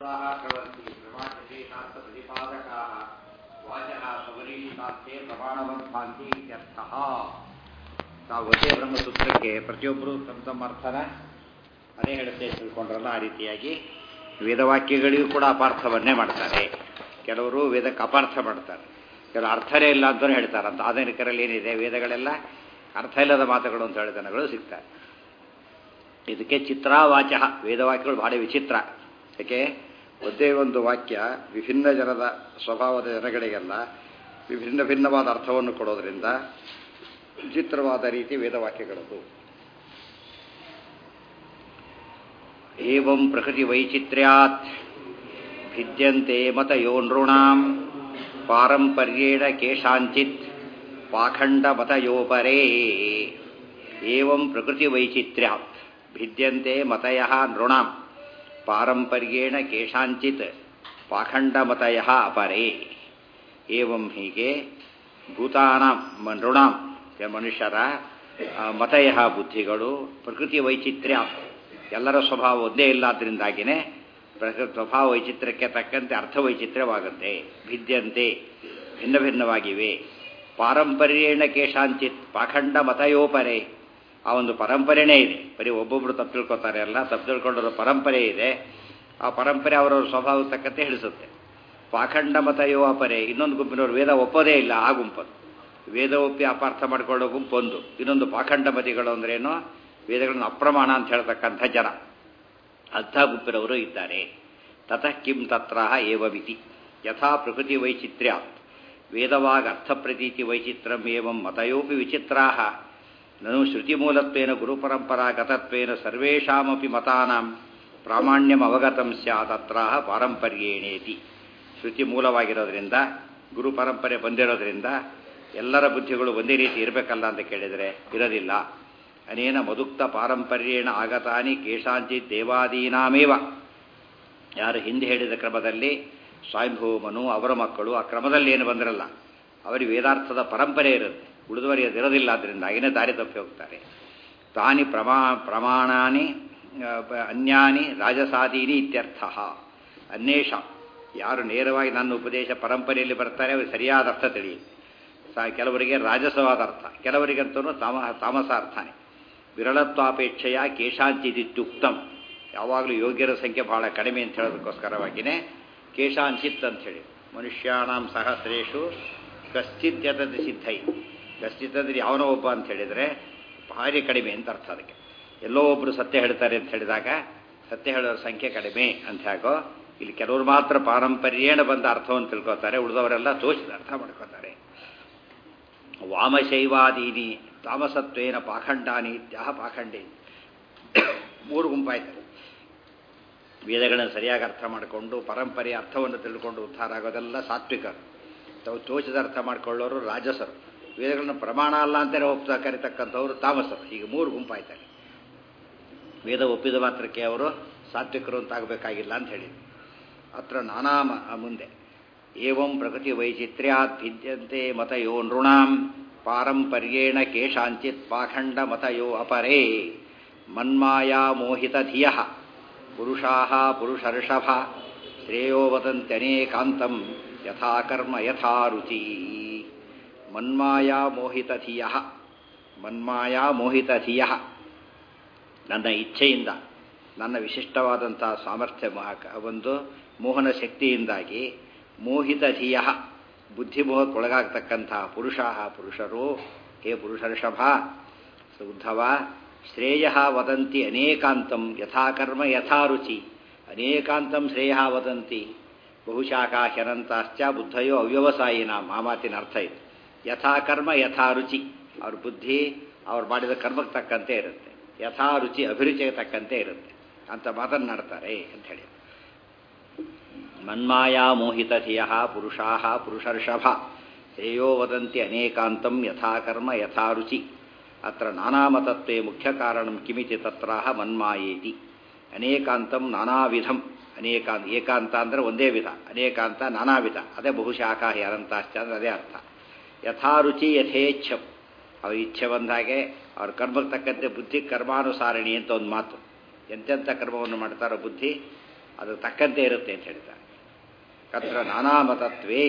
प्रवर्ति प्रमाणविशेषार्थप्रतिपादकाः वाचः स्वपरीक्षिताರ್ಥೇ ಪ್ರಮಾಣವಂತಾಂತಿ ಇತ್ಯರ್ಥಃ ತಾವು ಒಂದೇ ಬ್ರಹ್ಮಸೂತ್ರಕ್ಕೆ ಪ್ರತಿಯೊಬ್ಬರು ತಮ್ಮ ತಮ್ಮ ಅರ್ಥನ ಅದೇ ಹೇಳುತ್ತೆ ತಿಳ್ಕೊಂಡ್ರಲ್ಲ ಆ ರೀತಿಯಾಗಿ ವೇದವಾಕ್ಯಗಳಿಗೂ ಕೂಡ ಅಪಾರ್ಥವನ್ನೇ ಮಾಡ್ತಾರೆ ಕೆಲವರು ವೇದಕ್ಕೆ ಅಪಾರ್ಥ ಮಾಡ್ತಾರೆ ಕೆಲವು ಅರ್ಥನೇ ಇಲ್ಲ ಅಂತಲೂ ಹೇಳ್ತಾರೆ ಅಂತ ಆಧುನಿಕರಲ್ಲಿ ಏನಿದೆ ವೇದಗಳೆಲ್ಲ ಅರ್ಥ ಇಲ್ಲದ ಮಾತುಗಳು ಅಂತ ಹೇಳಿದನಗಳು ಸಿಗ್ತಾರೆ ಇದಕ್ಕೆ ಚಿತ್ರಾವಾಚ ವೇದವಾಕ್ಯಗಳು ಬಹಳ ವಿಚಿತ್ರ ಯಾಕೆ ಒಂದೇ ಒಂದು ವಾಕ್ಯ ವಿಭಿನ್ನ ಜನದ ಸ್ವಭಾವದ ಜನಗಳಿಗೆಲ್ಲ ವಿಭಿನ್ನ ಭಿನ್ನವಾದ ಅರ್ಥವನ್ನು ಕೊಡೋದ್ರಿಂದ ವಿಚಿತ್ರವಾದ ರೀತಿ ವೇದವಾಕ್ಯಗಳದು ಏವಂ ಪ್ರಕೃತಿ ವೈಚಿತ್ರ್ಯಾತ್ ಭಿದ್ಯಂತೆ ಮತಯೋ ನೃಣಾಂ ಪಾರಂಪರ್ಯೇಣ ಕೇಶಾಂಚಿತ್ ಪಾಖಂಡ ಮತಯೋಪರೇ ಏವಂ ಪ್ರಕೃತಿ ವೈಚಿತ್ರ್ಯಾತ್ ಭಿದ್ಯಂತೆ ಮತಯ ನೃಣಾಂ ಪಾರಂಪರ್ಯೇಣ ಕೇಶಾಂಚಿತ್ ಪಾಖಂಡಮತಯ ಅಪರೇ ಏವಂ ಹೀಗೆ ಭೂತಾನಾಂ ನೃಣಾಂ ಮನುಷ್ಯರ ಮತಯ ಬುದ್ಧಿಗಳು ಪ್ರಕೃತಿ ವೈಚಿತ್ರ್ಯ ಎಲ್ಲರ ಸ್ವಭಾವ ಒಂದೇ ಇಲ್ಲಾದ್ರಿಂದಾಗಿನೇ ಪ್ರಕೃತಿ ಸ್ವಭಾವ ವೈಚಿತ್ರ್ಯಕ್ಕೆ ತಕ್ಕಂತೆ ಅರ್ಥ ವೈಚಿತ್ರ್ಯವಾಗುತ್ತೆ ಭಿದ್ಯಂತೆ ಭಿನ್ನ ಭಿನ್ನವಾಗಿವೆ ಪಾರಂಪರ್ಯೇಣ ಕೇಶಾಂಚಿತ್ ಪಾಖಂಡ ಮತಯೋಪರೆ ಆ ಒಂದು ಪರಂಪರೆನೇ ಇದೆ ಬರೀ ಒಬ್ಬೊಬ್ರು ತಪ್ಪು ತಿಳ್ಕೊತಾರೆ ಅಲ್ಲ ತಪ್ಪು ತಿಳ್ಕೊಂಡಿರೋ ಪರಂಪರೆ ಇದೆ ಆ ಪರಂಪರೆ ಅವರವ್ರ ಸ್ವಭಾವಕ್ಕೆ ತಕ್ಕಂತೆ ಹಿಡಿಸುತ್ತೆ ಪಾಖಂಡ ಮತಯೋ ಅಪರೆ ಇನ್ನೊಂದು ಗುಂಪಿನವರು ವೇದ ಒಪ್ಪೋದೇ ಇಲ್ಲ ಆ ಗುಂಪದು ವೇದ ಒಪ್ಪಿ ಅಪಾರ್ಥ ಮಾಡಿಕೊಳ್ಳೋ ಗುಂಪು ಒಂದು ಇನ್ನೊಂದು ಪಾಖಂಡ ಮತಿಗಳು ಅಂದ್ರೇನು ವೇದಗಳನ್ನು ಅಪ್ರಮಾಣ ಅಂತ ಹೇಳ್ತಕ್ಕಂಥ ಜನ ಅಂಥ ಗುಂಪಿನವರು ಇದ್ದಾರೆ ತತಃ ಕಿಂ ತತ್ರ ಏವಮಿತಿ ಯಥಾ ಪ್ರಕೃತಿ ವೈಚಿತ್ರ್ಯಾತ್ ವೇದವಾಗ ಅರ್ಥಪ್ರತೀತಿ ವೈಚಿತ್ರಂ ಏವಂ ಮತಯೋಪಿ ವಿಚಿತ್ರಾ ನನು ಶ್ರುತಿಮೂಲತ್ವೇನ ಗುರುಪರಂಪರಾಗತತ್ವೇನ ಸರ್ವೇಷಾಮಪಿ ಮತಾನಾಂ ಪ್ರಾಮಾಣ್ಯಂ ಅವಗತಂ ಸ್ಯಾತ್ ಅತ್ರ ಪಾರಂಪರ್ಯೇಣೇತಿ ಶ್ರುತಿ ಮೂಲವಾಗಿರೋದ್ರಿಂದ ಗುರು ಪರಂಪರೆ ಬಂದಿರೋದ್ರಿಂದ ಎಲ್ಲರ ಬುದ್ಧಿಗಳು ಒಂದೇ ರೀತಿ ಇರಬೇಕಲ್ಲ ಅಂತ ಕೇಳಿದರೆ ಇರೋದಿಲ್ಲ ಅನೇನ ಮದುಕ್ತ ಪಾರಂಪರ್ಯೇಣ ಆಗತಾನಿ ಕೇಶಾಂಚಿತ್ ದೇವಾದೀನಾಮೇವ ಯಾರು ಹಿಂದೆ ಹೇಳಿದ ಕ್ರಮದಲ್ಲಿ ಸ್ವಯಂಭೂಮನು ಅವರ ಮಕ್ಕಳು ಆ ಕ್ರಮದಲ್ಲಿ ಏನು ಬಂದಿರಲ್ಲ ಅವರಿಗೆ ವೇದಾರ್ಥದ ಪರಂಪರೆ ಇರುತ್ತೆ ಉಳಿದವರಿಗೆ ಅದಿರೋದಿಲ್ಲ ಅದರಿಂದಾಗಿನೇ ದಾರಿ ತಪ್ಪಿ ಹೋಗ್ತಾರೆ ತಾನಿ ಪ್ರಮಾ ಪ್ರಮಾಣಾನಿ ಅನ್ಯಾನಿ ರಾಜಸಾದೀನಿ ಇತ್ಯರ್ಥ ಅನ್ವೇಷ ಯಾರು ನೇರವಾಗಿ ನನ್ನ ಉಪದೇಶ ಪರಂಪರೆಯಲ್ಲಿ ಬರ್ತಾರೆ ಅವ್ರಿಗೆ ಸರಿಯಾದ ಅರ್ಥ ತಿಳಿಯುತ್ತೆ ಕೆಲವರಿಗೆ ರಾಜಸವಾದ ಅರ್ಥ ಕೆಲವರಿಗಂತೂ ತಾಮ ತಾಮಸ ಅರ್ಥನೇ ವಿರಳತ್ವಾಪೇಕ್ಷೆಯ ಕೇಶಾಂಚಿದಿತ್ಯುಕ್ತಂ ಯಾವಾಗಲೂ ಯೋಗ್ಯರ ಸಂಖ್ಯೆ ಬಹಳ ಕಡಿಮೆ ಅಂತ ಹೇಳೋದಕ್ಕೋಸ್ಕರವಾಗಿಯೇ ಕೇಶಾಂಚಿತ್ ಅಂತ ಹೇಳಿ ಮನುಷ್ಯಾಣಂ ಸಹಸ್ರೇಶು ಕಶ್ಚಿತ್ಯತದ ಸಿದ್ಧೈ ಕಶ್ಚಿತ್ ಅಂದ್ರೆ ಯಾವನೋ ಒಬ್ಬ ಅಂತ ಹೇಳಿದರೆ ಭಾರಿ ಕಡಿಮೆ ಅಂತ ಅರ್ಥ ಅದಕ್ಕೆ ಎಲ್ಲೋ ಒಬ್ಬರು ಸತ್ಯ ಹೇಳ್ತಾರೆ ಅಂತ ಹೇಳಿದಾಗ ಸತ್ಯ ಹೇಳೋರ ಸಂಖ್ಯೆ ಕಡಿಮೆ ಅಂತ ಹೇಗೋ ಇಲ್ಲಿ ಕೆಲವರು ಮಾತ್ರ ಪಾರಂಪರ್ಯೇಣ ಬಂದ ಅರ್ಥವನ್ನು ತಿಳ್ಕೊತಾರೆ ಉಳಿದವರೆಲ್ಲ ತೋಚಿದ ಅರ್ಥ ಮಾಡ್ಕೋತಾರೆ ವಾಮಶೈವಾದೀನಿ ತಾಮಸತ್ವೇನ ಪಾಖಂಡಾನಿ ಇತ್ಯಾಹ ಪಾಖಂಡಿ ಮೂರು ಗುಂಪಾಯ್ತಾರೆ ವೇದಗಳನ್ನು ಸರಿಯಾಗಿ ಅರ್ಥ ಮಾಡಿಕೊಂಡು ಪರಂಪರೆಯ ಅರ್ಥವನ್ನು ತಿಳ್ಕೊಂಡು ಉದ್ಧಾರ ಆಗೋದೆಲ್ಲ ಸಾತ್ವಿಕರು ತಾವು ತೋಚಿದ ಅರ್ಥ ಮಾಡ್ಕೊಳ್ಳೋರು ರಾಜಸರು ವೇದಗಳನ್ನು ಪ್ರಮಾಣ ಅಲ್ಲ ಅಂತಲೇ ಒಪ್ಪ ಕರಿತಕ್ಕಂಥವ್ರು ತಾಮಸರು ಈಗ ಮೂರು ಗುಂಪಾಯ್ತಾರೆ ವೇದ ಒಪ್ಪಿದ ಮಾತ್ರಕ್ಕೆ ಅವರು ಸಾತ್ವಿಕರು ಅಂತಾಗಬೇಕಾಗಿಲ್ಲ ಅಂತ ಹೇಳಿ ಅತ್ರ ನಾನಾ ಮುಂದೆ ಏವಂ ಪ್ರಕೃತಿ ವೈಚಿತ್ರ್ಯಾತ್ ಭಿದ್ಯಂತೆ ಮತಯೋ ನೃಣಾಂ ಪಾರಂಪರ್ಯೇಣ ಕೇಶಾಂಚಿತ್ ಪಾಖಂಡ ಮತಯೋ ಅಪರೇ ಮನ್ಮಾಯಾ ಮೋಹಿತ ಧಿಯ ಪುರುಷಾ ಪುರುಷರ್ಷಭ ಶ್ರೇಯೋ ವದಂತ್ಯನೇಕಾಂತಂ ಯಥಾ ಕರ್ಮ ಯಥಾ ರುಚಿ ಮನ್ಮಾಯಾ ಮೋಹಿತ ಧಿಯ ಮನ್ಮಾಯಾ ಮೋಹಿತ ಧಿಯ ನನ್ನ ಇಚ್ಛೆಯಿಂದ ನನ್ನ ವಿಶಿಷ್ಟವಾದಂಥ ಸಾಮರ್ಥ್ಯ ಒಂದು ಮೋಹನ ಶಕ್ತಿಯಿಂದಾಗಿ ಮೋಹಿತ ಧಿಯ ಬುದ್ಧಿಮೋಹಕ್ಕೊಳಗಾಗ್ತಕ್ಕಂಥ ಪುರುಷಾ ಪುರುಷರು ಹೇ ಪುರುಷರ್ಷಭ ಉದ್ಧವ ಶ್ರೇಯ ವದಂತಿ ಅನೇಕಾಂತಂ ಯಥಾಕರ್ಮ ಯಥಾರುಚಿ ಅನೇಕಾಂತಂ ಶ್ರೇಯ ವದಂತಿ ಬಹುಶಾಖಾ ಹ್ಯನಂತಾಶ್ಚ ಬುದ್ಧಯೋ ಅವ್ಯವಸಾಯಿನ ಮಾಮಾತಿನ ಅರ್ಥ ಇದು ಯಥಾಕರ್ಮ ಯಥಾರುಚಿ ಅವ್ರ ಬುದ್ಧಿ ಅವ್ರು ಮಾಡಿದ ಕರ್ಮಕ್ಕೆ ತಕ್ಕಂತೆ ಇರುತ್ತೆ ಯಥಾರುಚಿ ಅಭಿರುಚಿಗೆ ತಕ್ಕಂತೆ ಇರುತ್ತೆ ಅಂತ ಮಾತನ್ನಾಡ್ತಾರೆ ಅಂತ ಹೇಳಿ ಮನ್ಮಾಯಾ ಮೋಹಿತ ಧಿಯ ಪುರುಷಾ ಪುರುಷರ್ಷಭ ಶ್ರೇಯೋ ವದಂತಿ ಅನೇಕಾಂತಂ ಯಥಾಕರ್ಮ ಯಥಾರುಚಿ ಅತ್ರ ನಾನಾಮತತ್ವೇ ಮುಖ್ಯ ಕಾರಣಂ ಕಿಮಿತಿ ತತ್ರಾಹ ಮನ್ಮಾಯೇತಿ ಅನೇಕಾಂತಂ ನಾನಾವಿಧಂ ಅನೇಕಾಂತ ಏಕಾಂತ ಅಂದರೆ ಒಂದೇ ವಿಧ ಅನೇಕಾಂತ ನಾನಾ ವಿಧ ಅದೇ ಬಹುಶಾಖಾ ಯಾರಂತಾಶ್ಚ ಅಂದರೆ ಅದೇ ಅರ್ಥ ಯಥಾರುಚಿ ಯಥೇಚ್ಛಂ ಅವ್ರ ಇಚ್ಛೆ ಬಂದಾಗೆ ಅವ್ರ ಕರ್ಮಕ್ಕೆ ತಕ್ಕಂತೆ ಬುದ್ಧಿ ಕರ್ಮಾನುಸಾರಣಿ ಅಂತ ಒಂದು ಮಾತು ಎಂತೆಂಥ ಕರ್ಮವನ್ನು ಮಾಡ್ತಾರೋ ಬುದ್ಧಿ ಅದು ತಕ್ಕಂತೆ ಇರುತ್ತೆ ಅಂತ ಹೇಳ್ತಾರೆ ತತ್ರ ನಾನಾಮತತ್ವೇ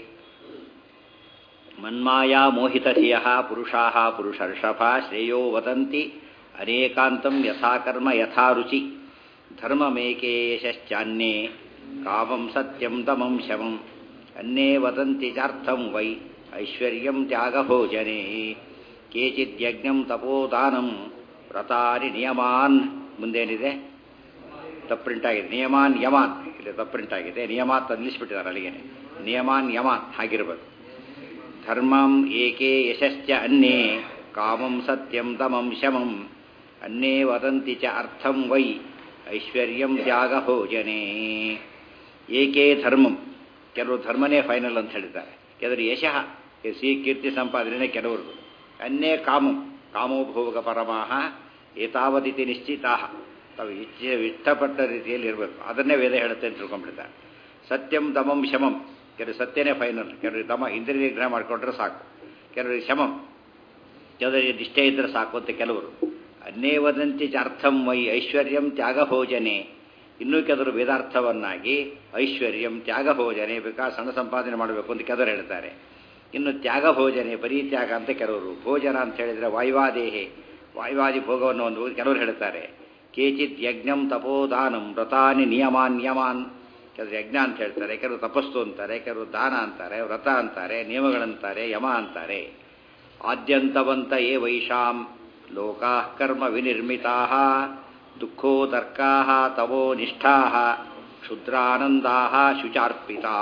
ಮನ್ಮಾಯಾ ಮೋಹಿತಧಿಯ ಪುರುಷಾ ಪುರುಷರ್ಷಭ ಶ್ರೇಯೋ ವದಂತಿ ಅನೇಕಾಂತಂ ಯಥಾಕರ್ಮ ಯಥಾ ರುಚಿ ಧರ್ಮಮೇಕೆ ಯಶಶ್ಚಾನ್ಯೇ ಕಾಮಂ ಸತ್ಯಂ ತಮಂ ಶಮಂ ಅನ್ನೇ ವದಂತಿ ಚಾರ್ಥಂ ವೈ ಐಶ್ವರ್ಯಂ ತ್ಯಾಗಭೋಜನೆ ಕೇಚಿದ್ಯಜ್ಞಂ ತಪೋದಾನಂ ವ್ರತಾನಿ ನಿಯಮಾನ್ ಮುಂದೇನಿದೆ ತಪ್ಪು ಆಗಿದೆ ನಿಯಮಾನ್ ಯಮಾನ್ ಇಲ್ಲಿ ತಪ್ಪು ಆಗಿದೆ ನಿಯಮಾತ್ ನಿಲ್ಲಿಸ್ಬಿಟ್ಟಿದ್ದಾರೆ ಅಲ್ಲಿಗೆ ನಿಯಮಾನ್ ಯಮಾನ್ ಹಾಗಿರ್ಬೇಕು ಧರ್ಮಂ ಏಕೆ ಯಶಶ್ಚ ಅನ್ನೇ ಕಾಮಂ ಸತ್ಯಂ ತಮಂ ಶಮಂ ಅನ್ನೇ ವದಂತಿ ಚ ಅರ್ಥಂ ವೈ ಐಶ್ವರ್ಯಂ ತ್ಯಾಗ ಭೋಜನೆ ಏಕೆ ಧರ್ಮಂ ಕೆಲವರು ಧರ್ಮನೇ ಫೈನಲ್ ಅಂತ ಹೇಳಿದ್ದಾರೆ ಕೆಲವರು ಯಶಃ ಸಿ ಕೀರ್ತಿ ಸಂಪಾದನೆ ಕೆಲವರು ಅನ್ನೇ ಕಾಮಂ ಕಾಮೋಭೋಗ ಪರಮಾಹ ಏತಾವದಿತಿ ನಿಶ್ಚಿತಾ ತಾವು ಇಚ್ಛೆ ಇಷ್ಟಪಟ್ಟ ರೀತಿಯಲ್ಲಿ ಇರಬೇಕು ಅದನ್ನೇ ವೇದ ಹೇಳುತ್ತೆ ಅಂತ ತಿಳ್ಕೊಂಡ್ಬಿಡ್ತಾರೆ ಸತ್ಯಂ ದಮಂ ಶಮಂ ಕೆಲವು ಸತ್ಯನೇ ಫೈನಲ್ ಕೆಲವರು ದಮ ಇಂದ್ರಿಯ ನಿಗ್ರಹ ಮಾಡಿಕೊಂಡ್ರೆ ಸಾಕು ಕೆಲವರಿಗೆ ಶಮಂ ಕೆಲವರಿಗೆ ನಿಷ್ಠೆ ಇದ್ದರೆ ಸಾಕು ಅಂತ ಕೆಲವರು ಅನ್ನೇ ವದಂತಿ ಅರ್ಥಂ ವೈ ಐಶ್ವರ್ಯಂ ತ್ಯಾಗ ಭೋಜನೆ ಇನ್ನೂ ಕೆಲವರು ವೇದಾರ್ಥವನ್ನಾಗಿ ಐಶ್ವರ್ಯಂ ತ್ಯಾಗ ಭೋಜನೆ ಬೇಕಾ ಸಣ್ಣ ಸಂಪಾದನೆ ಮಾಡಬೇಕು ಅಂತ ಕೆಲವರು ಹೇಳ್ತಾರೆ ಇನ್ನು ತ್ಯಾಗ ಭೋಜನೆ ಬರೀ ತ್ಯಾಗ ಅಂತ ಕೆಲವರು ಭೋಜನ ಅಂತ ಹೇಳಿದರೆ ವಾಯುವಾದೇಹೆ ವಾಯುವಾದಿ ಭೋಗವನ್ನು ಒಂದು ಕೆಲವರು ಹೇಳ್ತಾರೆ ಕೇಚಿತ್ ಯಜ್ಞಂ ತಪೋದಾನಂ ವ್ರತಾನಿ ನಿಯಮಾನ್ ನಿಯಮಾನ್ ಕೆಲವರು ಯಜ್ಞ ಅಂತ ಹೇಳ್ತಾರೆ ಕೆಲವರು ತಪಸ್ಸು ಅಂತಾರೆ ಕೆಲವರು ದಾನ ಅಂತಾರೆ ವ್ರತ ಅಂತಾರೆ ನಿಯಮಗಳಂತಾರೆ ಯಮ ಅಂತಾರೆ ಆದ್ಯಂತವಂತ ಏ ವೈಷಾಂ ಲೋಕಾ ಕರ್ಮ ವಿನಿರ್ಮಿತಾ ದುಃಖೋದರ್ಕಾ ತವೋ ನಿಷ್ಠಾ ಕ್ಷುದ್ರಾನಂದಾ ಶುಚಾರ್ಪಿತಾ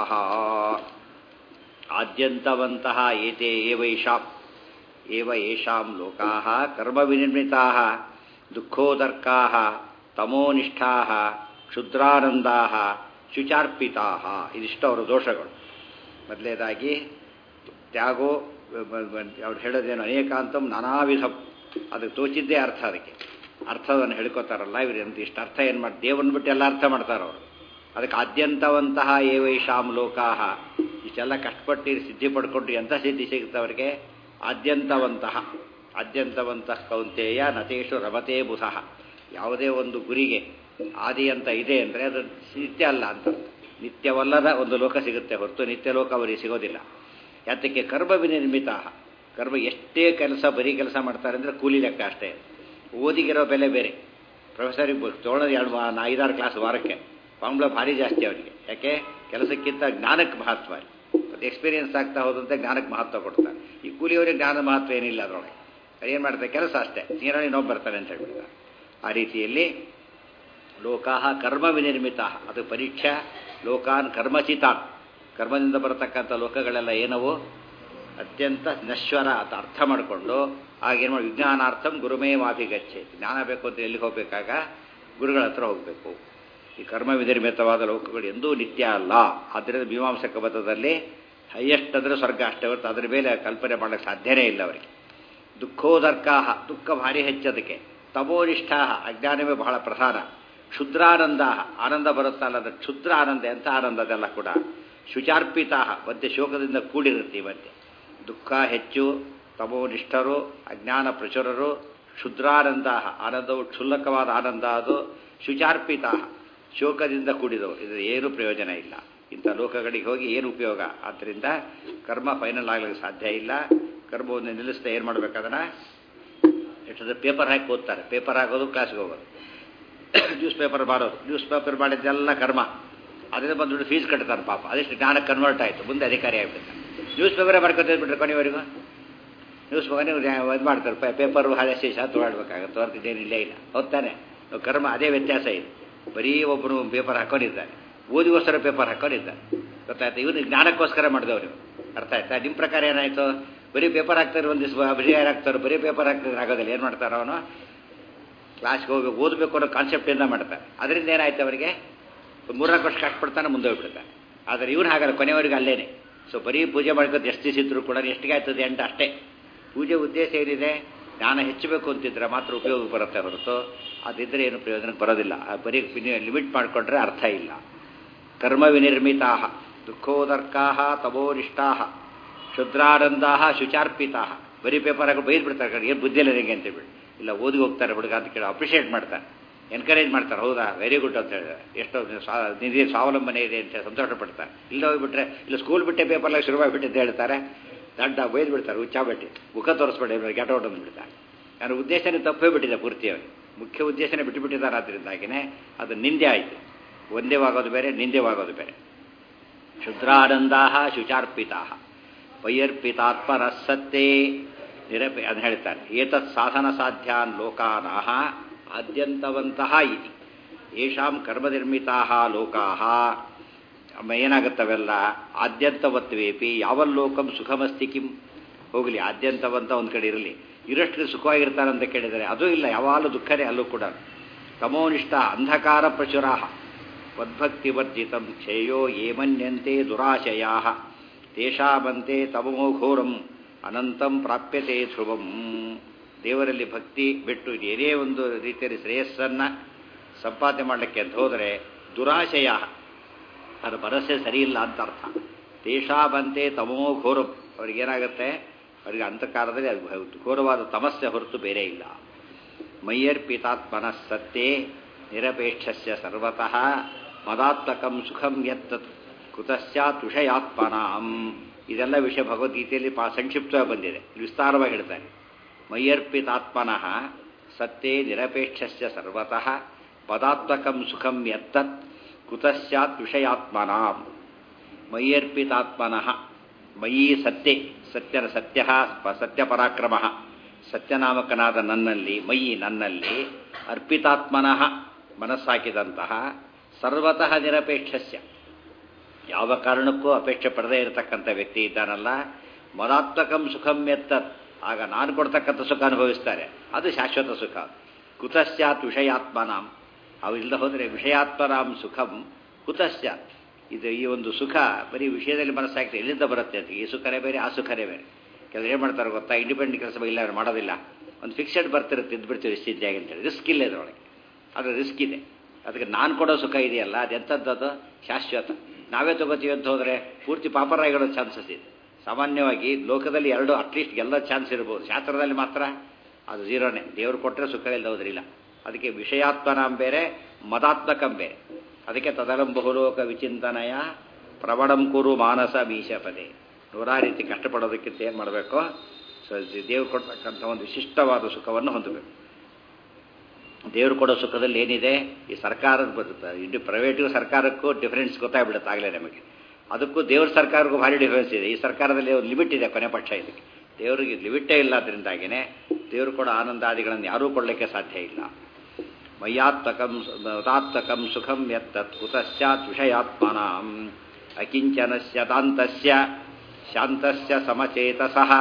ಆದ್ಯಂತವಂತಹ ಏತೆ ಏವೈಷಾಂ ಏವ ಯೇಷಾಂ ಲೋಕಾ ಕರ್ಮ ವಿನಿರ್ಮಿತಾ ದುಃಖೋದರ್ಕಾ ತಮೋನಿಷ್ಠಾ ಕ್ಷುದ್ರಾನಂದಾ ಶುಚಾರ್ಪಿತಾ ಇದಿಷ್ಟು ಅವರ ದೋಷಗಳು ಮೊದಲೇದಾಗಿ ತ್ಯಾಗೋ ಅವ್ರು ಹೇಳೋದೇನು ಅನೇಕಾಂತಂ ನಾನಾವಿಧ ಅದಕ್ಕೆ ತೋಚಿದ್ದೇ ಅರ್ಥ ಅದಕ್ಕೆ ಅರ್ಥವನ್ನು ಹೇಳ್ಕೊತಾರಲ್ಲ ಇವ್ರು ಇಷ್ಟು ಅರ್ಥ ಏನು ಮಾಡಿ ದೇವರನ್ನ ಬಿಟ್ಟು ಎಲ್ಲ ಅರ್ಥ ಮಾಡ್ತಾರೆ ಅವರು ಅದಕ್ಕೆ ಆದ್ಯಂತವಂತಹ ಏವೈಷಾಂ ಲೋಕಾಹ ಇಷ್ಟೆಲ್ಲ ಕಷ್ಟಪಟ್ಟು ಸಿದ್ಧಿ ಪಡ್ಕೊಂಡು ಎಂಥ ಸಿದ್ಧಿ ಸಿಗುತ್ತೆ ಅವರಿಗೆ ಆದ್ಯಂತವಂತಹ ಆದ್ಯಂತವಂತಹ ಕೌಂತೆಯ ನತೇಶು ರಮತೆ ಬುಧಃ ಯಾವುದೇ ಒಂದು ಗುರಿಗೆ ಆದಿ ಅಂತ ಇದೆ ಅಂದರೆ ಅದು ನಿತ್ಯ ಅಲ್ಲ ಅಂತ ನಿತ್ಯವಲ್ಲದ ಒಂದು ಲೋಕ ಸಿಗುತ್ತೆ ಹೊರತು ನಿತ್ಯ ಲೋಕ ಅವರಿಗೆ ಸಿಗೋದಿಲ್ಲ ಯಾತಕ್ಕೆ ಕರ್ಮ ವಿನಿರ್ಮಿತ ಕರ್ಮ ಎಷ್ಟೇ ಕೆಲಸ ಬರೀ ಕೆಲಸ ಮಾಡ್ತಾರೆ ಅಂದರೆ ಕೂಲಿ ಲೆಕ್ಕ ಅಷ್ಟೇ ಓದಿಗಿರೋ ಬೆಲೆ ಬೇರೆ ಪ್ರೊಫೆಸರಿಗೆ ತೊಗೊಳೋದು ಎರಡು ಐದಾರು ಕ್ಲಾಸ್ ವಾರಕ್ಕೆ ಸಂಬಳ ಭಾರಿ ಜಾಸ್ತಿ ಅವರಿಗೆ ಯಾಕೆ ಕೆಲಸಕ್ಕಿಂತ ಜ್ಞಾನಕ್ಕೆ ಮಹತ್ವ ಅದು ಎಕ್ಸ್ಪೀರಿಯನ್ಸ್ ಆಗ್ತಾ ಹೋದಂತೆ ಜ್ಞಾನಕ್ಕೆ ಮಹತ್ವ ಕೊಡ್ತಾರೆ ಈ ಕೂಲಿಯವರಿಗೆ ಜ್ಞಾನದ ಮಹತ್ವ ಏನಿಲ್ಲ ಅದರೊಳಗೆ ಏನು ಮಾಡ್ತಾರೆ ಕೆಲಸ ಅಷ್ಟೇ ನೀರಲ್ಲಿ ಇನ್ನೊಬ್ಬ ಬರ್ತಾನೆ ಅಂತ ಹೇಳ್ಬಿಡ್ತಾರೆ ಆ ರೀತಿಯಲ್ಲಿ ಲೋಕಾಹ ಕರ್ಮ ವಿನಿರ್ಮಿತ ಅದು ಪರೀಕ್ಷಾ ಲೋಕಾನ್ ಕರ್ಮಚಿತಾನ್ ಕರ್ಮದಿಂದ ಬರತಕ್ಕಂಥ ಲೋಕಗಳೆಲ್ಲ ಏನವು ಅತ್ಯಂತ ನಶ್ವರ ಅಂತ ಅರ್ಥ ಮಾಡಿಕೊಂಡು ಆಗೇನು ಮಾಡಿ ವಿಜ್ಞಾನಾರ್ಥಂ ಗುರುಮೇ ಮಾಭಿಗಚ್ಚೆ ಜ್ಞಾನ ಬೇಕು ಅಂತ ಎಲ್ಲಿಗೆ ಹೋಗಬೇಕಾಗ ಗುರುಗಳ ಹತ್ರ ಹೋಗಬೇಕು ಈ ಕರ್ಮ ವಿನಿರ್ಮಿತವಾದ ಲೋಕಗಳು ಎಂದೂ ನಿತ್ಯ ಅಲ್ಲ ಆದ್ದರಿಂದ ಮೀಮಾಂಸಕ ಪದದಲ್ಲಿ ಹೈಯೆಸ್ಟ್ ಅಂದರೆ ಸ್ವರ್ಗ ಅಷ್ಟೇ ಹೊರತು ಅದರ ಮೇಲೆ ಕಲ್ಪನೆ ಮಾಡೋಕ್ಕೆ ಸಾಧ್ಯನೇ ಇಲ್ಲ ಅವರಿಗೆ ದುಃಖೋದರ್ಕಾಹ ದುಃಖ ಭಾರಿ ಹೆಚ್ಚದಕ್ಕೆ ತಮೋನಿಷ್ಠಾ ಅಜ್ಞಾನವೇ ಬಹಳ ಪ್ರಧಾನ ಕ್ಷುದ್ರಾನಂದ ಆನಂದ ಬರುತ್ತಲ್ಲ ಅದು ಕ್ಷುದ್ರ ಆನಂದ ಎಂಥ ಆನಂದ ಅದೆಲ್ಲ ಕೂಡ ಶುಚಾರ್ಪಿತಾ ಮಧ್ಯೆ ಶೋಕದಿಂದ ಕೂಡಿರುತ್ತೆ ಮಧ್ಯೆ ದುಃಖ ಹೆಚ್ಚು ತಮೋನಿಷ್ಠರು ಅಜ್ಞಾನ ಪ್ರಚುರರು ಕ್ಷುದ್ರಾನಂದ ಆನಂದವು ಕ್ಷುಲ್ಲಕವಾದ ಆನಂದ ಅದು ಶುಚಾರ್ಪಿತ ಶೋಕದಿಂದ ಕೂಡಿದವು ಇದು ಏನು ಪ್ರಯೋಜನ ಇಲ್ಲ ಇಂಥ ಲೋಕಗಳಿಗೆ ಹೋಗಿ ಏನು ಉಪಯೋಗ ಆದ್ದರಿಂದ ಕರ್ಮ ಫೈನಲ್ ಆಗ್ಲಿಕ್ಕೆ ಸಾಧ್ಯ ಇಲ್ಲ ಕರ್ಮವನ್ನು ನಿಲ್ಲಿಸ್ತಾ ಏನು ಮಾಡ್ಬೇಕಾದನ್ನ ಎಷ್ಟೊಂದು ಪೇಪರ್ ಹಾಕಿ ಓದ್ತಾರೆ ಪೇಪರ್ ಹಾಕೋದು ಕ್ಲಾಸ್ಗೆ ಹೋಗೋದು ನ್ಯೂಸ್ ಪೇಪರ್ ಮಾಡೋದು ನ್ಯೂಸ್ ಪೇಪರ್ ಮಾಡಿದ್ದೆಲ್ಲ ಕರ್ಮ ಅದರಿಂದ ಬಂದ್ಬಿಟ್ಟು ಫೀಸ್ ಕಟ್ತಾರೆ ಪಾಪ ಅದೆಷ್ಟು ಜ್ಞಾನ ಕನ್ವರ್ಟ್ ಆಯಿತು ಮುಂದೆ ಅಧಿಕಾರಿ ಆಗಿಬಿಡ್ತಾರೆ ನ್ಯೂಸ್ ಪೇಪರೇ ಮಾಡ್ಕೊತ ಬಿಟ್ರೆ ಕೊನೆಯವರೆಗೂ ನ್ಯೂಸ್ ಪೇಪರ್ ನೀವು ಇದು ಮಾಡ್ತಾರೆ ಪೇಪರು ಹಳೆ ಶೇಷ ತೊಗೊಳ್ಬೇಕಾಗತ್ತೆ ಹೊರತು ಏನಿಲ್ಲ ಇಲ್ಲ ಹೋಗ್ತಾನೆ ಕರ್ಮ ಅದೇ ವ್ಯತ್ಯಾಸ ಇದೆ ಬರೀ ಒಬ್ಬರು ಪೇಪರ್ ಹಾಕೊಂಡಿದ್ದಾನೆ ಓದಿಗೋಸ್ಕರ ಪೇಪರ್ ಹಾಕೊಂಡಿದ್ದಾನೆ ಗೊತ್ತಾಯ್ತು ಇವನು ಜ್ಞಾನಕ್ಕೋಸ್ಕರ ಮಾಡಿದವ್ರು ಅರ್ಥ ಆಯ್ತಾ ನಿಮ್ಮ ಪ್ರಕಾರ ಏನಾಯಿತು ಬರೀ ಪೇಪರ್ ಹಾಕ್ತಾರೆ ಒಂದು ದಿವಸ ಬರೀ ಯಾರು ಹಾಕ್ತಾರೆ ಬರೀ ಪೇಪರ್ ಹಾಕ್ತಾರೆ ಆಗೋದಿಲ್ಲ ಏನು ಮಾಡ್ತಾರೆ ಅವನು ಕ್ಲಾಸ್ಗೆ ಹೋಗಿ ಓದಬೇಕು ಅನ್ನೋ ಕಾನ್ಸೆಪ್ಟಿಂದ ಮಾಡ್ತಾರೆ ಅದರಿಂದ ಏನಾಯ್ತು ಅವರಿಗೆ ಮೂರ್ನಾಲ್ಕು ವರ್ಷ ಕಷ್ಟಪಡ್ತಾನೆ ಮುಂದೆ ಹೋಗ್ಬಿಡ್ತಾನೆ ಆದರೆ ಇವನು ಹಾಗಲ್ಲ ಕೊನೆಯವರೆಗೆ ಅಲ್ಲೇನೆ ಸೊ ಬರೀ ಪೂಜೆ ಮಾಡ್ಕೊಂಡು ಎಷ್ಟು ದಿವಸ ಇದ್ರು ಕೂಡ ಎಷ್ಟಿಗೆ ಆಯ್ತದೆ ಅಂತ ಅಷ್ಟೇ ಪೂಜೆ ಉದ್ದೇಶ ಏನಿದೆ ಜ್ಞಾನ ಹೆಚ್ಚಬೇಕು ಅಂತಿದ್ರೆ ಮಾತ್ರ ಉಪಯೋಗ ಬರುತ್ತೆ ಹೊರತು ಅದಿದ್ದರೆ ಏನು ಪ್ರಯೋಜನಕ್ಕೆ ಬರೋದಿಲ್ಲ ಬರೀ ಲಿಮಿಟ್ ಮಾಡಿಕೊಂಡ್ರೆ ಅರ್ಥ ಇಲ್ಲ ಕರ್ಮ ವಿನಿರ್ಮಿತಾ ದುಃಖೋದರ್ಕಾ ತಮೋನಿಷ್ಠಾ ಕ್ಷುದ್ರಾನಂದಾ ಶುಚಾರ್ಪಿತಾ ಬರೀ ಪೇಪರ್ ಹಾಕಿ ಬೈದು ಬಿಡ್ತಾರೆ ಏನು ಬುದ್ಧಿ ಇಲ್ಲ ಹೆಂಗೆ ಅಂತ ಬಿಡಿ ಇಲ್ಲ ಓದಿ ಹೋಗ್ತಾರೆ ಹುಡುಗ ಅಂತ ಕೇಳಿ ಅಪ್ರಿಷಿಯೇಟ್ ಮಾಡ್ತಾರೆ ಎನ್ಕರೇಜ್ ಮಾಡ್ತಾರೆ ಹೌದಾ ವೆರಿ ಗುಡ್ ಅಂತ ಹೇಳಿದ್ರೆ ಎಷ್ಟೋ ಸ್ವಾ- ನಿಧಿ ಸ್ವಾವಲಂಬನೆ ಇದೆ ಅಂತ ಸಂತೋಷ ಪಡ್ತಾರೆ ಇಲ್ಲ ಹೋಗ್ಬಿಟ್ರೆ ಇಲ್ಲ ಸ್ಕೂಲ್ ಬಿಟ್ಟೆ ಪೇಪರ್ಲಾಗ ಶುರುವಾಗಿಬಿಟ್ಟು ಅಂತ ಹೇಳ್ತಾರೆ ದಡ್ಡ ಬೈದು ಬಿಡ್ತಾರೆ ಹುಚ್ಚಾಬಟ್ಟಿ ಮುಖ ತೋರಿಸ್ಬೇಡಿ ಗೆಟ್ ಔಟ್ ಅಂದ್ಬಿಡ್ತಾರೆ ನನ್ನ ಉದ್ದೇಶನೇ ತಪ್ಪೇ ಬಿಟ್ಟಿದೆ ಪೂರ್ತಿಯಾಗಿ ಮುಖ್ಯ ಉದ್ದೇಶನೇ ಬಿಟ್ಟು ಬಿಟ್ಟಿದ್ದಾರೆ ಅದರಿಂದಾಗಿನೇ ಅದು ನಿಂದೆ ಆಯಿತು ಒಂದೇವಾಗೋದು ಬೇರೆ ನಿಂದೆವಾಗೋದು ಬೇರೆ ಶುದ್ರಾನಂದಾ ಶುಚಾರ್ಪಿತಾ ವೈಯರ್ಪಿತಾತ್ಮನ ಸತ್ತೇ ನಿರಪೆ ಅದು ಹೇಳ್ತಾರೆ ಏತತ್ ಸಾಧನ ಸಾಧ್ಯಾನ್ ಲೋಕಾನಾಹ ಆದ್ಯಂತವಂತಹ ಇತಿ ಯೇಷಾಂ ಕರ್ಮನಿರ್ಮಿತಾ ಲೋಕಾ ಏನಾಗುತ್ತವೆಲ್ಲ ಆದ್ಯಂತವತ್ವೇಪಿ ಯಾವಲ್ಲೋಕಂ ಸುಖಮಸ್ತಿ ಕಿಂ ಹೋಗಲಿ ಆದ್ಯಂತವಂತ ಒಂದು ಕಡೆ ಇರಲಿ ಇರಷ್ಟು ಸುಖವಾಗಿರ್ತಾರೆ ಅಂತ ಕೇಳಿದರೆ ಅದೂ ಇಲ್ಲ ಯಾವಾಗಲೂ ದುಃಖನೇ ಅಲ್ಲೂ ಕೂಡ ತಮೋನಿಷ್ಠ ಅಂಧಕಾರ ಪ್ರಚುರಾಹ ವದ್ಭಕ್ತಿವರ್ಜಿತಂ ಕ್ಷೇಯೋ ಏಮನ್ಯಂತೆ ದುರಾಶಯಾ ತೇಷಾಮಂತೆ ತಮೋ ಘೋರಂ ಅನಂತಂ ಪ್ರಾಪ್ಯತೆ ಧ್ರುವಂ ದೇವರಲ್ಲಿ ಭಕ್ತಿ ಬಿಟ್ಟು ಏನೇ ಒಂದು ರೀತಿಯಲ್ಲಿ ಶ್ರೇಯಸ್ಸನ್ನು ಸಂಪಾದನೆ ಮಾಡಲಿಕ್ಕೆ ಅಂತ ಹೋದರೆ ದುರಾಶಯ ಅದು ಭರವಸೆ ಸರಿಯಿಲ್ಲ ಅಂತ ಅರ್ಥ ತೇಷಾಮಂತೆ ತಮೋ ಘೋರಂ ಅವ್ರಿಗೇನಾಗುತ್ತೆ ಅವರಿಗೆ ಅಂತಕಾಲದಲ್ಲಿ ಅದು ಘೋರವಾದ ತಮಸ್ಸೆ ಹೊರತು ಬೇರೆ ಇಲ್ಲ ಮಯ್ಯರ್ಪಿತಾತ್ಮನ ಸತ್ತೇ ನಿರಪೇಕ್ಷಸ್ಯ ಸರ್ವತಃ ಮದಾತ್ಮಕಂ ಸುಖಂ ಯತ್ತತ್ ಕುತಶ್ಚಾತ್ ವಿಷಯಾತ್ಮನಾಂ ಇದೆಲ್ಲ ವಿಷಯ ಭಗವದ್ಗೀತೆಯಲ್ಲಿ ಪಾ ಸಂಕ್ಷಿಪ್ತವಾಗಿ ಬಂದಿದೆ ವಿಸ್ತಾರವಾಗಿ ಹೇಳ್ತಾರೆ ಮಯ್ಯರ್ಪಿತಾತ್ಮನಃ ಸತ್ತೇ ನಿರಪೇಕ್ಷಸ್ಯ ಸರ್ವತಃ ಪದಾತ್ಮಕಂ ಸುಖಂ ಯತ್ತತ್ ಕುತಶ್ಚಾತ್ ವಿಷಯಾತ್ಮನಾಂ ಮಯ್ಯರ್ಪಿತಾತ್ಮನಃ ಮಯಿ ಸತ್ಯೆ ಸತ್ಯನ ಸತ್ಯ ಸತ್ಯಪರಾಕ್ರಮ ಸತ್ಯನಾಮಕನಾದ ನನ್ನಲ್ಲಿ ಮಯಿ ನನ್ನಲ್ಲಿ ಅರ್ಪಿತಾತ್ಮನಃ ಮನಸ್ಸಾಕಿದಂತಹ ಸರ್ವತಃ ನಿರಪೇಕ್ಷಸ್ಯ ಯಾವ ಕಾರಣಕ್ಕೂ ಅಪೇಕ್ಷೆ ಪಡದೇ ಇರತಕ್ಕಂಥ ವ್ಯಕ್ತಿ ಇದ್ದಾನಲ್ಲ ಮದಾತ್ಮಕಂ ಸುಖಂ ಎತ್ತತ್ ಆಗ ನಾನು ಕೊಡ್ತಕ್ಕಂಥ ಸುಖ ಅನುಭವಿಸ್ತಾರೆ ಅದು ಶಾಶ್ವತ ಸುಖ ಕುತಶ್ಚಾತ್ ವಿಷಯಾತ್ಮನಾಂ ಅವು ಇಲ್ಲದೆ ಹೋದರೆ ವಿಷಯಾತ್ಮನಾಂ ಸುಖಂ ಕುತಶ್ಚಾತ್ ಇದು ಈ ಒಂದು ಸುಖ ಬರೀ ವಿಷಯದಲ್ಲಿ ಮನಸ್ಸಾಗ್ತದೆ ಎಲ್ಲಿಂದ ಬರುತ್ತೆ ಅಂತ ಈ ಸುಖನೇ ಬೇರೆ ಆ ಸುಖನೇ ಬೇರೆ ಕೆಲವರು ಏನು ಮಾಡ್ತಾರೆ ಗೊತ್ತಾ ಇಂಡಿಪೆಂಡೆಂಟ್ ಕೆಲಸ ಇಲ್ಲ ಅವ್ರು ಮಾಡೋದಿಲ್ಲ ಒಂದು ಫಿಕ್ಸೆಡ್ ಬರ್ತಿರುತ್ತೆ ಇದ್ಬಿಡ್ತೀವಿ ನಿಶ್ಚಿತಿಯಾಗಿ ಅಂತೇಳಿ ರಿಸ್ಕ್ ಇಲ್ಲ ಇದರೊಳಗೆ ಅದು ರಿಸ್ಕ್ ಇದೆ ಅದಕ್ಕೆ ನಾನು ಕೊಡೋ ಸುಖ ಇದೆಯಲ್ಲ ಅದು ಎಂಥದ್ದು ಶಾಶ್ವತ ನಾವೇ ತಗೋತೀವಿ ಅಂತ ಹೋದರೆ ಪೂರ್ತಿ ಪಾಪರಾಗಿಡೋ ಚಾನ್ಸಸ್ ಇದೆ ಸಾಮಾನ್ಯವಾಗಿ ಲೋಕದಲ್ಲಿ ಎರಡು ಅಟ್ಲೀಸ್ಟ್ ಎಲ್ಲ ಚಾನ್ಸ್ ಇರ್ಬೋದು ಶಾಸ್ತ್ರದಲ್ಲಿ ಮಾತ್ರ ಅದು ಝೀರೋನೇ ದೇವರು ಕೊಟ್ಟರೆ ಸುಖ ಇಲ್ಲದೆ ಹೋದ್ರಿಲ್ಲ ಅದಕ್ಕೆ ವಿಷಯಾತ್ಮನಾಂ ಬೇರೆ ಮದಾತ್ಮಕಂ ಬೇರೆ ಅದಕ್ಕೆ ತದಲಂ ಬಹುಲೋಕ ವಿಚಿಂತನಯ ಪ್ರವಣಂ ಕುರು ಮಾನಸ ಮೀಶಪದೆ ನೂರಾರು ರೀತಿ ಕಷ್ಟಪಡೋದಕ್ಕಿಂತ ಏನು ಮಾಡಬೇಕು ಸೊ ದೇವ್ರು ಕೊಡ್ತಕ್ಕಂಥ ಒಂದು ವಿಶಿಷ್ಟವಾದ ಸುಖವನ್ನು ಹೊಂದಬೇಕು ದೇವರು ಕೊಡೋ ಸುಖದಲ್ಲಿ ಏನಿದೆ ಈ ಸರ್ಕಾರದ ಬರುತ್ತೆ ಇಡೀ ಪ್ರೈವೇಟಿಗೂ ಸರ್ಕಾರಕ್ಕೂ ಡಿಫರೆನ್ಸ್ ಗೊತ್ತಾಗ್ಬಿಡುತ್ತೆ ಆಗಲೇ ನಮಗೆ ಅದಕ್ಕೂ ದೇವ್ರ ಸರ್ಕಾರಕ್ಕೂ ಭಾರಿ ಡಿಫರೆನ್ಸ್ ಇದೆ ಈ ಸರ್ಕಾರದಲ್ಲಿ ಒಂದು ಲಿಮಿಟ್ ಇದೆ ಕೊನೆ ಪಕ್ಷ ಇದಕ್ಕೆ ದೇವರಿಗೆ ಲಿಮಿಟೇ ಇಲ್ಲ ಅದರಿಂದಾಗಿನೇ ದೇವರು ಕೊಡೋ ಆನಂದಾದಿಗಳನ್ನು ಯಾರೂ ಕೊಡಲಿಕ್ಕೆ ಸಾಧ್ಯ ಇಲ್ಲ ಮಯ್ಯಾತ್ಮಕಂ ಮದಾತ್ಮಕಂ ಸುಖಂ ಯತ್ತತ್ ಕುತಶ್ಚಾತ್ ವಿಷಯಾತ್ಮನಾಂ ಅಕಿಂಚನಸ್ಯ ದಾಂತಸ್ಯ ಶಾಂತಸ್ಯ ಸಮಚೇತಸಃ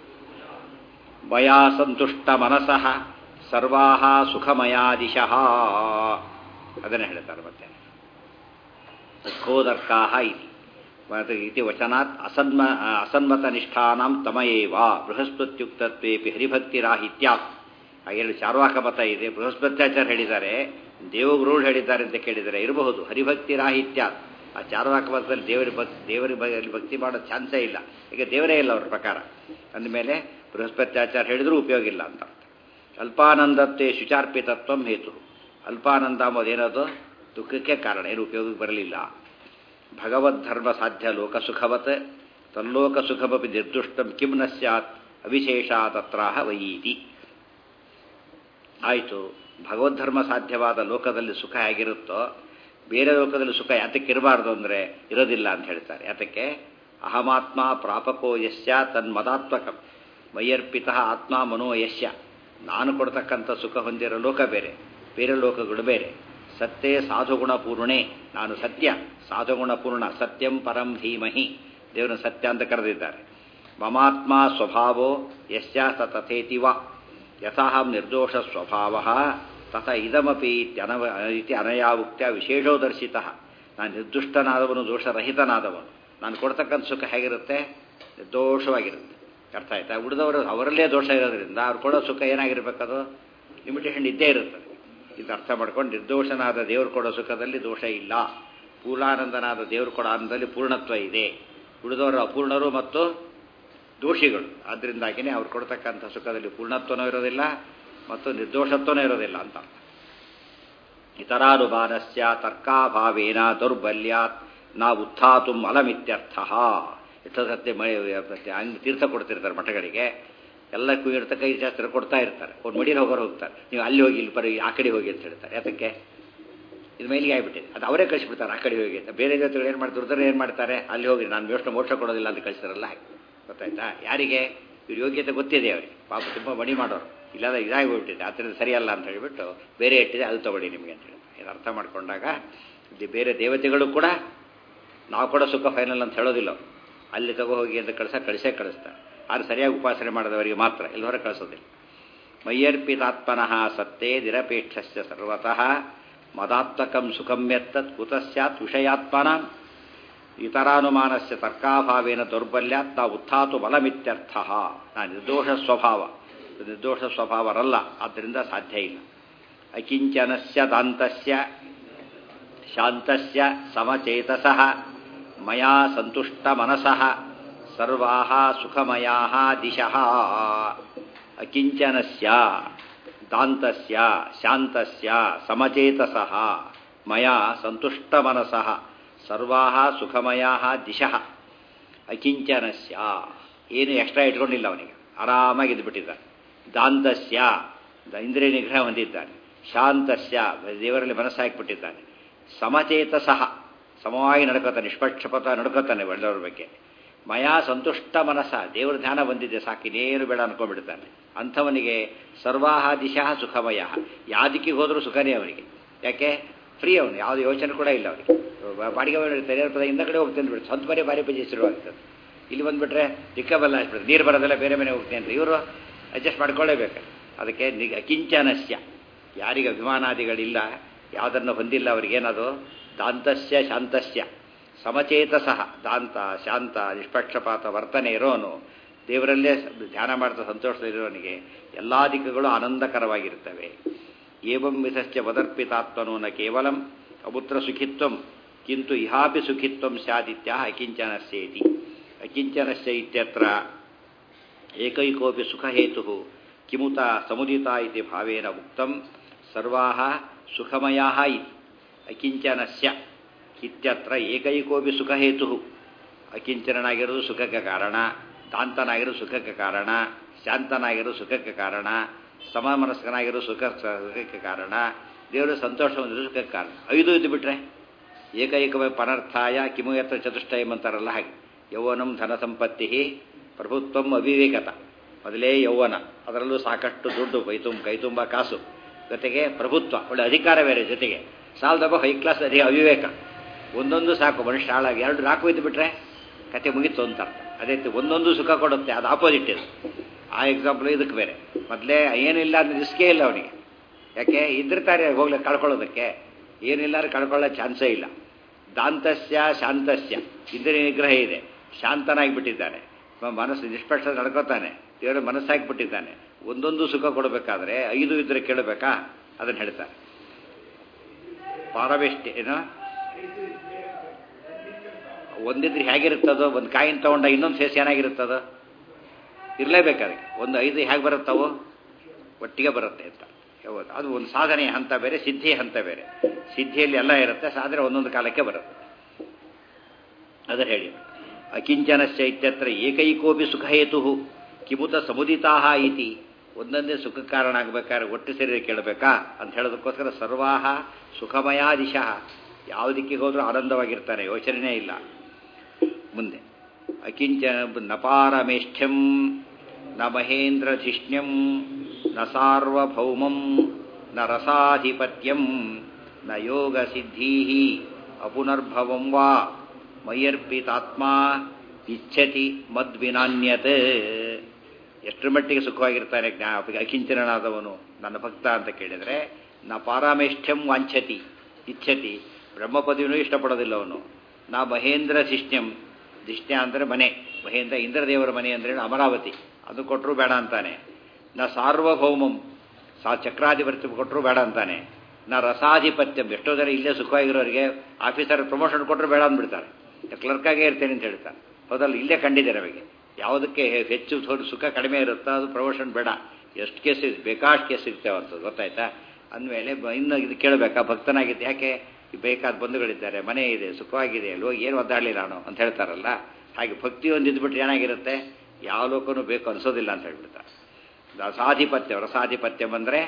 ಮಯಾ ಸಂತುಷ್ಟ ಮನಸಃ ಸರ್ವಾಹ ಸುಖಮಯಾದಿಶಃ ಅದನ್ನು ಹೇಳ್ತಾರೆ ಮತ್ತೆ ದುಃಖೋದರ್ಕಾಹ ಇತಿ ಮತ್ತು ಇತಿ ವಚನಾತ್ ಅಸನ್ಮ ಅಸನ್ಮತನಿಷ್ಠಾನಾಂ ತಮಯೇವ ಬೃಹಸ್ಪತ್ಯುಕ್ತತ್ವೇಪಿ ಹರಿಭಕ್ತಿರಾಹಿತ್ಯಾತ್ ಆ ಎರಡು ಚಾರ್ವಾಕ ಮತ ಇದೆ ಬೃಹಸ್ಪತ್ಯಾಚಾರ ಹೇಳಿದ್ದಾರೆ ದೇವಗುರುಗಳು ಹೇಳಿದ್ದಾರೆ ಅಂತ ಕೇಳಿದರೆ ಇರಬಹುದು ಹರಿಭಕ್ತಿರಾಹಿತ್ಯಾತ್ ಆ ಚಾರ್ವಾಕ ಮತದಲ್ಲಿ ದೇವರ ಭಕ್ತಿ ದೇವರ ಬಗ್ಗೆ ಭಕ್ತಿ ಮಾಡೋ ಚಾನ್ಸೇ ಇಲ್ಲ ಈಗ ದೇವರೇ ಇಲ್ಲ ಅವ್ರ ಪ್ರಕಾರ ಅಂದಮೇಲೆ ಬೃಹಸ್ಪತ್ಯಾಚಾರ ಹೇಳಿದ್ರೂ ಉಪಯೋಗ ಇಲ್ಲ ಅಂತ ಅಲ್ಪಾನಂದತ್ತೆ ಶುಚಾರ್ಪಿತತ್ವಂ ಹೇತು ಅಲ್ಪಾನಂದ ಅಂಬೋದೇನದು ದುಃಖಕ್ಕೆ ಕಾರಣ ಏನು ಉಪಯೋಗಕ್ಕೆ ಬರಲಿಲ್ಲ ಭಗವದ್ಧರ್ಮ ಸಾಧ್ಯ ಲೋಕಸುಖವತ್ ತಲ್ಲೋಕ ಸುಖಮಪಿ ನಿರ್ದುಷ್ಟಂ ಕಿಂ ನ ಸ್ಯಾತ್ ಅವಿಶೇಷ ತತ್ರಾಹ ವಯೀತಿ ಆಯಿತು ಭಗವದ್ಧರ್ಮ ಸಾಧ್ಯವಾದ ಲೋಕದಲ್ಲಿ ಸುಖ ಹೇಗಿರುತ್ತೋ ಬೇರೆ ಲೋಕದಲ್ಲಿ ಸುಖ ಯಾತಕ್ಕೆ ಇರಬಾರ್ದು ಅಂದರೆ ಇರೋದಿಲ್ಲ ಅಂತ ಹೇಳ್ತಾರೆ ಯಾತಕ್ಕೆ ಅಹಮಾತ್ಮ ಪ್ರಾಪಕೋ ಯಸ್ಯ ತನ್ಮದಾತ್ಮಕ ಮೈಯರ್ಪಿತ ಆತ್ಮ ಮನೋ ಯಶ್ಯ ನಾನು ಕೊಡ್ತಕ್ಕಂಥ ಸುಖ ಹೊಂದಿರೋ ಲೋಕ ಬೇರೆ ಬೇರೆ ಲೋಕಗಳು ಬೇರೆ ಸತ್ಯೇ ಸಾಧುಗುಣ ಪೂರ್ಣೆ ನಾನು ಸತ್ಯ ಸಾಧುಗುಣ ಪೂರ್ಣ ಸತ್ಯಂ ಪರಂ ಧೀಮಹಿ ದೇವರನ್ನು ಸತ್ಯ ಅಂತ ಕರೆದಿದ್ದಾರೆ ಮಮಾತ್ಮ ಸ್ವಭಾವೋ ಯಶ್ಯ ಸ ತಥೇತಿ ವ ಯಥಾಹಂ ನಿರ್ದೋಷ ಸ್ವಭಾವ ತಥ ಇದಮಪಿ ಇತ್ಯನವ ಇತಿ ಅನಯಾವುಕ್ತ್ಯ ವಿಶೇಷೋ ದರ್ಶಿತ ನಾನು ನಿರ್ದುಷ್ಟನಾದವನು ದೋಷರಹಿತನಾದವನು ನಾನು ಕೊಡ್ತಕ್ಕಂಥ ಸುಖ ಹೇಗಿರುತ್ತೆ ನಿರ್ದೋಷವಾಗಿರುತ್ತೆ ಅರ್ಥ ಆಯ್ತಾ ಉಳಿದವರು ಅವರಲ್ಲೇ ದೋಷ ಇರೋದ್ರಿಂದ ಅವ್ರು ಕೊಡೋ ಸುಖ ಏನಾಗಿರ್ಬೇಕದು ಲಿಮಿಟೇಷನ್ ಇದ್ದೇ ಇರುತ್ತದೆ ಇದು ಅರ್ಥ ಮಾಡ್ಕೊಂಡು ನಿರ್ದೋಷನಾದ ದೇವರು ಕೊಡೋ ಸುಖದಲ್ಲಿ ದೋಷ ಇಲ್ಲ ಪೂರ್ಣಾನಂದನಾದ ದೇವರು ಕೊಡೋ ಆನಂದದಲ್ಲಿ ಪೂರ್ಣತ್ವ ಇದೆ ಉಳಿದವರು ಅಪೂರ್ಣರು ಮತ್ತು ದೋಷಿಗಳು ಆದ್ದರಿಂದಾಗಿಯೇ ಅವ್ರು ಕೊಡ್ತಕ್ಕಂಥ ಸುಖದಲ್ಲಿ ಪೂರ್ಣತ್ವನೂ ಇರೋದಿಲ್ಲ ಮತ್ತು ನಿರ್ದೋಷತ್ವನೂ ಇರೋದಿಲ್ಲ ಅಂತ ಇತರಾನುಮಾನಸ್ಯ ತರ್ಕಾಭಾವೇನ ದೌರ್ಬಲ್ಯಾತ್ ನಾ ಉತ್ಥಾತು ಅಲಮಿತ್ಯರ್ಥ ಎಷ್ಟೋ ಸತ್ಯ ಮಳೆ ಹಂಗೆ ತೀರ್ಥ ಕೊಡ್ತಿರ್ತಾರೆ ಮಠಗಳಿಗೆ ಎಲ್ಲ ಕುಯ್ಯಿಡ್ತಾ ಕೈ ಜಾಸ್ತಿ ಕೊಡ್ತಾ ಇರ್ತಾರೆ ಅವ್ರು ಮಡಿಯಲ್ಲಿ ಹೋಗೋರು ಹೋಗ್ತಾರೆ ನೀವು ಅಲ್ಲಿ ಹೋಗಿ ಇಲ್ಲಿ ಬರೀ ಆ ಕಡೆ ಹೋಗಿ ಅಂತ ಹೇಳ್ತಾರೆ ಯಾತಕ್ಕೆ ಇದು ಮೇಲಿಗೆ ಆಗಿಬಿಟ್ಟಿದೆ ಅದು ಅವರೇ ಕಳಿಸ್ಬಿಡ್ತಾರೆ ಆ ಕಡೆ ಹೋಗಿ ಅಂತ ಬೇರೆ ಜೊತೆಗಳು ಏನು ಮಾಡ್ತಾರೆ ದುರ್ಧರು ಏನು ಮಾಡ್ತಾರೆ ಅಲ್ಲಿ ಹೋಗಿ ನಾನು ಯೋಚನೆ ಮೋಕ್ಷ ಕೊಡೋದಿಲ್ಲ ಅಂತ ಕಳಿಸ್ತಾರಲ್ಲ ಹಾಗೆ ಗೊತ್ತಾಯ್ತಾ ಯಾರಿಗೆ ಇವ್ರ ಯೋಗ್ಯತೆ ಗೊತ್ತಿದೆ ಅವರಿಗೆ ಪಾಪ ತುಂಬ ಮಣಿ ಮಾಡೋರು ಇಲ್ಲಾದ ಇದಾಗಿ ಹೋಗ್ಬಿಟ್ಟಿದೆ ಆದ್ದರಿಂದ ಸರಿಯಲ್ಲ ಅಂತ ಹೇಳಿಬಿಟ್ಟು ಬೇರೆ ಇಟ್ಟಿದೆ ಅದು ತಗೊಳ್ಳಿ ನಿಮಗೆ ಅಂತ ಹೇಳಿ ಇದು ಅರ್ಥ ಮಾಡ್ಕೊಂಡಾಗ ಇಲ್ಲಿ ಬೇರೆ ದೇವತೆಗಳು ಕೂಡ ನಾವು ಕೂಡ ಸುಖ ಫೈನಲ್ ಅಂತ ಹೇಳೋದಿಲ್ಲ ಅವ್ರು. ಅಲ್ಲಿ ತಗೋ ಹೋಗಿ ಅಂತ ಕಳಿಸ ಕಳಿಸೇ ಕಳಿಸ್ತಾರೆ ಆದ್ರೆ ಸರಿಯಾಗಿ ಉಪಾಸನೆ ಮಾಡಿದವರಿಗೆ ಮಾತ್ರ ಎಲ್ಲವರ ಕಳಿಸೋದಿಲ್ಲ ಮಯ್ಯರ್ಪಿತಾತ್ಮನಃ ಸತ್ತೇ ನಿರಪೇಕ್ಷಸ್ಯ ಸರ್ವತಃ ಮದಾತ್ಮಕಂ ಸುಖಂ ಯತ್ತತ್ ಕುತ ಸ್ಯಾತ್ ವಿಷಯಾತ್ಮನ ಇತರಾನುಮಾನಸ್ಯ ತರ್ಕಾಭಾವೇನ ದೌರ್ಬಲ್ಯಾತ್ ನಾ ಉತ್ಥಾತು ಬಲಮಿತ್ಯರ್ಥ ನಾ ನಿರ್ದೋಷ ಸ್ವಭಾವ ನಿರ್ದೋಷ ಸ್ವಭಾವರಲ್ಲ ಆದ್ದರಿಂದ ಸಾಧ್ಯ ಇಲ್ಲ ಅಕಿಂಚನಸ್ಯ ದಾಂತಸ್ಯ ಶಾಂತಸ್ಯ ಸಮಚೇತಸಃ ಮಯಾ ಸಂತುಷ್ಟ ಮನಸಃ ಸರ್ವಾಃ ಸುಖಮಯಾಃ ದಿಶಃ ಅಕಿಂಚನಸ್ಯ ದಾಂತಸ್ಯ ಶಾಂತಸ್ಯ ಸಮಚೇತಸಃ ಮಯಾ ಸಂತುಷ್ಟ ಮನಸಃ ಸರ್ವಾಃ ಸುಖಮಯಾಃ ದಿಶಃ ಅಕಿಂಚನಸ್ಯ ಏನು ಎಕ್ಸ್ಟ್ರಾ ಇಟ್ಕೊಂಡಿಲ್ಲ ಅವನಿಗೆ ಆರಾಮಾಗಿ ಇದ್ಬಿಟ್ಟಿದ್ದಾನೆ ದಾಂತಸ್ಯ ಇಂದ್ರಿಯ ನಿಗ್ರಹ ಹೊಂದಿದ್ದಾನೆ ಶಾಂತಸ್ಯ ದೇವರಲ್ಲಿ ಮನಸ್ಸು ಹಾಕಿಬಿಟ್ಟಿದ್ದಾನೆ ಸಮಚೇತಸಃ ಸಮವಾಗಿ ನಡ್ಕೋತಾನೆ ನಿಷ್ಪಕ್ಷಪಾತ ನಡ್ಕೋತಾನೆ ಒಳ್ಳೆಯವ್ರ ಬಗ್ಗೆ ಮಯಾ ಸಂತುಷ್ಟ ಮನಸ್ಸ ದೇವರ ಧ್ಯಾನ ಬಂದಿದೆ ಸಾಕು ಇನ್ನೇನು ಬೇಡ ಅನ್ಕೊಂಡ್ಬಿಡ್ತಾನೆ ಅಂಥವನಿಗೆ ಸರ್ವಾಹ ದಿಶಾ ಸುಖಮಯ ಯಾದಕ್ಕಿಗೆ ಹೋದರೂ ಸುಖನೇ ಅವನಿಗೆ ಯಾಕೆ ಫ್ರೀ ಅವನು ಯಾವುದು ಯೋಚನೆ ಕೂಡ ಇಲ್ಲ ಅವನಿಗೆ ಬಾಡಿಗೆ ತೆರೆದ ಹಿಂದ ಕಡೆ ಹೋಗ್ತೇನೆ ಬಿಟ್ಟು ಸ್ವಂತ ಮನೆ ಬಾರಿ ಪೂಜೆ ಶುರುವಾಗ್ತದೆ ಇಲ್ಲಿ ಬಂದುಬಿಟ್ರೆ ದಿಕ್ಕಬಲ್ಲ ಆಗ್ಬಿಡ್ತದೆ ನೀರು ಬರೋದೆಲ್ಲ ಬೇರೆ ಮನೆ ಹೋಗ್ತೇನೆ ಅಂತ ಇವರು ಅಡ್ಜಸ್ಟ್ ಮಾಡ್ಕೊಳ್ಳೇಬೇಕು ಅದಕ್ಕೆ ನಿಗ ಕಿಂಚನಸ್ಯ ಯಾರಿಗೆ ಅಭಿಮಾನಾದಿಗಳಿಲ್ಲ ಯಾವುದನ್ನು ಹೊಂದಿಲ್ಲ ಅವರಿಗೇನದು ದಾಂತಸ್ಯ ಶಾಂತಸ್ಯ ಸಮಚೇತಸಃ ದಾಂತ ಶಾಂತ ನಿಷ್ಪಕ್ಷಪಾತ ವರ್ತನೆ ಇರೋನು ದೇವರಲ್ಲೇ ಧ್ಯಾನ ಮಾಡ್ತಾ ಸಂತೋಷದಲ್ಲಿರೋನಿಗೆ ಎಲ್ಲ ದಿಕ್ಕುಗಳು ಆನಂದಕರವಾಗಿರ್ತವೆ ಏವಂ ವಿಧಶ್ಚ ವದರ್ಪಿತಾತ್ಮನೋ ನ ಕೇವಲಂ ಅಪುತ್ರ ಸುಖಿತ್ವಂ ಕಿಂತು ಇಹಾಪಿ ಸುಖಿತ್ವಂ ಸ್ಯಾದಿತ್ಯ ಅಕಿಂಚನಸ್ಯೇತಿ ಅಕಿಂಚನಸ್ಯ ಇತ್ಯತ್ರ ಏಕೈಕೋಪಿ ಸುಖಹೇತು ಕಿಮುತ ಸಮುದಿತ ಇತಿ ಭಾವೇನ ಉಕ್ತಂ ಸರ್ವಾಹ ಸುಖಮಯಾ ಇತಿ ಅಕಿಂಚನಸ್ಯ ಇತ್ಯತ್ರ ಏಕೈಕೋಪಿ ಸುಖಹೇತು ಅಕಿಂಚನನಾಗಿರೋದು ಸುಖಕ್ಕೆ ಕಾರಣ ದಾಂತನಾಗಿರೋದು ಸುಖಕ್ಕೆ ಕಾರಣ ಶಾಂತನಾಗಿರೋದು ಸುಖಕ್ಕೆ ಕಾರಣ ಸಮಮನಸ್ಕನಾಗಿರೋ ಸುಖ ಸುಖಕ್ಕೆ ಕಾರಣ ದೇವರು ಸಂತೋಷ ಹೊಂದಿರೋ ಸುಖಕ್ಕೆ ಕಾರಣ ಐದು ಇದು ಬಿಟ್ರೆ ಏಕೈಕವೇ ಪನರ್ಥಾಯ ಕಿಮು ಯತ್ರ ಚತುಷ್ಟಯಂ ಅಂತಾರಲ್ಲ ಹಾಗೆ ಯೌವನಂ ಧನ ಸಂಪತ್ತಿ ಪ್ರಭುತ್ವಂ ಅವಿವೇಕತ ಮೊದಲೇ ಯೌವನ ಅದರಲ್ಲೂ ಸಾಕಷ್ಟು ದುಡ್ಡು ಕೈತುಂಬ ಕೈತುಂಬ ಕಾಸು ಜೊತೆಗೆ ಪ್ರಭುತ್ವ ಒಳ್ಳೆ ಅಧಿಕಾರ ಬೇರೆ ಜೊತೆಗೆ ಸಾಲದಬ್ಬ ಹೈ ಕ್ಲಾಸ್ ಅಧಿಕ ಅವಿವೇಕ ಒಂದೊಂದು ಸಾಕು ಮನುಷ್ಯ ಹಾಳಾಗಿ ಎರಡು ನಾಲ್ಕು ಇದ್ದು ಬಿಟ್ರೆ ಕತೆ ಮುಗಿತು ಅಂತಾರೆ ಅದೇ ರೀತಿ ಒಂದೊಂದು ಸುಖ ಕೊಡುತ್ತೆ ಅದು ಆಪೋಸಿಟ್ ಇದು ಆ ಎಕ್ಸಾಂಪಲ್ ಇದಕ್ಕೆ ಬೇರೆ ಮೊದಲೇ ಏನಿಲ್ಲ ಅಂದ್ರೆ ರಿಸ್ಕೇ ಇಲ್ಲ ಅವನಿಗೆ ಯಾಕೆ ಇದ್ದಿರ್ತಾರೆ ಹೋಗ್ಲಿಕ್ಕೆ ಕಳ್ಕೊಳ್ಳೋದಕ್ಕೆ ಏನಿಲ್ಲ ಅಂದ್ರೆ ಕಳ್ಕೊಳ್ಳೋ ಚಾನ್ಸೇ ಇಲ್ಲ ದಾಂತಸ್ಯ ಶಾಂತಸ್ಯ ಇಂದ್ರಿಯ ನಿಗ್ರಹ ಇದೆ ಶಾಂತನಾಗಿ ಬಿಟ್ಟಿದ್ದಾನೆ ಮನಸ್ಸು ನಿಷ್ಪಕ್ಷ ನಡ್ಕೋತಾನೆ ದೇವರು ಮನಸ್ಸಾಗಿಬಿಟ್ಟಿದ್ದಾನೆ ಒಂದೊಂದು ಸುಖ ಕೊಡಬೇಕಾದ್ರೆ ಐದು ಇದ್ರೆ ಕೇಳಬೇಕಾ ಅದನ್ನು ಹೇಳ್ತಾರೆ ಪಾರವೆಷ್ಟೇ ಏನೋ ಒಂದಿದ್ರೆ ಹೇಗಿರುತ್ತದೋ ಒಂದು ಕಾಯಿನ ತಗೊಂಡ ಇನ್ನೊಂದು ಸೇಸ್ ಏನಾಗಿರುತ್ತದೋ ಇರಲೇಬೇಕು ಅದಕ್ಕೆ ಒಂದು ಐದು ಹೇಗೆ ಬರುತ್ತವೋ ಒಟ್ಟಿಗೆ ಬರುತ್ತೆ ಅಂತ ಹೌದು ಅದು ಒಂದು ಸಾಧನೆಯ ಹಂತ ಬೇರೆ ಸಿದ್ಧಿಯ ಹಂತ ಬೇರೆ ಸಿದ್ಧಿಯಲ್ಲಿ ಎಲ್ಲ ಇರುತ್ತೆ ಸಾಧನೆ ಒಂದೊಂದು ಕಾಲಕ್ಕೆ ಬರುತ್ತೆ ಅದರ ಹೇಳಿ ಅಕಿಂಚನಶ್ಚ ಇತ್ಯತ್ರ ಏಕೈಕೋಪಿ ಸುಖಹೇತು ಕಿಮುತ ಸಮುದಿತಾ ಇತಿ ಒಂದೊಂದೇ ಸುಖ ಕಾರಣ ಆಗಬೇಕಾದ್ರೆ ಒಟ್ಟು ಸೇರಿ ಕೇಳಬೇಕಾ ಅಂತ ಹೇಳೋದಕ್ಕೋಸ್ಕರ ಸರ್ವಾಹ ಸುಖಮಯಾ ದಿಶಃ ಯಾವ ದಿಕ್ಕಿಗೆ ಹೋದ್ರೂ ಆನಂದವಾಗಿರ್ತಾನೆ ಯೋಚನೆಯೇ ಇಲ್ಲ ಮುಂದೆ ಅಕಿಂಚ ನಪಾರಮೇಷ್ಠ್ಯಂ ನ ಮಹೇಂದ್ರಧಿಷ್ಣ್ಯಂ ನ ಸಾರ್ವಭೌಮಂ ನ ರಸಾಧಿಪತ್ಯಂ ನ ಯೋಗ ಸಿದ್ಧೀ ಅಪುನರ್ಭವಂ ವಾ ಮೈಯರ್ಪಿತಾತ್ಮ ಇಚ್ಛತಿ ಮದ್ವಿನಾನ್ಯತ್ ಎಷ್ಟರ ಮಟ್ಟಿಗೆ ಸುಖವಾಗಿರ್ತಾನೆ ಜ್ಞಾ ಅಕಿಂಚನಾದವನು ನನ್ನ ಭಕ್ತ ಅಂತ ಕೇಳಿದರೆ ನಾ ಪಾರಾಮೇಷ್ಠ್ಯಂ ವಾಂಛತಿ ಇಚ್ಛತಿ ಬ್ರಹ್ಮಪದವಿನೂ ಇಷ್ಟಪಡೋದಿಲ್ಲ ಅವನು ನಾ ಮಹೇಂದ್ರ ಶಿಷ್ಣ್ಯಂ ದಿಷ್ಣ್ಯ ಅಂದರೆ ಮನೆ ಮಹೇಂದ್ರ ಇಂದ್ರದೇವರ ಮನೆ ಅಂದರೆ ಅಮರಾವತಿ ಅದು ಕೊಟ್ಟರು ಬೇಡ ಅಂತಾನೆ ನಾ ಸಾರ್ವಭೌಮಂ ಸಾ ಚಕ್ರಾಧಿಪತ್ಯ ಕೊಟ್ಟರು ಬೇಡ ಅಂತಾನೆ ನಾ ರಸಾಧಿಪತ್ಯಂ ಎಷ್ಟೋ ಜನ ಇಲ್ಲೇ ಸುಖವಾಗಿರೋರಿಗೆ ಆಫೀಸರ್ ಪ್ರಮೋಷನ್ ಕೊಟ್ಟರು ಬೇಡ ಅಂದ್ಬಿಡ್ತಾರೆ ಕ್ಲರ್ಕಾಗೇ ಇರ್ತೇನೆ ಅಂತ ಹೇಳ್ತಾರೆ ಹೌದಲ್ಲ ಇಲ್ಲೇ ಕಂಡಿದೆ ನಮಗೆ ಯಾವುದಕ್ಕೆ ಹೆಚ್ಚು ಸುಖ ಕಡಿಮೆ ಇರುತ್ತೋ ಅದು ಪ್ರಮೋಷನ್ ಬೇಡ ಎಷ್ಟು ಕೇಸ್ ಬೇಕಾಷ್ಟು ಕೇಸ್ ಇರ್ತೇವೆ ಅಂತ ಗೊತ್ತಾಯ್ತಾ ಅಂದಮೇಲೆ ಇನ್ನು ಇದು ಕೇಳಬೇಕಾ ಭಕ್ತನಾಗಿದ್ದು ಯಾಕೆ ಬೇಕಾದ ಬಂಧುಗಳಿದ್ದಾರೆ ಮನೆ ಇದೆ ಸುಖವಾಗಿದೆ ಅಲ್ವೋ ಏನು ಒದ್ದಾಡಲಿಲ್ಲ ನಾನು ಅಂತ ಹೇಳ್ತಾರಲ್ಲ ಹಾಗೆ ಭಕ್ತಿ ಒಂದು ಇದ್ಬಿಟ್ರೆ ಏನಾಗಿರುತ್ತೆ ಯಾವ ಲೋಕನೂ ಬೇಕು ಅನಿಸೋದಿಲ್ಲ ಅಂತ ಹೇಳ್ಬಿಡ್ತಾರೆ ರಸಾಧಿಪತ್ಯ ರಸಾಧಿಪತ್ಯ ಬಂದರೆ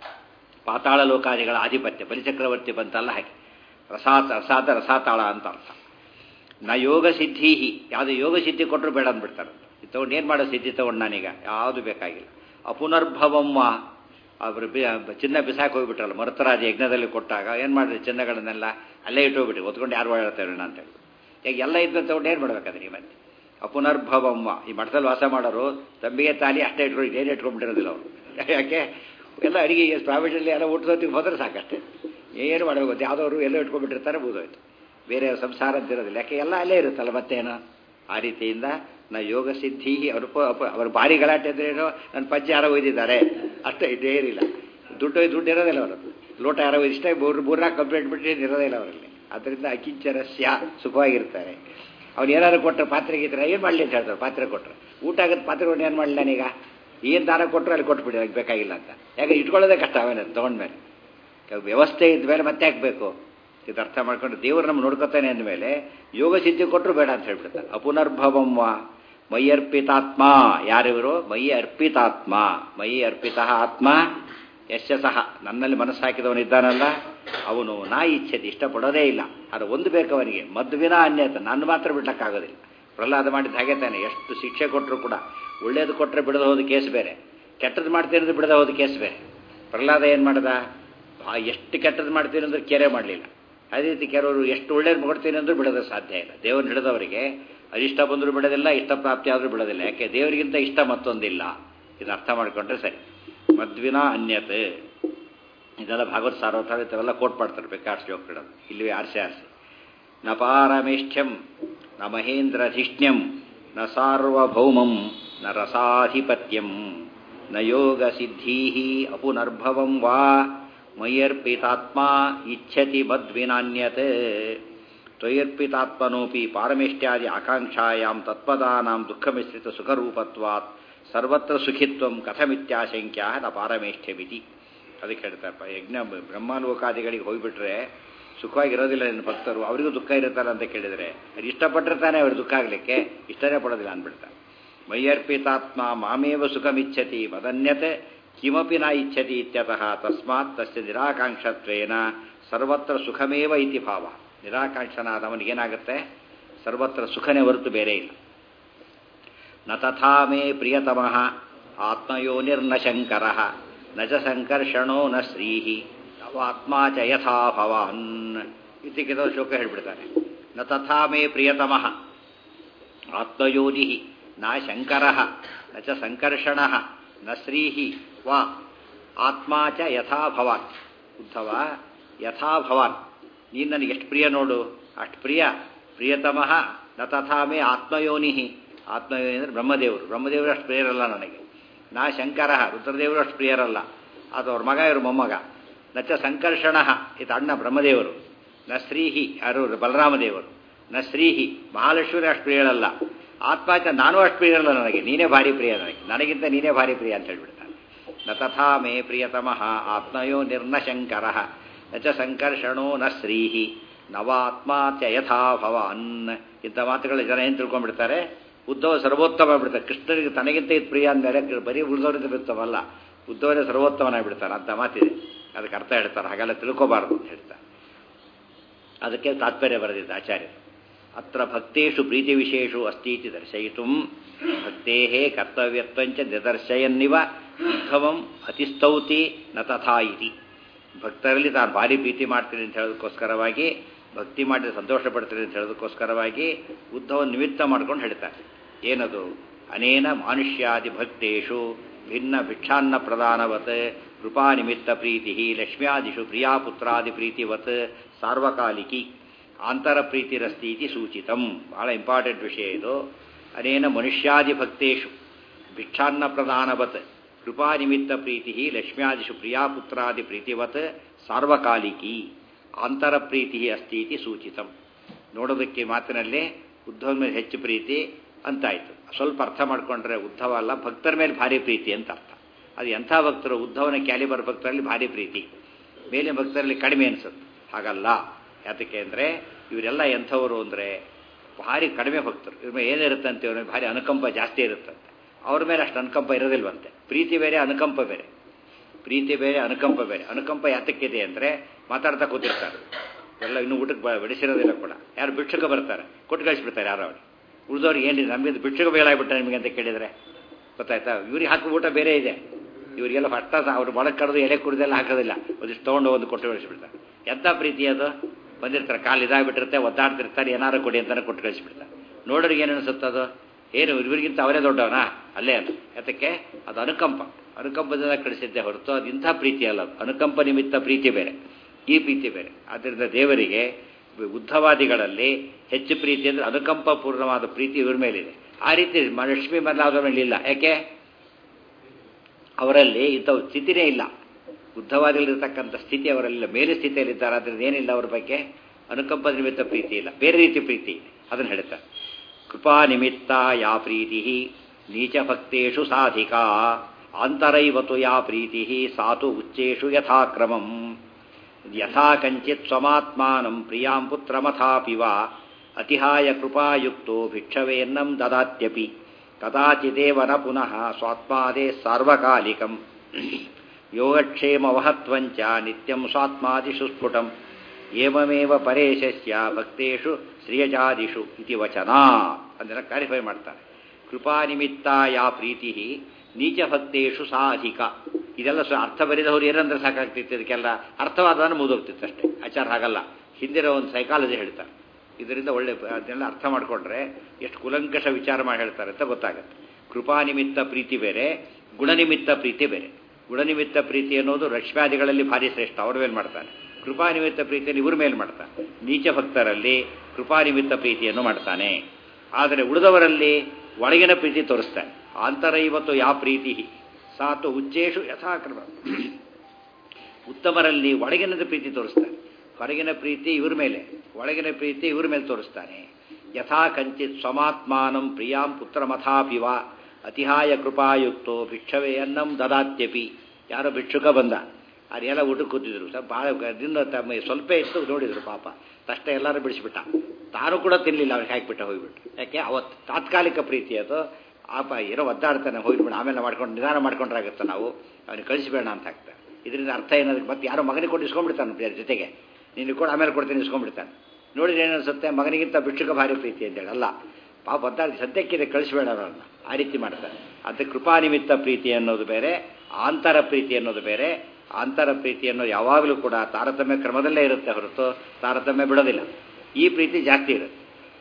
ಪಾತಾಳ ಲೋಕಾದಿಗಳ ಆಧಿಪತ್ಯ ಬಲಿಚಕ್ರವರ್ತಿ ಬಂತಲ್ಲ ಹಾಗೆ ರಸಾತ ರಸಾದ ರಸಾತಾಳ ಅಂತ ಅರ್ಥ ನ ಯೋಗ ಸಿದ್ಧಿ ಯಾವುದು ಯೋಗ ಸಿದ್ಧಿ ಕೊಟ್ಟರು ಬೇಡ ಅಂದ್ಬಿಡ್ತಾರೆ ಇದು ತಗೊಂಡು ಏನು ಮಾಡೋ ಸಿದ್ಧಿ ತಗೊಂಡು ನಾನೀಗ ಯಾವುದು ಬೇಕಾಗಿಲ್ಲ ಅಪುನರ್ಭವಮ್ಮ ಅವರು ಬಿ ಚಿನ್ನ ಬಿಸಾಕಿ ಹೋಗ್ಬಿಟ್ರಲ್ಲ ಮರ್ತರಾಜ ಯಜ್ಞದಲ್ಲಿ ಕೊಟ್ಟಾಗ ಏನು ಮಾಡಿದ್ರೆ ಚಿನ್ನಗಳನ್ನೆಲ್ಲ ಅಲ್ಲೇ ಇಟ್ಟೋಗ್ಬಿಟ್ಟು ಹೊತ್ಕೊಂಡು ಯಾರು ಓಡಾಡ್ತಾರೆ ಅಂತ ಹೇಳಿ ಈಗ ಎಲ್ಲ ಇದ್ದು ತಗೊಂಡು ಏನು ಮಾಡ್ಬೇಕಾದ್ರೆ ಈ ಮತ್ತೆ ಅಪುನರ್ಭವಮ್ಮ ಈ ಮಠದಲ್ಲಿ ವಾಸ ಮಾಡೋರು ತಂಬಿಗೆ ತಾಲಿ ಅಷ್ಟೇ ಇಟ್ಕೊಂಡು ಏನು ಇಟ್ಕೊಂಡ್ಬಿಟ್ಟಿರೋದಿಲ್ಲ ಅವರು ಯಾಕೆ ಎಲ್ಲ ಅಡಿಗೆ ಪ್ರೈವೇಟಲ್ಲಿ ಎಲ್ಲ ಊಟದೊತ್ತಿಗೆ ಹೋದ್ರೆ ಸಾಕಷ್ಟೇ ಏನು ಮಾಡಬೇಕು ಯಾವುದವರು ಎಲ್ಲ ಇಟ್ಕೊಂಡ್ಬಿಟ್ಟಿರ್ತಾರೆ ಬೂದೋಯ್ತು ಬೇರೆ ಸಂಸಾರ ಅಂತಿರೋದಿಲ್ಲ ಯಾಕೆ ಎಲ್ಲ ಅಲ್ಲೇ ಇರುತ್ತಲ್ಲ ಮತ್ತೇನು ಆ ರೀತಿಯಿಂದ ನಾ ಯೋಗ ಸಿದ್ಧಿ ಅನುಪ ಅಪ ಅವ್ರ ಭಾರಿ ಗಲಾಟೆ ಅಂದ್ರೆ ಏನೋ ನನ್ನ ಪಂಚ ಯಾರೋ ಒಯ್ದಿದ್ದಾರೆ ಅಷ್ಟೇ ಇದೇ ಇರಲಿಲ್ಲ ದುಡ್ಡು ದುಡ್ಡು ಇರೋದಿಲ್ಲ ಅವರು ಲೋಟ ಯಾರೋ ಇಷ್ಟೇ ಮೂರು ಮೂರ್ನಾಲ್ಕು ಕಂಪ್ಲೇಂಟ್ ಬಿಟ್ಟು ಇರೋದಿಲ್ಲ ಅವರಲ್ಲಿ ಅದರಿಂದ ಅಕಿಂಚರಸ್ಯ ಸುಖವಾಗಿರ್ತಾರೆ ಅವ್ನು ಏನಾದ್ರು ಕೊಟ್ಟರೆ ಪಾತ್ರೆ ಗೀತ್ರೆ ಏನು ಮಾಡಲಿ ಅಂತ ಹೇಳ್ತಾರೆ ಪಾತ್ರೆ ಕೊಟ್ಟರೆ ಊಟ ಆಗೋದು ಪಾತ್ರೆ ಕೊಟ್ಟು ಏನು ಮಾಡಲಿ ನಾನೀಗ ಏನು ದಾನ ಕೊಟ್ಟರು ಅಲ್ಲಿ ಕೊಟ್ಬಿಡಿ ಅದಕ್ಕೆ ಬೇಕಾಗಿಲ್ಲ ಅಂತ ಯಾಕೆ ಇಟ್ಕೊಳ್ಳೋದೇ ಕಷ್ಟ ಅವೇನ ತೊಗೊಂಡ್ಮೇಲೆ ವ್ಯವಸ್ಥೆ ಇದ್ಮೇಲೆ ಮತ್ತೆ ಹಾಕಬೇಕು ಇದು ಅರ್ಥ ಮಾಡ್ಕೊಂಡು ದೇವರು ನಮ್ಮ ನೋಡ್ಕೊತಾನೆ ಅಂದಮೇಲೆ ಯೋಗ ಸಿದ್ಧಿ ಕೊಟ್ಟರು ಬೇಡ ಅಂತ ಹೇಳ್ಬಿಡ್ತಾರೆ ಅಪುನರ್ಭವಮ್ಮ ಮೈ ಅರ್ಪಿತಾತ್ಮ ಯಾರಿವರು ಮೈ ಅರ್ಪಿತಾತ್ಮ ಮೈ ಅರ್ಪಿತ ಆತ್ಮ ಯಶ ಸಹ ನನ್ನಲ್ಲಿ ಮನಸ್ಸು ಹಾಕಿದವನಿದ್ದಾನಲ್ಲ ಅವನು ನಾ ಇಚ್ಛೆದು ಇಷ್ಟಪಡೋದೇ ಇಲ್ಲ ಅದು ಒಂದು ಬೇಕು ಅವನಿಗೆ ಮದ್ವಿನ ಅನ್ಯತ ನನ್ನ ಮಾತ್ರ ಬಿಡ್ಲಕ್ಕಾಗೋದಿಲ್ಲ ಪ್ರಹ್ಲಾದ ಮಾಡಿದ ಹಾಗೆ ತಾನೆ ಎಷ್ಟು ಶಿಕ್ಷೆ ಕೊಟ್ಟರು ಕೂಡ ಒಳ್ಳೇದು ಕೊಟ್ಟರೆ ಬಿಡದ ಹೋದ ಕೇಸ್ ಬೇರೆ ಕೆಟ್ಟದ್ದು ಮಾಡ್ತೀನಂದ್ರೆ ಬಿಡದ ಹೋದ ಕೇಸ್ ಬೇರೆ ಪ್ರಹ್ಲಾದ ಏನು ಮಾಡ್ದ ಎಷ್ಟು ಕೆಟ್ಟದ್ದು ಮಾಡ್ತೀನಿ ಅಂದ್ರೆ ಕೆರೆ ಮಾಡಲಿಲ್ಲ ಅದೇ ರೀತಿ ಕೆಲವರು ಎಷ್ಟು ಒಳ್ಳೇದು ಮಾಡ್ತೀನಿ ಅಂದ್ರೂ ಬಿಡೋದು ಸಾಧ್ಯ ಇಲ್ಲ ದೇವ್ರನ್ನ ಹಿಡಿದವರಿಗೆ ಅದಿಷ್ಟ ಬಂದರೂ ಬಿಡೋದಿಲ್ಲ ಇಷ್ಟ ಪ್ರಾಪ್ತಿ ಆದರೂ ಬಿಡೋದಿಲ್ಲ ಯಾಕೆ ದೇವರಿಗಿಂತ ಇಷ್ಟ ಮತ್ತೊಂದಿಲ್ಲ ಇದು ಅರ್ಥ ಮಾಡಿಕೊಂಡ್ರೆ ಸರಿ ಮದ್ವಿನ ಅನ್ಯತೆ ಇದೆಲ್ಲ ಭಾಗವತ ಸಾರ್ವಥ ಇವೆಲ್ಲ ಕೋಟ್ ಮಾಡ್ತಾರೆ ಬೇಕಾದ ಶ್ಲೋಕಗಳನ್ನು ಇಲ್ಲಿ ಆರ್ಸೆ ಆರ್ಸೆ ನ ಪಾರಮೇಷ್ಠ್ಯಂ ನ ಮಹೇಂದ್ರಧಿಷ್ಣ್ಯಂ ನ ಸಾರ್ವಭೌಮಂ ನ ರಸಾಧಿಪತ್ಯಂ ನ ಯೋಗ ಸಿದ್ಧೀ ಅಪುನರ್ಭವಂ ವಾ ಮಯ್ಯರ್ಪಿತಾತ್ಮ ಇಚ್ಛತಿ ಮದ್ವಿನಾನ್ಯತೆ ತ್ವಯರ್ಪಿತಾತ್ಮನೋಪಿ ಪಾರಮೇಷ್ಟ್ಯಾದಿ ಆಕಾಂಕ್ಷಾಯಾಂ ತತ್ಪದಾನಾಂ ದುಃಖಮಿಶ್ರಿತ ಸುಖರೂಪತ್ವಾತ್ ಸರ್ವತ್ರ ಸುಖಿತ್ವಂ ಕಥಮಿತ್ಯಾಶಂಕ್ಯ ನ ಪಾರಮೇಷ್ಠ್ಯಮಿತಿ ಅದಕ್ಕೆ ಹೇಳ್ತಾರಪ್ಪ ಯಜ್ಞ ಬ್ರಹ್ಮಾಲೋಕಾದಿಗಳಿಗೆ ಹೋಗ್ಬಿಟ್ರೆ ಸುಖವಾಗಿರೋದಿಲ್ಲ ನನ್ನ ಭಕ್ತರು ಅವರಿಗೂ ದುಃಖ ಇರುತ್ತಲ್ಲ ಅಂತ ಕೇಳಿದರೆ ಅದು ಇಷ್ಟಪಟ್ಟಿರ್ತಾನೆ ಅವ್ರಿಗೆ ದುಃಖ ಆಗಲಿಕ್ಕೆ ಇಷ್ಟನೇ ಪಡೋದಿಲ್ಲ ಅಂದ್ಬಿಡ್ತಾರೆ ಮಯ್ಯರ್ಪಿತಾತ್ಮ ಮಾಮೇವ ಸುಖಮಿಚ್ಛತಿ ಮದನ್ಯತೆ ಕಿಮಪಿ ನ ಇಚ್ಛತಿ ಇತ್ಯತಃ ತಸ್ಮಾತ್ ತಸ್ಯ ನಿರಾಕಾಂಕ್ಷತ್ವೇನ ಸರ್ವತ್ರ ಸುಖಮೇವ ಇತಿ ಭಾವ ನಿರಾಕಾಂಕ್ಷನಾದವನಿಗೇನಾಗುತ್ತೆ ಸರ್ವತ್ರ ಸುಖನೇ ಹೊರತು ಬೇರೆ ಇಲ್ಲ ನ ತಥಾ ಮೇ ಪ್ರಿಯತಮಃ ಆತ್ಮಯೋನಿರ್ನ ಶಂಕರ ನ ಚ ಸಂಕರ್ಷಣೋ ನ ಶ್ರೀಹಿ ತವಾತ್ಮ ಚ ಯಥಾ ಭವಾನ್ ಇದ್ದಕ್ಕಿದ ಶ್ಲೋಕ ಹೇಳ್ಬಿಡ್ತಾನೆ ನ ತಥಾ ಮೇ ಪ್ರಿಯತಮಃ ಆತ್ಮಯೋನಿ ನ ಶಂಕರ ನ ಚ ಸಂಕರ್ಷಣ ನ ಶ್ರೀಹಿ ವಾ ಆತ್ಮ ಚ ಯಥಾ ಭವಾನ್ ಉದ್ಧವ ಯಥಾ ಭವಾನ್ ನೀನು ನನಗೆ ಎಷ್ಟು ಪ್ರಿಯ ನೋಡು ಅಷ್ಟು ಪ್ರಿಯ ಪ್ರಿಯತಮಃ ನ ತಥಾ ಮೇ ಆತ್ಮಯೋನಿ ಆತ್ಮಯೋನಿ ಅಂದರೆ ಬ್ರಹ್ಮದೇವರು ಬ್ರಹ್ಮದೇವರು ಅಷ್ಟು ಪ್ರಿಯರಲ್ಲ ನನಗೆ ನಾ ಶಂಕರ ರುದ್ರದೇವರು ಅಷ್ಟು ಪ್ರಿಯರಲ್ಲ ಅದು ಅವ್ರ ಮಗ ಇವರು ಮೊಮ್ಮಗ ನಚ ಸಂಕರ್ಷಣ ಇದು ಅಣ್ಣ ಬ್ರಹ್ಮದೇವರು ನ ಶ್ರೀಹಿ ಯಾರು ಬಲರಾಮದೇವರು ನ ಶ್ರೀಹಿ ಮಹಾಲಕ್ಷ್ಮಿ ಅಷ್ಟು ಪ್ರಿಯರಲ್ಲ ಆತ್ಮಾಚ ನಾನು ಅಷ್ಟು ಪ್ರಿಯರಲ್ಲ ನನಗೆ ನೀನೇ ಭಾರಿ ಪ್ರಿಯ ನನಗೆ ನನಗಿಂತ ನೀನೇ ಭಾರಿ ಪ್ರಿಯ ಅಂತ ಹೇಳ್ಬಿಡ್ತಾನೆ ನ ತಥಾ ಮೇ ಪ್ರಿಯತಮಃ ಆತ್ಮಯೋ ನಿರ್ನ ಶಂಕರ ನ ಚ ಸಂಕರ್ಷಣೋ ನ ಶ್ರೀಹಿ ನವಾತ್ಮಾತ್ಯ ಯಥಾ ಭವಾನ್ ಇಂಥ ಮಾತುಗಳು ಜನ ಏನು ತಿಳ್ಕೊಂಡ್ಬಿಡ್ತಾರೆ ಉದ್ಧವ ಸರ್ವೋತ್ತಮ ಬಿಡ್ತಾರೆ ಕೃಷ್ಣನಿಗೆ ತನಗಿಂತ ಇದು ಪ್ರಿಯ ಅಂದಮೇಲೆ ಬರೀ ಉಳಿದವರಿಂದ ಬಿಡ್ತಾವಲ್ಲ ಉದ್ಧವನೇ ಸರ್ವೋತ್ತಮನಾಗ್ಬಿಡ್ತಾನೆ ಅಂತ ಮಾತಿದೆ ಅದಕ್ಕೆ ಅರ್ಥ ಹೇಳ್ತಾರೆ ಹಾಗೆಲ್ಲ ತಿಳ್ಕೋಬಾರ್ದು ಅಂತ ಹೇಳ್ತಾರೆ ಅದಕ್ಕೆ ತಾತ್ಪರ್ಯ ಬರೆದಿದ್ದ ಆಚಾರ್ಯರು ಅತ್ರ ಭಕ್ತೇಶು ಪ್ರೀತಿ ವಿಶೇಷು ಅಸ್ತೀತಿ ದರ್ಶಯಿತು ಭಕ್ತೇ ಕರ್ತವ್ಯತ್ವಂಚ ನಿದರ್ಶಯನ್ನಿವ ಉದ್ಧವಂ ಅತಿಸ್ತೌತಿ ನ ತಥಾ ಇತಿ ಭಕ್ತರಲ್ಲಿ ತಾನು ಭಾರಿ ಪ್ರೀತಿ ಮಾಡ್ತೀನಿ ಅಂತ ಹೇಳೋದಕ್ಕೋಸ್ಕರವಾಗಿ ಭಕ್ತಿ ಮಾಡಿ ಸಂತೋಷ ಪಡ್ತೀನಿ ಅಂತ ಹೇಳೋದಕ್ಕೋಸ್ಕರವಾಗಿ ಉದ್ಧವ ನಿಮಿತ್ತ ಮಾಡ್ಕೊಂಡು ಹೇಳ್ತಾರೆ ಏನದು ಅನೇನ ಮಾನುಷ್ಯಾದಿ ಭಕ್ತೇಶು ಭಿನ್ನ ಭಿಕ್ಷಾನ್ನ ಪ್ರಧಾನವತ್ ಕೃಪಾ ನಿಮಿತ್ತ ಪ್ರೀತಿ ಲಕ್ಷ್ಮ್ಯಾದಿಷು ಪ್ರಿಯಾಪುತ್ರಾದಿ ಪ್ರೀತಿವತ್ ಸಾರ್ವಕಾಲಿಕಿ ಆಂತರ ಪ್ರೀತಿರಸ್ತಿ ಇತಿ ಸೂಚಿತಂ ಬಹಳ ಇಂಪಾರ್ಟೆಂಟ್ ವಿಷಯ ಇದು ಅನೇನ ಮನುಷ್ಯಾದಿ ಭಕ್ತೇಶು ಭಿಕ್ಷಾನ್ನ ಪ್ರಧಾನವತ್ ಕೃಪಾ ನಿಮಿತ್ತ ಪ್ರೀತಿ ಲಕ್ಷ್ಮ್ಯಾದಿಷು ಪ್ರಿಯಾಪುತ್ರಾದಿ ಪ್ರೀತಿವತ್ ಸಾರ್ವಕಾಲಿಕಿ ಆಂತರ ಪ್ರೀತಿ ಅಸ್ತಿ ಇತಿ ಸೂಚಿತಂ ನೋಡೋದಕ್ಕೆ ಮಾತಿನಲ್ಲೇ ಉದ್ಧವನ ಮೇಲೆ ಹೆಚ್ಚು ಪ್ರೀತಿ ಅಂತಾಯ್ತು ಸ್ವಲ್ಪ ಅರ್ಥ ಮಾಡ್ಕೊಂಡ್ರೆ ಉದ್ಧವ ಅಲ್ಲ ಭಕ್ತರ ಮೇಲೆ ಭಾರಿ ಪ್ರೀತಿ ಅಂತ ಅರ್ಥ ಅದು ಎಂಥ ಭಕ್ತರು ಉದ್ಧವನ ಕ್ಯಾಲಿಬರ್ ಭಕ್ತರಲ್ಲಿ ಭಾರಿ ಪ್ರೀತಿ ಮೇಲಿನ ಭಕ್ತರಲ್ಲಿ ಕಡಿಮೆ ಅನಿಸುತ್ತೆ ಹಾಗಲ್ಲ ಯಾತಕ್ಕೆ ಅಂದರೆ ಇವರೆಲ್ಲ ಎಂಥವರು ಅಂದರೆ ಭಾರಿ ಕಡಿಮೆ ಭಕ್ತರು ಇವ್ರ ಮೇಲೆ ಏನಿರುತ್ತೆ ಅಂತ ಇವ್ರ ಮೇಲೆ ಭಾರಿ ಅನುಕಂಪ ಜಾಸ್ತಿ ಇರುತ್ತಂತೆ ಅವ್ರ ಮೇಲೆ ಅಷ್ಟು ಅನುಕಂಪ ಇರೋದಿಲ್ವಂತೆ ಪ್ರೀತಿ ಬೇರೆ ಅನುಕಂಪ ಬೇರೆ ಪ್ರೀತಿ ಬೇರೆ ಅನುಕಂಪ ಬೇರೆ ಅನುಕಂಪ ಯಾತಕ್ಕಿದೆ ಅಂದರೆ ಮಾತಾಡ್ತಾ ಕೂತಿರ್ತಾರೆ ಎಲ್ಲ ಇನ್ನೂ ಊಟಕ್ಕೆ ಬ ಬಡಿಸಿರೋದಿಲ್ಲ ಕೂಡ ಯಾರು ಭಿಕ್ಷುಕ ಬರ್ತಾರೆ ಕೊಟ್ಟು ಕಳಿಸ್ಬಿಡ್ತಾರೆ ಯಾರೋ ಅವ್ರು ಉಳಿದವ್ರಿಗೆ ಏನಿದೆ ನಮಗೆ ಭಿಕ್ಷುಕ ಬೇಲಾಗ್ಬಿಟ್ಟ ನಿಮಗೆ ಅಂತ ಕೇಳಿದರೆ ಗೊತ್ತಾಯ್ತಾ ಇವ್ರಿಗೆ ಹಾಕೋ ಊಟ ಬೇರೆ ಇದೆ ಇವರಿಗೆಲ್ಲ ಫಸ್ಟ್ ಅವ್ರು ಮೊಳಕ್ಕೆ ಕರೆದು ಎಲೆ ಕುಡಿದೆಲ್ಲ ಹಾಕೋದಿಲ್ಲ ಒಂದಿಷ್ಟು ತೊಗೊಂಡು ಒಂದು ಕೊಟ್ಟು ಕಳಿಸ್ಬಿಡ್ತಾರೆ ಎಂಥ ಪ್ರೀತಿ ಅದು ಬಂದಿರ್ತಾರೆ ಕಾಲು ಇದಾಗ್ಬಿಟ್ಟಿರುತ್ತೆ ಒದ್ದಾಡ್ತಿರ್ತಾರೆ ಏನಾರು ಕೊಡಿ ಅಂತಾನೆ ಕೊಟ್ಟು ಕಳಿಸ್ಬಿಡ್ತಾರೆ ನೋಡೋರಿಗೆ ಏನು ಅನಿಸುತ್ತದು ಏನು ಇವ್ರಿಗಿಂತ ಅವರೇ ದೊಡ್ಡವನಾ ಅಲ್ಲೇ ಅದು ಯಾತಕ್ಕೆ ಅದು ಅನುಕಂಪ ಅನುಕಂಪದಿಂದ ಕಳಿಸಿದ್ದೆ ಹೊರತು ಅದು ಇಂಥ ಪ್ರೀತಿ ಅಲ್ಲ ಅದು ಅನುಕಂಪ ನಿಮಿತ್ತ ಪ್ರೀತಿ ಬೇರೆ ಈ ಪ್ರೀತಿ ಬೇರೆ ಆದ್ದರಿಂದ ದೇವರಿಗೆ ಬುದ್ಧವಾದಿಗಳಲ್ಲಿ ಹೆಚ್ಚು ಪ್ರೀತಿ ಅಂದರೆ ಅನುಕಂಪ ಪೂರ್ಣವಾದ ಪ್ರೀತಿ ಇವ್ರ ಮೇಲಿದೆ ಆ ರೀತಿ ಲಕ್ಷ್ಮೀ ಬದಲಾದ ಮೇಲೆ ಇಲ್ಲ ಯಾಕೆ ಅವರಲ್ಲಿ ಇಂಥ ಸ್ಥಿತಿನೇ ಇಲ್ಲ ಬುದ್ಧವಾದಿಗಳಿರ್ತಕ್ಕಂಥ ಸ್ಥಿತಿ ಅವರಲ್ಲಿಲ್ಲ ಮೇಲೆ ಸ್ಥಿತಿಯಲ್ಲಿದ್ದಾರೆ ಅದ್ರದ್ದು ಏನಿಲ್ಲ ಅವ್ರ ಬಗ್ಗೆ ಅನುಕಂಪದ ನಿಮಿತ್ತ ಪ್ರೀತಿ ಇಲ್ಲ ಬೇರೆ ರೀತಿ ಪ್ರೀತಿ ಅದನ್ನು ಹೇಳ್ತಾರೆ ಕೃಪಾ ನಿಮಿತ್ತ ಯಾ ಪ್ರೀತಿ ನೀಚ ಭಕ್ತೇಶು ಸಾಧಿಕಾ ಆಂತರೈವತು ಯಾ ಪ್ರೀತಿ ಸಾತು ಉಚ್ಚೇಶು ಯಥಾಕ್ರಮಂ ಯಥಾ ಕಂಚಿತ್ ಸ್ವಮಾತ್ಮಾನಂ ಪ್ರಿಯಾಂ ಪುತ್ರಮಥಾಪಿ ವಾ ಅತಿಹಾಯ ಕೃಪಾಯುಕ್ತೋ ಭಿಕ್ಷವೇನ್ನಂ ದದಾತ್ಯಪಿ ಕದಾಚಿದೇವ ನ ಪುನಃ ಸ್ವಾತ್ಮಾದೇ ಸಾರ್ವಕಾಲಿಕಂ ಯೋಗಕ್ಷೇಮವಹತ್ವಂಚ ನಿತ್ಯಂ ಸ್ವಾತ್ಮಾದಿಷು ಸ್ಫುಟಂ ಏವಮೇವ ಪರೇಶಸ್ಯ ಭಕ್ತೇಷು ಶ್ರಿಯಜಾದಿಷು ಇತಿ ವಚನ ಅದನ್ನು ಕ್ಲಾರಿಫೈ ಮಾಡ್ತಾರೆ ಕೃಪಾನಿಮಿತ್ತ ಯಾ ಪ್ರೀತಿ ನೀಚ ಭಕ್ತೇಷು ಸಾಧಿಕ ಇದೆಲ್ಲ ಸ ಅರ್ಥ ಬರೆದವರು ಏನಂದ್ರೆ ಸಾಕಾಗ್ತಿತ್ತು ಇದಕ್ಕೆಲ್ಲ ಅರ್ಥವಾದವನ್ನು ಮುಗಿದೋಗ್ತಿತ್ತು ಅಷ್ಟೇ ಆಚಾರ ಹಾಗಲ್ಲ ಹಿಂದಿರೋ ಒಂದು ಸೈಕಾಲಜಿ ಹೇಳ್ತಾರೆ ಇದರಿಂದ ಒಳ್ಳೆ ಅದನ್ನೆಲ್ಲ ಅರ್ಥ ಮಾಡಿಕೊಂಡ್ರೆ ಎಷ್ಟು ಕುಲಂಕಷ ವಿಚಾರ ಮಾಡಿ ಹೇಳ್ತಾರೆ ಅಂತ ಗೊತ್ತಾಗುತ್ತೆ ಕೃಪಾನಿಮಿತ್ತ ಪ್ರೀತಿ ಬೇರೆ ಗುಣನಿಮಿತ್ತ ಪ್ರೀತಿ ಬೇರೆ ಗುಣನಿಮಿತ್ತ ಪ್ರೀತಿ ಅನ್ನೋದು ಲಕ್ಷ್ಮ್ಯಾದಿಗಳಲ್ಲಿ ಭಾರಿ ಶ್ರೇಷ್ಠ ಅವ್ರ ಮೇಲೆ ಮಾಡ್ತಾನೆ ಕೃಪಾನಿಮಿತ್ತ ಪ್ರೀತಿಯನ್ನು ಇವ್ರ ಮೇಲೆ ಮಾಡ್ತಾನೆ ನೀಚ ಭಕ್ತರಲ್ಲಿ ಕೃಪಾನಿಮಿತ್ತ ಪ್ರೀತಿಯನ್ನು ಮಾಡ್ತಾನೆ ಆದರೆ ಉಳಿದವರಲ್ಲಿ ಒಳಗಿನ ಪ್ರೀತಿ ತೋರಿಸ್ತಾನೆ ಆಂತರ ಇವತ್ತು ಯಾ ಪ್ರೀತಿ ಸಾತು ಉಚ್ಚೇಶು ಯಥಾಕ್ರಮ ಉತ್ತಮರಲ್ಲಿ ಒಳಗಿನದ ಪ್ರೀತಿ ತೋರಿಸ್ತಾನೆ ಹೊರಗಿನ ಪ್ರೀತಿ ಇವ್ರ ಮೇಲೆ ಒಳಗಿನ ಪ್ರೀತಿ ಇವ್ರ ಮೇಲೆ ತೋರಿಸ್ತಾನೆ ಯಥಾ ಕಂಚಿತ್ ಸ್ವಮಾತ್ಮಾನಂ ಪ್ರಿಯಾಂ ಪುತ್ರಮಥಾಪಿವ ಅತಿಹಾಯ ಕೃಪಾಯುಕ್ತೋ ಭಿಕ್ಷವೇ ಅನ್ನಂ ದದಾತ್ಯಪಿ ಯಾರೋ ಭಿಕ್ಷುಕ ಬಂದ ಅದೆಲ್ಲ ಊಟಕ್ಕೆ ಕೂತಿದ್ರು ಸರ್ ಭಾಳ ದಿನ ತಮ್ಮ ಸ್ವಲ್ಪ ಇತ್ತು ನೋಡಿದ್ರು ಪಾಪ ತಷ್ಟ ಎಲ್ಲರೂ ಬಿಡಿಸ್ಬಿಟ್ಟ ತಾನು ಕೂಡ ತಿನ್ನಲಿಲ್ಲ ಅವ್ರಿಗೆ ಹಾಕಿಬಿಟ್ಟ ಹೋಗ್ಬಿಟ್ಟು ಯಾಕೆ ಅವತ್ತು ತಾತ್ಕಾಲಿಕ ಪ್ರೀತಿ ಅದು ಆಪ ಏನೋ ಒದ್ದಾಡ್ತಾನೆ ಹೋಗ್ಬಿಟ್ಟು ಆಮೇಲೆ ಮಾಡ್ಕೊಂಡು ನಿಧಾನ ಮಾಡ್ಕೊಂಡ್ರಾಗುತ್ತೆ ನಾವು ಅವನಿಗೆ ಕಳಿಸ್ಬೇಡ ಅಂತ ಹಾಕ್ತಾರೆ ಇದರಿಂದ ಅರ್ಥ ಏನದಕ್ಕೆ ಮತ್ತೆ ಯಾರೋ ಮಗನಿಗೆ ಕೊಟ್ಟು ಇಸ್ಕೊಂಡ್ಬಿಡ್ತಾನೆ ಜೊತೆಗೆ ನೀನು ಕೂಡ ಆಮೇಲೆ ಕೊಡ್ತೀನಿ ಇಸ್ಕೊಂಡ್ಬಿಡ್ತಾನೆ ನೋಡಿದ್ರೆ ಏನನ್ಸುತ್ತೆ ಮಗನಿಗಿಂತ ಭಿಕ್ಷುಕ ಭಾರಿ ಪ್ರೀತಿ ಅಂತೇಳಿ ಅಲ್ಲ ಪಾಪ ಒದ್ದಾಡಿ ಸದ್ಯಕ್ಕಿದೆ ಕಳಿಸ್ಬೇಡ ಅವರನ್ನು ಆ ರೀತಿ ಮಾಡ್ತಾರೆ ಅದು ಕೃಪಾನಿಮಿತ್ತ ಪ್ರೀತಿ ಅನ್ನೋದು ಬೇರೆ ಆಂತರ ಪ್ರೀತಿ ಅನ್ನೋದು ಬೇರೆ ಆಂತರ ಪ್ರೀತಿ ಅನ್ನೋದು ಯಾವಾಗಲೂ ಕೂಡ ತಾರತಮ್ಯ ಕ್ರಮದಲ್ಲೇ ಇರುತ್ತೆ ಹೊರತು ತಾರತಮ್ಯ ಬಿಡೋದಿಲ್ಲ ಈ ಪ್ರೀತಿ ಜಾಸ್ತಿ ಇರುತ್ತೆ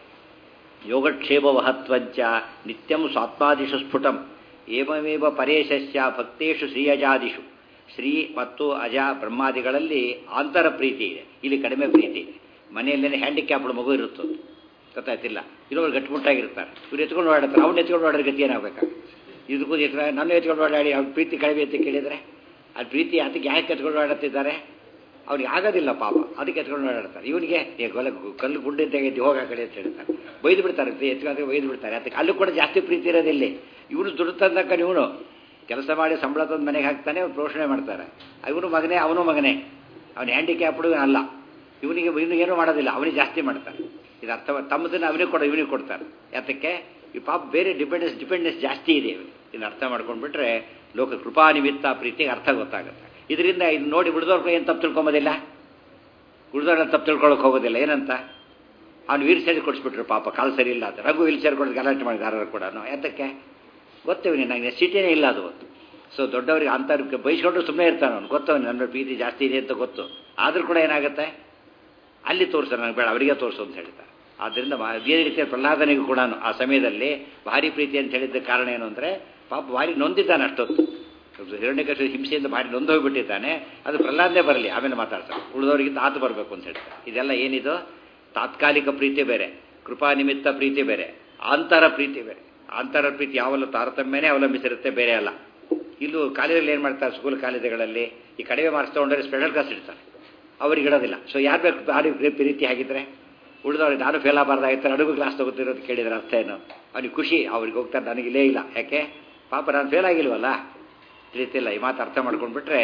ಯೋಗಕ್ಷೇಮ ವಹತ್ವಂಚ ನಿತ್ಯಂ ಸ್ವಾತ್ಮಾದಿಷು ಸ್ಫುಟಂ ಏವಮೇವ ಪರೇಶಸ್ಯ ಭಕ್ತೇಶು ಶ್ರೀಯಜಾದಿಷು ಶ್ರೀ ಮತ್ತು ಅಜ ಬ್ರಹ್ಮಾದಿಗಳಲ್ಲಿ ಆಂತರ ಪ್ರೀತಿ ಇದೆ ಇಲ್ಲಿ ಕಡಿಮೆ ಪ್ರೀತಿ ಇದೆ ಮನೆಯಲ್ಲೇನೆ ಹ್ಯಾಂಡಿಕ್ಯಾಪ್ಡ್ ಮಗು ಇರುತ್ತದೆ ಗೊತ್ತಾಯ್ತಿಲ್ಲ ಇನ್ನೊಬ್ರು ಗಟ್ಟಿಮುಟ್ಟಾಗಿರ್ತಾರೆ ಇವ್ರು ಎತ್ಕೊಂಡು ಓಡಾಡ್ತಾರೆ ಅವ್ನು ಎತ್ಕೊಂಡು ಓಡಾಡೋ ಗತಿ ಏನಾಗಬೇಕಾಗ ಇದಕ್ಕೂ ಎತ್ಕೊಂಡು ನನ್ನ ಎತ್ಕೊಂಡು ಓಡಾಡಿ ಅವ್ನ ಪ್ರೀತಿ ಕಡಿಮೆ ಅಂತ ಕೇಳಿದರೆ ಆ ಪ್ರೀತಿ ಅದಕ್ಕೆ ಯಾಕೆ ಎತ್ಕೊಂಡು ಓಡಾಡ್ತಿದ್ದಾರೆ ಅವ್ನಿಗೆ ಆಗೋದಿಲ್ಲ ಪಾಪ ಅದಕ್ಕೆ ಎತ್ಕೊಂಡು ಓಡಾಡ್ತಾರೆ ಇವನಿಗೆ ಗೊಲ ಕಲ್ಲು ಗುಂಡಿ ತೆಗೆದು ಹೋಗ ಕಡೆ ಅಂತ ಹೇಳ್ತಾರೆ ಬೈದು ಬಿಡ್ತಾರೆ ಎತ್ಕೊಂಡ್ರೆ ಬೈದು ಬಿಡ್ತಾರೆ ಅದಕ್ಕೆ ಅಲ್ಲೂ ಕೂಡ ಜಾಸ್ತಿ ಪ್ರೀತಿ ಇರೋದಿಲ್ಲ ಇವನು ದುಡ್ಡು ತಂದಕ್ಕ ಇವನು ಕೆಲಸ ಮಾಡಿ ಸಂಬಳ ತಂದು ಮನೆಗೆ ಹಾಕ್ತಾನೆ ಅವ್ರು ಪೋಷಣೆ ಮಾಡ್ತಾರೆ ಇವನು ಮಗನೇ ಅವನು ಮಗನೇ ಅವನು ಹ್ಯಾಂಡಿಕ್ಯಾಪ್ಡು ಅಲ್ಲ ಇವನಿಗೆ ಇವನು ಏನೂ ಮಾಡೋದಿಲ್ಲ ಅವನಿಗೆ ಜಾಸ್ತಿ ಮಾಡ್ತಾರೆ ಇದು ಅರ್ಥ ತಮ್ಮದನ್ನು ಅವನಿಗೆ ಕೊಡ ಇವನಿಗೆ ಕೊಡ್ತಾರೆ ಯಾತಕ್ಕೆ ಈ ಪಾಪ ಬೇರೆ ಡಿಪೆಂಡೆನ್ಸ್ ಡಿಪೆಂಡೆನ್ಸ್ ಜಾಸ್ತಿ ಇದೆ ಇದನ್ನು ಅರ್ಥ ಮಾಡ್ಕೊಂಡ್ಬಿಟ್ರೆ ಲೋಕ ಕೃಪಾನಿಮಿತ್ತ ಪ್ರೀತಿಗೆ ಅರ್ಥ ಗೊತ್ತಾಗುತ್ತೆ ಇದರಿಂದ ಇದು ನೋಡಿ ಉಳಿದವ್ರಿಗೆ ಏನು ತಪ್ಪು ತಿಳ್ಕೊಂಬೋದಿಲ್ಲ ಉಳಿದವ್ರನ್ನ ತಪ್ಪು ತಿಳ್ಕೊಳಕ್ಕೆ ಹೋಗೋದಿಲ್ಲ ಏನಂತ ಅವ್ನು ವೀಲ್ ಚೇರ್ ಕೊಡಿಸ್ಬಿಟ್ರು ಪಾಪ ಕಾಲು ಸರಿ ಇಲ್ಲ ಅಂತ ರಘು ವೀಲ್ ಚೇರ್ ಕೊಡೋದು ಗಲಾಟೆ ಮಾಡಿದಾರರು ಕೂಡ ಯಾತಕ್ಕೆ ಗೊತ್ತೇವೆ ನನಗೆ ಸಿಟಿನೇ ಇಲ್ಲ ಅದು ಸೊ ದೊಡ್ಡವರಿಗೆ ಅಂತರ್ಗೆ ಬೈಸ್ಕೊಂಡು ಸುಮ್ಮನೆ ಇರ್ತಾನೆ ಅವ್ನು ಗೊತ್ತವನು ನನ್ನ ಪ್ರೀತಿ ಜಾಸ್ತಿ ಇದೆ ಅಂತ ಗೊತ್ತು ಆದರೂ ಕೂಡ ಏನಾಗುತ್ತೆ ಅಲ್ಲಿ ತೋರಿಸ್ತಾರೆ ನನಗೆ ಬೇಡ ಅವರಿಗೆ ತೋರಿಸು ಅಂತ ಹೇಳ್ತಾರೆ ಆದ್ದರಿಂದ ಅದೇ ರೀತಿಯ ಪ್ರಹ್ಲಾದನಿಗೂ ಕೂಡ ಆ ಸಮಯದಲ್ಲಿ ಭಾರಿ ಪ್ರೀತಿ ಅಂತ ಹೇಳಿದ್ದ ಕಾರಣ ಏನು ಅಂದರೆ ಪಾಪ ಭಾರಿ ನೊಂದಿದ್ದಾನೆ ಅಷ್ಟೊತ್ತು ಹಿರಣ್ಯಕೃಷ್ಣ ಹಿಂಸೆಯಿಂದ ಭಾರಿ ನೊಂದು ಹೋಗಿಬಿಟ್ಟಿದ್ದಾನೆ ಅದು ಪ್ರಹ್ಲಾದನೇ ಬರಲಿ ಆಮೇಲೆ ಮಾತಾಡ್ತಾರೆ ಉಳಿದವರಿಗಿಂತ ಆತ ಬರಬೇಕು ಅಂತ ಹೇಳ್ತಾರೆ ಇದೆಲ್ಲ ಏನಿದು ತಾತ್ಕಾಲಿಕ ಪ್ರೀತಿ ಬೇರೆ ಕೃಪಾ ನಿಮಿತ್ತ ಪ್ರೀತಿ ಬೇರೆ ಆಂತರ ಪ್ರೀತಿ ಬೇರೆ ಆಂತರ ಪ್ರೀತಿ ಯಾವಲ್ಲ ತಾರತಮ್ಯನೇ ಅವಲಂಬಿಸಿರುತ್ತೆ ಬೇರೆ ಅಲ್ಲ ಇಲ್ಲೂ ಕಾಲೇಜಲ್ಲಿ ಏನು ಮಾಡ್ತಾರೆ ಸ್ಕೂಲ್ ಕಾಲೇಜುಗಳಲ್ಲಿ ಈ ಕಡಿಮೆ ಮಾರ್ಕ್ಸ್ ತೊಗೊಂಡ್ರೆ ಸ್ಪೆಷಲ್ ಕ್ಲಾಸ್ ಇಡ್ತಾರೆ ಅವ್ರಿಗೆ ಇಡೋದಿಲ್ಲ ಸೊ ಯಾರು ಬೇಕು ಭಾರಿ ಪ್ರೀತಿ ಆಗಿದ್ರೆ ಉಳಿದವ್ರಿಗೆ ನಾನು ಫೇಲ್ ಆಗಬಾರ್ದಾಗಿತ್ತು ಅಡುಗು ಕ್ಲಾಸ್ ತಗೋತಿರೋದು ಕೇಳಿದ್ರೆ ಅರ್ಥ ಏನು ಅವ್ನಿಗೆ ಖುಷಿ ಅವ್ರಿಗೆ ಹೋಗ್ತಾರೆ ನನಗೆ ಇಲ್ಲೇ ಇಲ್ಲ ಯಾಕೆ ಪಾಪ ನಾನು ಫೇಲ್ ಆಗಿಲ್ವಲ್ಲ ತಿಳಿತಿಲ್ಲ ಈ ಮಾತು ಅರ್ಥ ಮಾಡ್ಕೊಂಡ್ಬಿಟ್ರೆ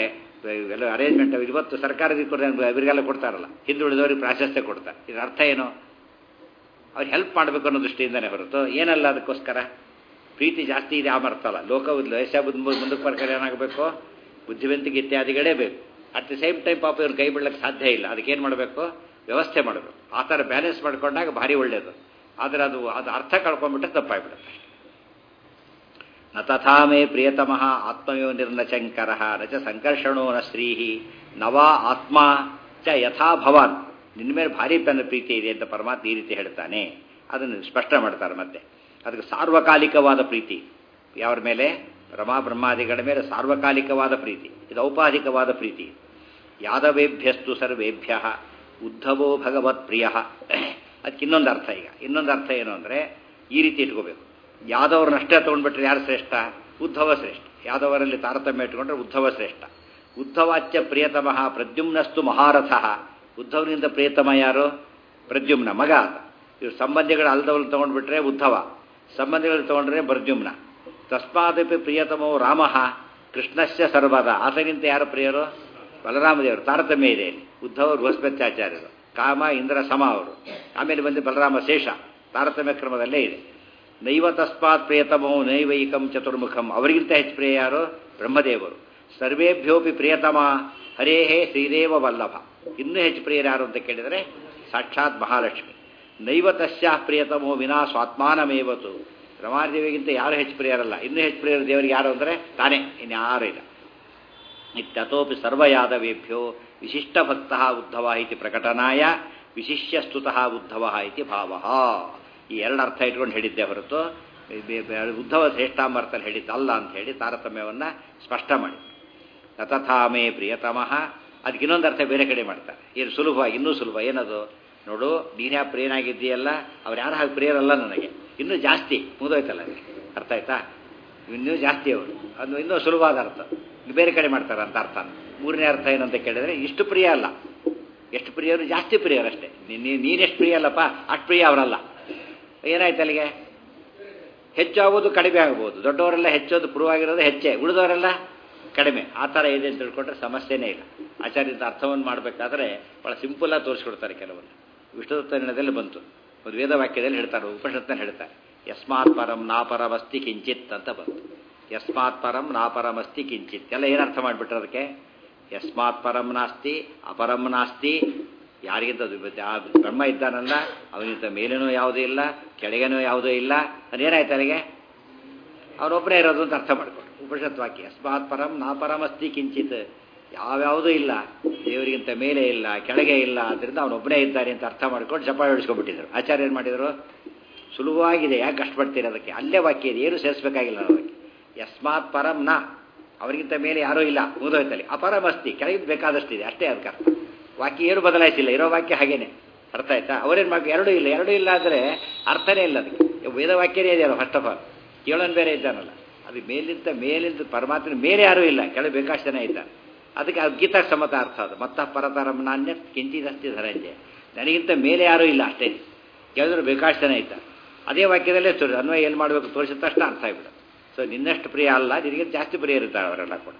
ಇವೆಲ್ಲ ಅರೇಂಜ್ಮೆಂಟ್ ಇವತ್ತು ಸರ್ಕಾರದಿಂದ ಕೊಡ ಇವರಿಗೆಲ್ಲ ಕೊಡ್ತಾರಲ್ಲ ಹಿಂದುಳಿದವರಿಗೆ ಪ್ರಾಶಸ್ತ್ಯ ಕೊಡ್ತಾರೆ ಇದರ ಅರ್ಥ ಏನು ಅವ್ರು ಹೆಲ್ಪ್ ಮಾಡಬೇಕು ಅನ್ನೋ ದೃಷ್ಟಿಯಿಂದನೇ ಹೊರತು ಏನಲ್ಲ ಅದಕ್ಕೋಸ್ಕರ ಪ್ರೀತಿ ಜಾಸ್ತಿ ಇದೆ ಆ ಅರ್ಥ ಅಲ್ಲ ಲೋಕ ವಯಸ್ಸ ಮುಂದಕ್ಕೆ ಬರ್ಕರೆ ಏನಾಗಬೇಕು ಬುದ್ಧಿವಂತಿಕೆ ಇತ್ಯಾದಿಗಳೇ ಬೇಕು ಅಟ್ ದಿ ಸೇಮ್ ಟೈಮ್ ಪಾಪ ಇವ್ರು ಕೈ ಬಿಡ್ಲಿಕ್ಕೆ ಸಾಧ್ಯ ಇಲ್ಲ ಅದಕ್ಕೇನು ಮಾಡಬೇಕು ವ್ಯವಸ್ಥೆ ಮಾಡಬೇಕು ಆ ಥರ ಬ್ಯಾಲೆನ್ಸ್ ಮಾಡ್ಕೊಂಡಾಗ ಭಾರಿ ಒಳ್ಳೆಯದು ಆದರೆ ಅದು ಅದು ಅರ್ಥ ಕಳ್ಕೊಂಡ್ಬಿಟ್ರೆ ತಪ್ಪಾಗ್ಬಿಡುತ್ತೆ ನ ತಥಾ ಮೇ ಪ್ರಿಯತಮಃ ಆತ್ಮಯೋ ನಿರ್ನಚಂಕರ ನ ಚ ಸಂಕರ್ಷಣೋ ನ ಶ್ರೀಹಿ ನವಾ ಆತ್ಮ ಚ ಯಥಾ ಭವಾನ್ ನಿನ್ನ ಮೇಲೆ ಭಾರಿ ತನ್ನ ಪ್ರೀತಿ ಇದೆ ಅಂತ ಪರಮಾತ್ಮ ಈ ರೀತಿ ಹೇಳ್ತಾನೆ ಅದನ್ನು ಸ್ಪಷ್ಟ ಮಾಡ್ತಾರೆ ಮತ್ತೆ ಅದಕ್ಕೆ ಸಾರ್ವಕಾಲಿಕವಾದ ಪ್ರೀತಿ ಯಾವ್ರ ಮೇಲೆ ರಮಾ ಬ್ರಹ್ಮಾದಿಗಳ ಮೇಲೆ ಸಾರ್ವಕಾಲಿಕವಾದ ಪ್ರೀತಿ ಇದು ಔಪಾಧಿಕವಾದ ಪ್ರೀತಿ ಯಾದವೇಭ್ಯಸ್ತು ಸರ್ವೇಭ್ಯ ಉದ್ಧವೋ ಭಗವತ್ ಪ್ರಿಯ ಅದಕ್ಕೆ ಇನ್ನೊಂದು ಅರ್ಥ ಈಗ ಇನ್ನೊಂದು ಅರ್ಥ ಏನು ಅಂದರೆ ಈ ರೀತಿ ಇಟ್ಕೋಬೇಕು ಯಾದವ್ರನ್ನಷ್ಟೇ ತೊಗೊಂಡ್ಬಿಟ್ರೆ ಯಾರು ಶ್ರೇಷ್ಠ ಉದ್ಧವ ಶ್ರೇಷ್ಠ ಯಾದವರಲ್ಲಿ ತಾರತಮ್ಯ ಇಟ್ಕೊಂಡ್ರೆ ಉದ್ಧವ ಶ್ರೇಷ್ಠ ಉದ್ಧವಾಚ್ಯ ಪ್ರಿಯತಮಃ ಪ್ರದ್ಯುಮ್ನಸ್ತು ಮಹಾರಥ ಉದ್ಧವನಿಂದ ಪ್ರಿಯತಮ ಯಾರು ಪ್ರದ್ಯುಮ್ನ ಮಗ ಆತ ಇವ್ರು ಸಂಬಂಧಿಗಳು ಅಲ್ದವ್ರು ತೊಗೊಂಡ್ಬಿಟ್ರೆ ಉದ್ಧವ ಸಂಬಂಧಿಗಳು ತೊಗೊಂಡ್ರೆ ಪ್ರದ್ಯುಮ್ನ ತಸ್ಮಾದಪಿ ಪ್ರಿಯತಮೋ ರಾಮ ಕೃಷ್ಣಸ್ಯ ಸರ್ವದ ಆತನಿಂದ ಯಾರು ಪ್ರಿಯರು ಬಲರಾಮದೇವರು ತಾರತಮ್ಯ ಇದೆ ಇಲ್ಲಿ ಉದ್ಧವ ಬೃಹಸ್ಪತ್ಯಾಚಾರ್ಯರು ಕಾಮ ಇಂದ್ರ ಸಮ ಅವರು ಆಮೇಲೆ ಬಂದು ಬಲರಾಮ ಶೇಷ ತಾರತಮ್ಯ ಕ್ರಮದಲ್ಲೇ ಇದೆ ನೈವ ತಸ್ಮಾತ್ ಪ್ರಿಯತಮೋ ನೈವೈಕಂ ಚತುರ್ಮುಖಂ ಅವರಿಗಿಂತ ಹೆಚ್ಚು ಪ್ರಿಯ ಯಾರು ಬ್ರಹ್ಮದೇವರು ಸರ್ವೇಭ್ಯೋಪಿ ಪ್ರಿಯತಮ ಹರೇಹೇ ಶ್ರೀದೇವ ವಲ್ಲಭ ಇನ್ನೂ ಹೆಚ್ಚು ಪ್ರಿಯರು ಯಾರು ಅಂತ ಕೇಳಿದರೆ ಸಾಕ್ಷಾತ್ ಮಹಾಲಕ್ಷ್ಮಿ ನೈವ ತಸ್ಯಾ ಪ್ರಿಯತಮೋ ವಿನಾ ಸ್ವಾತ್ಮಾನಮೇವತು ರಮಾದೇವಿಗಿಂತ ಯಾರು ಹೆಚ್ಚು ಪ್ರಿಯರಲ್ಲ ಇನ್ನೂ ಹೆಚ್ಚು ಪ್ರಿಯರು ದೇವರಿಗೆ ಯಾರು ಅಂದರೆ ತಾನೇ ಇನ್ಯಾರೂ ಇಲ್ಲ ಇತ್ಯತೋಪಿ ಸರ್ವಯಾದವೇಭ್ಯೋ ವಿಶಿಷ್ಟ ಭಕ್ತ ಉದ್ಧವ ಇತಿ ಪ್ರಕಟನಾಯ ವಿಶಿಷ್ಯ ಸ್ತುತಃ ಉದ್ಧವ ಇತಿ ಭಾವ ಈ ಎರಡು ಅರ್ಥ ಇಟ್ಕೊಂಡು ಹೇಳಿದ್ದೆ ಹೊರತು ಉದ್ಧವ ಶ್ರೇಷ್ಠಾಂಬರ್ಥಲ್ಲಿ ಹೇಳಿದ್ದಲ್ಲ ಅಂತ ಹೇಳಿ ತಾರತಮ್ಯವನ್ನು ಸ್ಪಷ್ಟ ಮಾಡಿ ತಥಾಮೇ ಪ್ರಿಯತಮಃ ಅದಕ್ಕೆ ಇನ್ನೊಂದು ಅರ್ಥ ಬೇರೆ ಕಡೆ ಮಾಡ್ತಾರೆ ಏನು ಸುಲಭ ಇನ್ನೂ ಸುಲಭ ಏನದು ನೋಡು ನೀನೇ ಪ್ರಿಯನಾಗಿದ್ದೀಯಲ್ಲ ಅವ್ರು ಯಾರು ಹಾಗೆ ಪ್ರಿಯರಲ್ಲ ನನಗೆ ಇನ್ನೂ ಜಾಸ್ತಿ ಮುಗಿದೋಯ್ತಲ್ಲ ಅದಕ್ಕೆ ಅರ್ಥ ಆಯ್ತಾ ಇನ್ನೂ ಜಾಸ್ತಿ ಅವರು ಅದು ಇನ್ನೂ ಸುಲಭವಾದ ಅರ್ಥ ಬೇರೆ ಕಡೆ ಮಾಡ್ತಾರೆ ಅಂತ ಅರ್ಥ ಮೂರನೇ ಅರ್ಥ ಏನಂತ ಕೇಳಿದ್ರೆ ಇಷ್ಟು ಪ್ರಿಯ ಅಲ್ಲ ಎಷ್ಟು ಪ್ರಿಯರು ಜಾಸ್ತಿ ಪ್ರಿಯರಷ್ಟೇ ನೀನೆಷ್ಟು ಪ್ರಿಯ ಅಲ್ಲಪ್ಪ ಅಷ್ಟು ಪ್ರಿಯ ಅವರಲ್ಲ ಏನಾಯ್ತು ಅಲ್ಲಿಗೆ ಹೆಚ್ಚಾಗೋದು ಕಡಿಮೆ ಆಗ್ಬೋದು ದೊಡ್ಡವರೆಲ್ಲ ಹೆಚ್ಚೋದು ಪುರುವಾಗಿರೋದು ಹೆಚ್ಚೆ ಉಳಿದವರೆಲ್ಲ ಕಡಿಮೆ ಆ ಥರ ಇದೆ ಅಂತ ತಿಳ್ಕೊಂಡ್ರೆ ಸಮಸ್ಯೆನೇ ಇಲ್ಲ ಆಚಾರ್ಯದ ಅರ್ಥವನ್ನು ಮಾಡಬೇಕಾದ್ರೆ ಭಾಳ ಸಿಂಪಲ್ಲಾಗಿ ತೋರಿಸ್ಕೊಡ್ತಾರೆ ಕೆಲವೊಂದು ವಿಷ್ಣುತತ್ವದಲ್ಲಿ ಬಂತು ಒಂದು ವೇದವಾಕ್ಯದಲ್ಲಿ ಹೇಳ್ತಾರೆ ಉಪನಿಷತ್ನಲ್ಲಿ ಹೇಳ್ತಾರೆ ಯಸ್ಮಾತ್ ಪರಂ ನಾಪರಮಸ್ತಿ ಕಿಂಚಿತ್ ಅಂತ ಬಂತು ಯಸ್ಮಾತ್ ಪರಂ ನಾಪರಮಸ್ತಿ ಕಿಂಚಿತ್ ಎಲ್ಲ ಏನು ಅರ್ಥ ಮಾಡಿಬಿಟ್ರೆ ಅದಕ್ಕೆ ಯಸ್ಮಾತ್ ಪರಂ ನಾಸ್ತಿ ಅಪರಂ ನಾಸ್ತಿ ಯಾರಿಗಿಂತ ಬ್ರಹ್ಮ ಇದ್ದಾನಲ್ಲ ಅವನಿಂದ ಮೇಲೇನೂ ಯಾವುದೂ ಇಲ್ಲ ಕೆಳಗೇನೂ ಯಾವುದೂ ಇಲ್ಲ ಅದೇನಾಯ್ತು ಅಲ್ಲಿಗೆ ಅವನೊಬ್ಬರೇ ಇರೋದು ಅಂತ ಅರ್ಥ ಮಾಡ್ಕೊಂಡು ಉಪನಿಷತ್ ವಾಕ್ಯ ಯಸ್ಮಾತ್ ಪರಂ ನಾಪರಮಸ್ತಿ ಕಿಂಚಿತ್ ಯಾವ್ಯಾವುದೂ ಇಲ್ಲ ದೇವರಿಗಿಂತ ಮೇಲೆ ಇಲ್ಲ ಕೆಳಗೆ ಇಲ್ಲ ಅದರಿಂದ ಅವನೊಬ್ಬನೇ ಇದ್ದಾನೆ ಅಂತ ಅರ್ಥ ಮಾಡ್ಕೊಂಡು ಜಪ ಹಿಡಿಸ್ಕೊಂಡ್ಬಿಟ್ಟಿದ್ರು ಆಚಾರ್ಯ ಏನು ಮಾಡಿದರು ಸುಲಭವಾಗಿದೆ ಯಾಕೆ ಕಷ್ಟಪಡ್ತೀರಿ ಅದಕ್ಕೆ ಅಲ್ಲೇ ವಾಕ್ಯ ಇದೆ ಏನು ಸೇರಿಸಬೇಕಾಗಿಲ್ಲ ಅದಕ್ಕೆ ಯಸ್ಮಾತ್ ಪರಂ ನ ಅವರಿಗಿಂತ ಮೇಲೆ ಯಾರೂ ಇಲ್ಲ ಮುಗಿದೋಯ್ತಲ್ಲಿ ಅಪರಮಸ್ತಿ ಕೆಳಗಿದ್ದು ಬೇಕಾದಷ್ಟಿದೆ ಅಷ್ಟೇ ಅದಕ್ಕೆ ಅರ್ಥ ವಾಕ್ಯ ಏನು ಬದಲಾಯಿಸಿಲ್ಲ ಇರೋ ವಾಕ್ಯ ಹಾಗೇನೆ ಅರ್ಥ ಆಯ್ತಾ ಅವರೇನು ಮಾಡಿ ಎರಡೂ ಇಲ್ಲ ಎರಡೂ ಇಲ್ಲ ಅಂದರೆ ಅರ್ಥನೇ ಇಲ್ಲ ಅದಕ್ಕೆ ವೇದವಾಕ್ಯನೇ ಇದೆಯಲ್ಲ ಫಸ್ಟ್ ಆಫ್ ಆಲ್ ಕೇಳೋನ್ ಬೇರೆ ಇದ್ದಾನಲ್ಲ ಅದು ಮೇಲಿಂದ ಮೇಲಿಂದ ಪರಮಾತ್ಮನ ಮೇಲೆ ಯಾರೂ ಇಲ್ಲ ಕೆಳಗೆ ಬೇಕಾಷ್ಟು ಜನ ಇದ್ದಾರೆ ಅದಕ್ಕೆ ಅದು ಗೀತಾ ಸಮತ ಅರ್ಥ ಅದು ಮತ್ತ ಪರತರಂ ನಾಣ್ಯ ಕಿಂಚಿದಸ್ತಿ ಧರಂಜಯ ನನಗಿಂತ ಮೇಲೆ ಯಾರೂ ಇಲ್ಲ ಅಷ್ಟೇ ಕೇಳಿದ್ರು ಬೇಕಾಷ್ಟು ಜನ ಇದ್ದಾರೆ ಅದೇ ವಾಕ್ಯದಲ್ಲೇ ತೋರಿ ಅನ್ವಯ ಏನು ಮಾಡಬೇಕು ತೋರಿಸಿದ ತಕ್ಷಣ ಅರ್ಥ ಆಗಿಬಿಡುತ್ತೆ ಸೊ ನಿನ್ನಷ್ಟು ಪ್ರಿಯ ಅಲ್ಲ ನಿನಗೆ ಜಾಸ್ತಿ ಪ್ರಿಯ ಇರ್ತಾರೆ ಅವರೆಲ್ಲ ಕೂಡ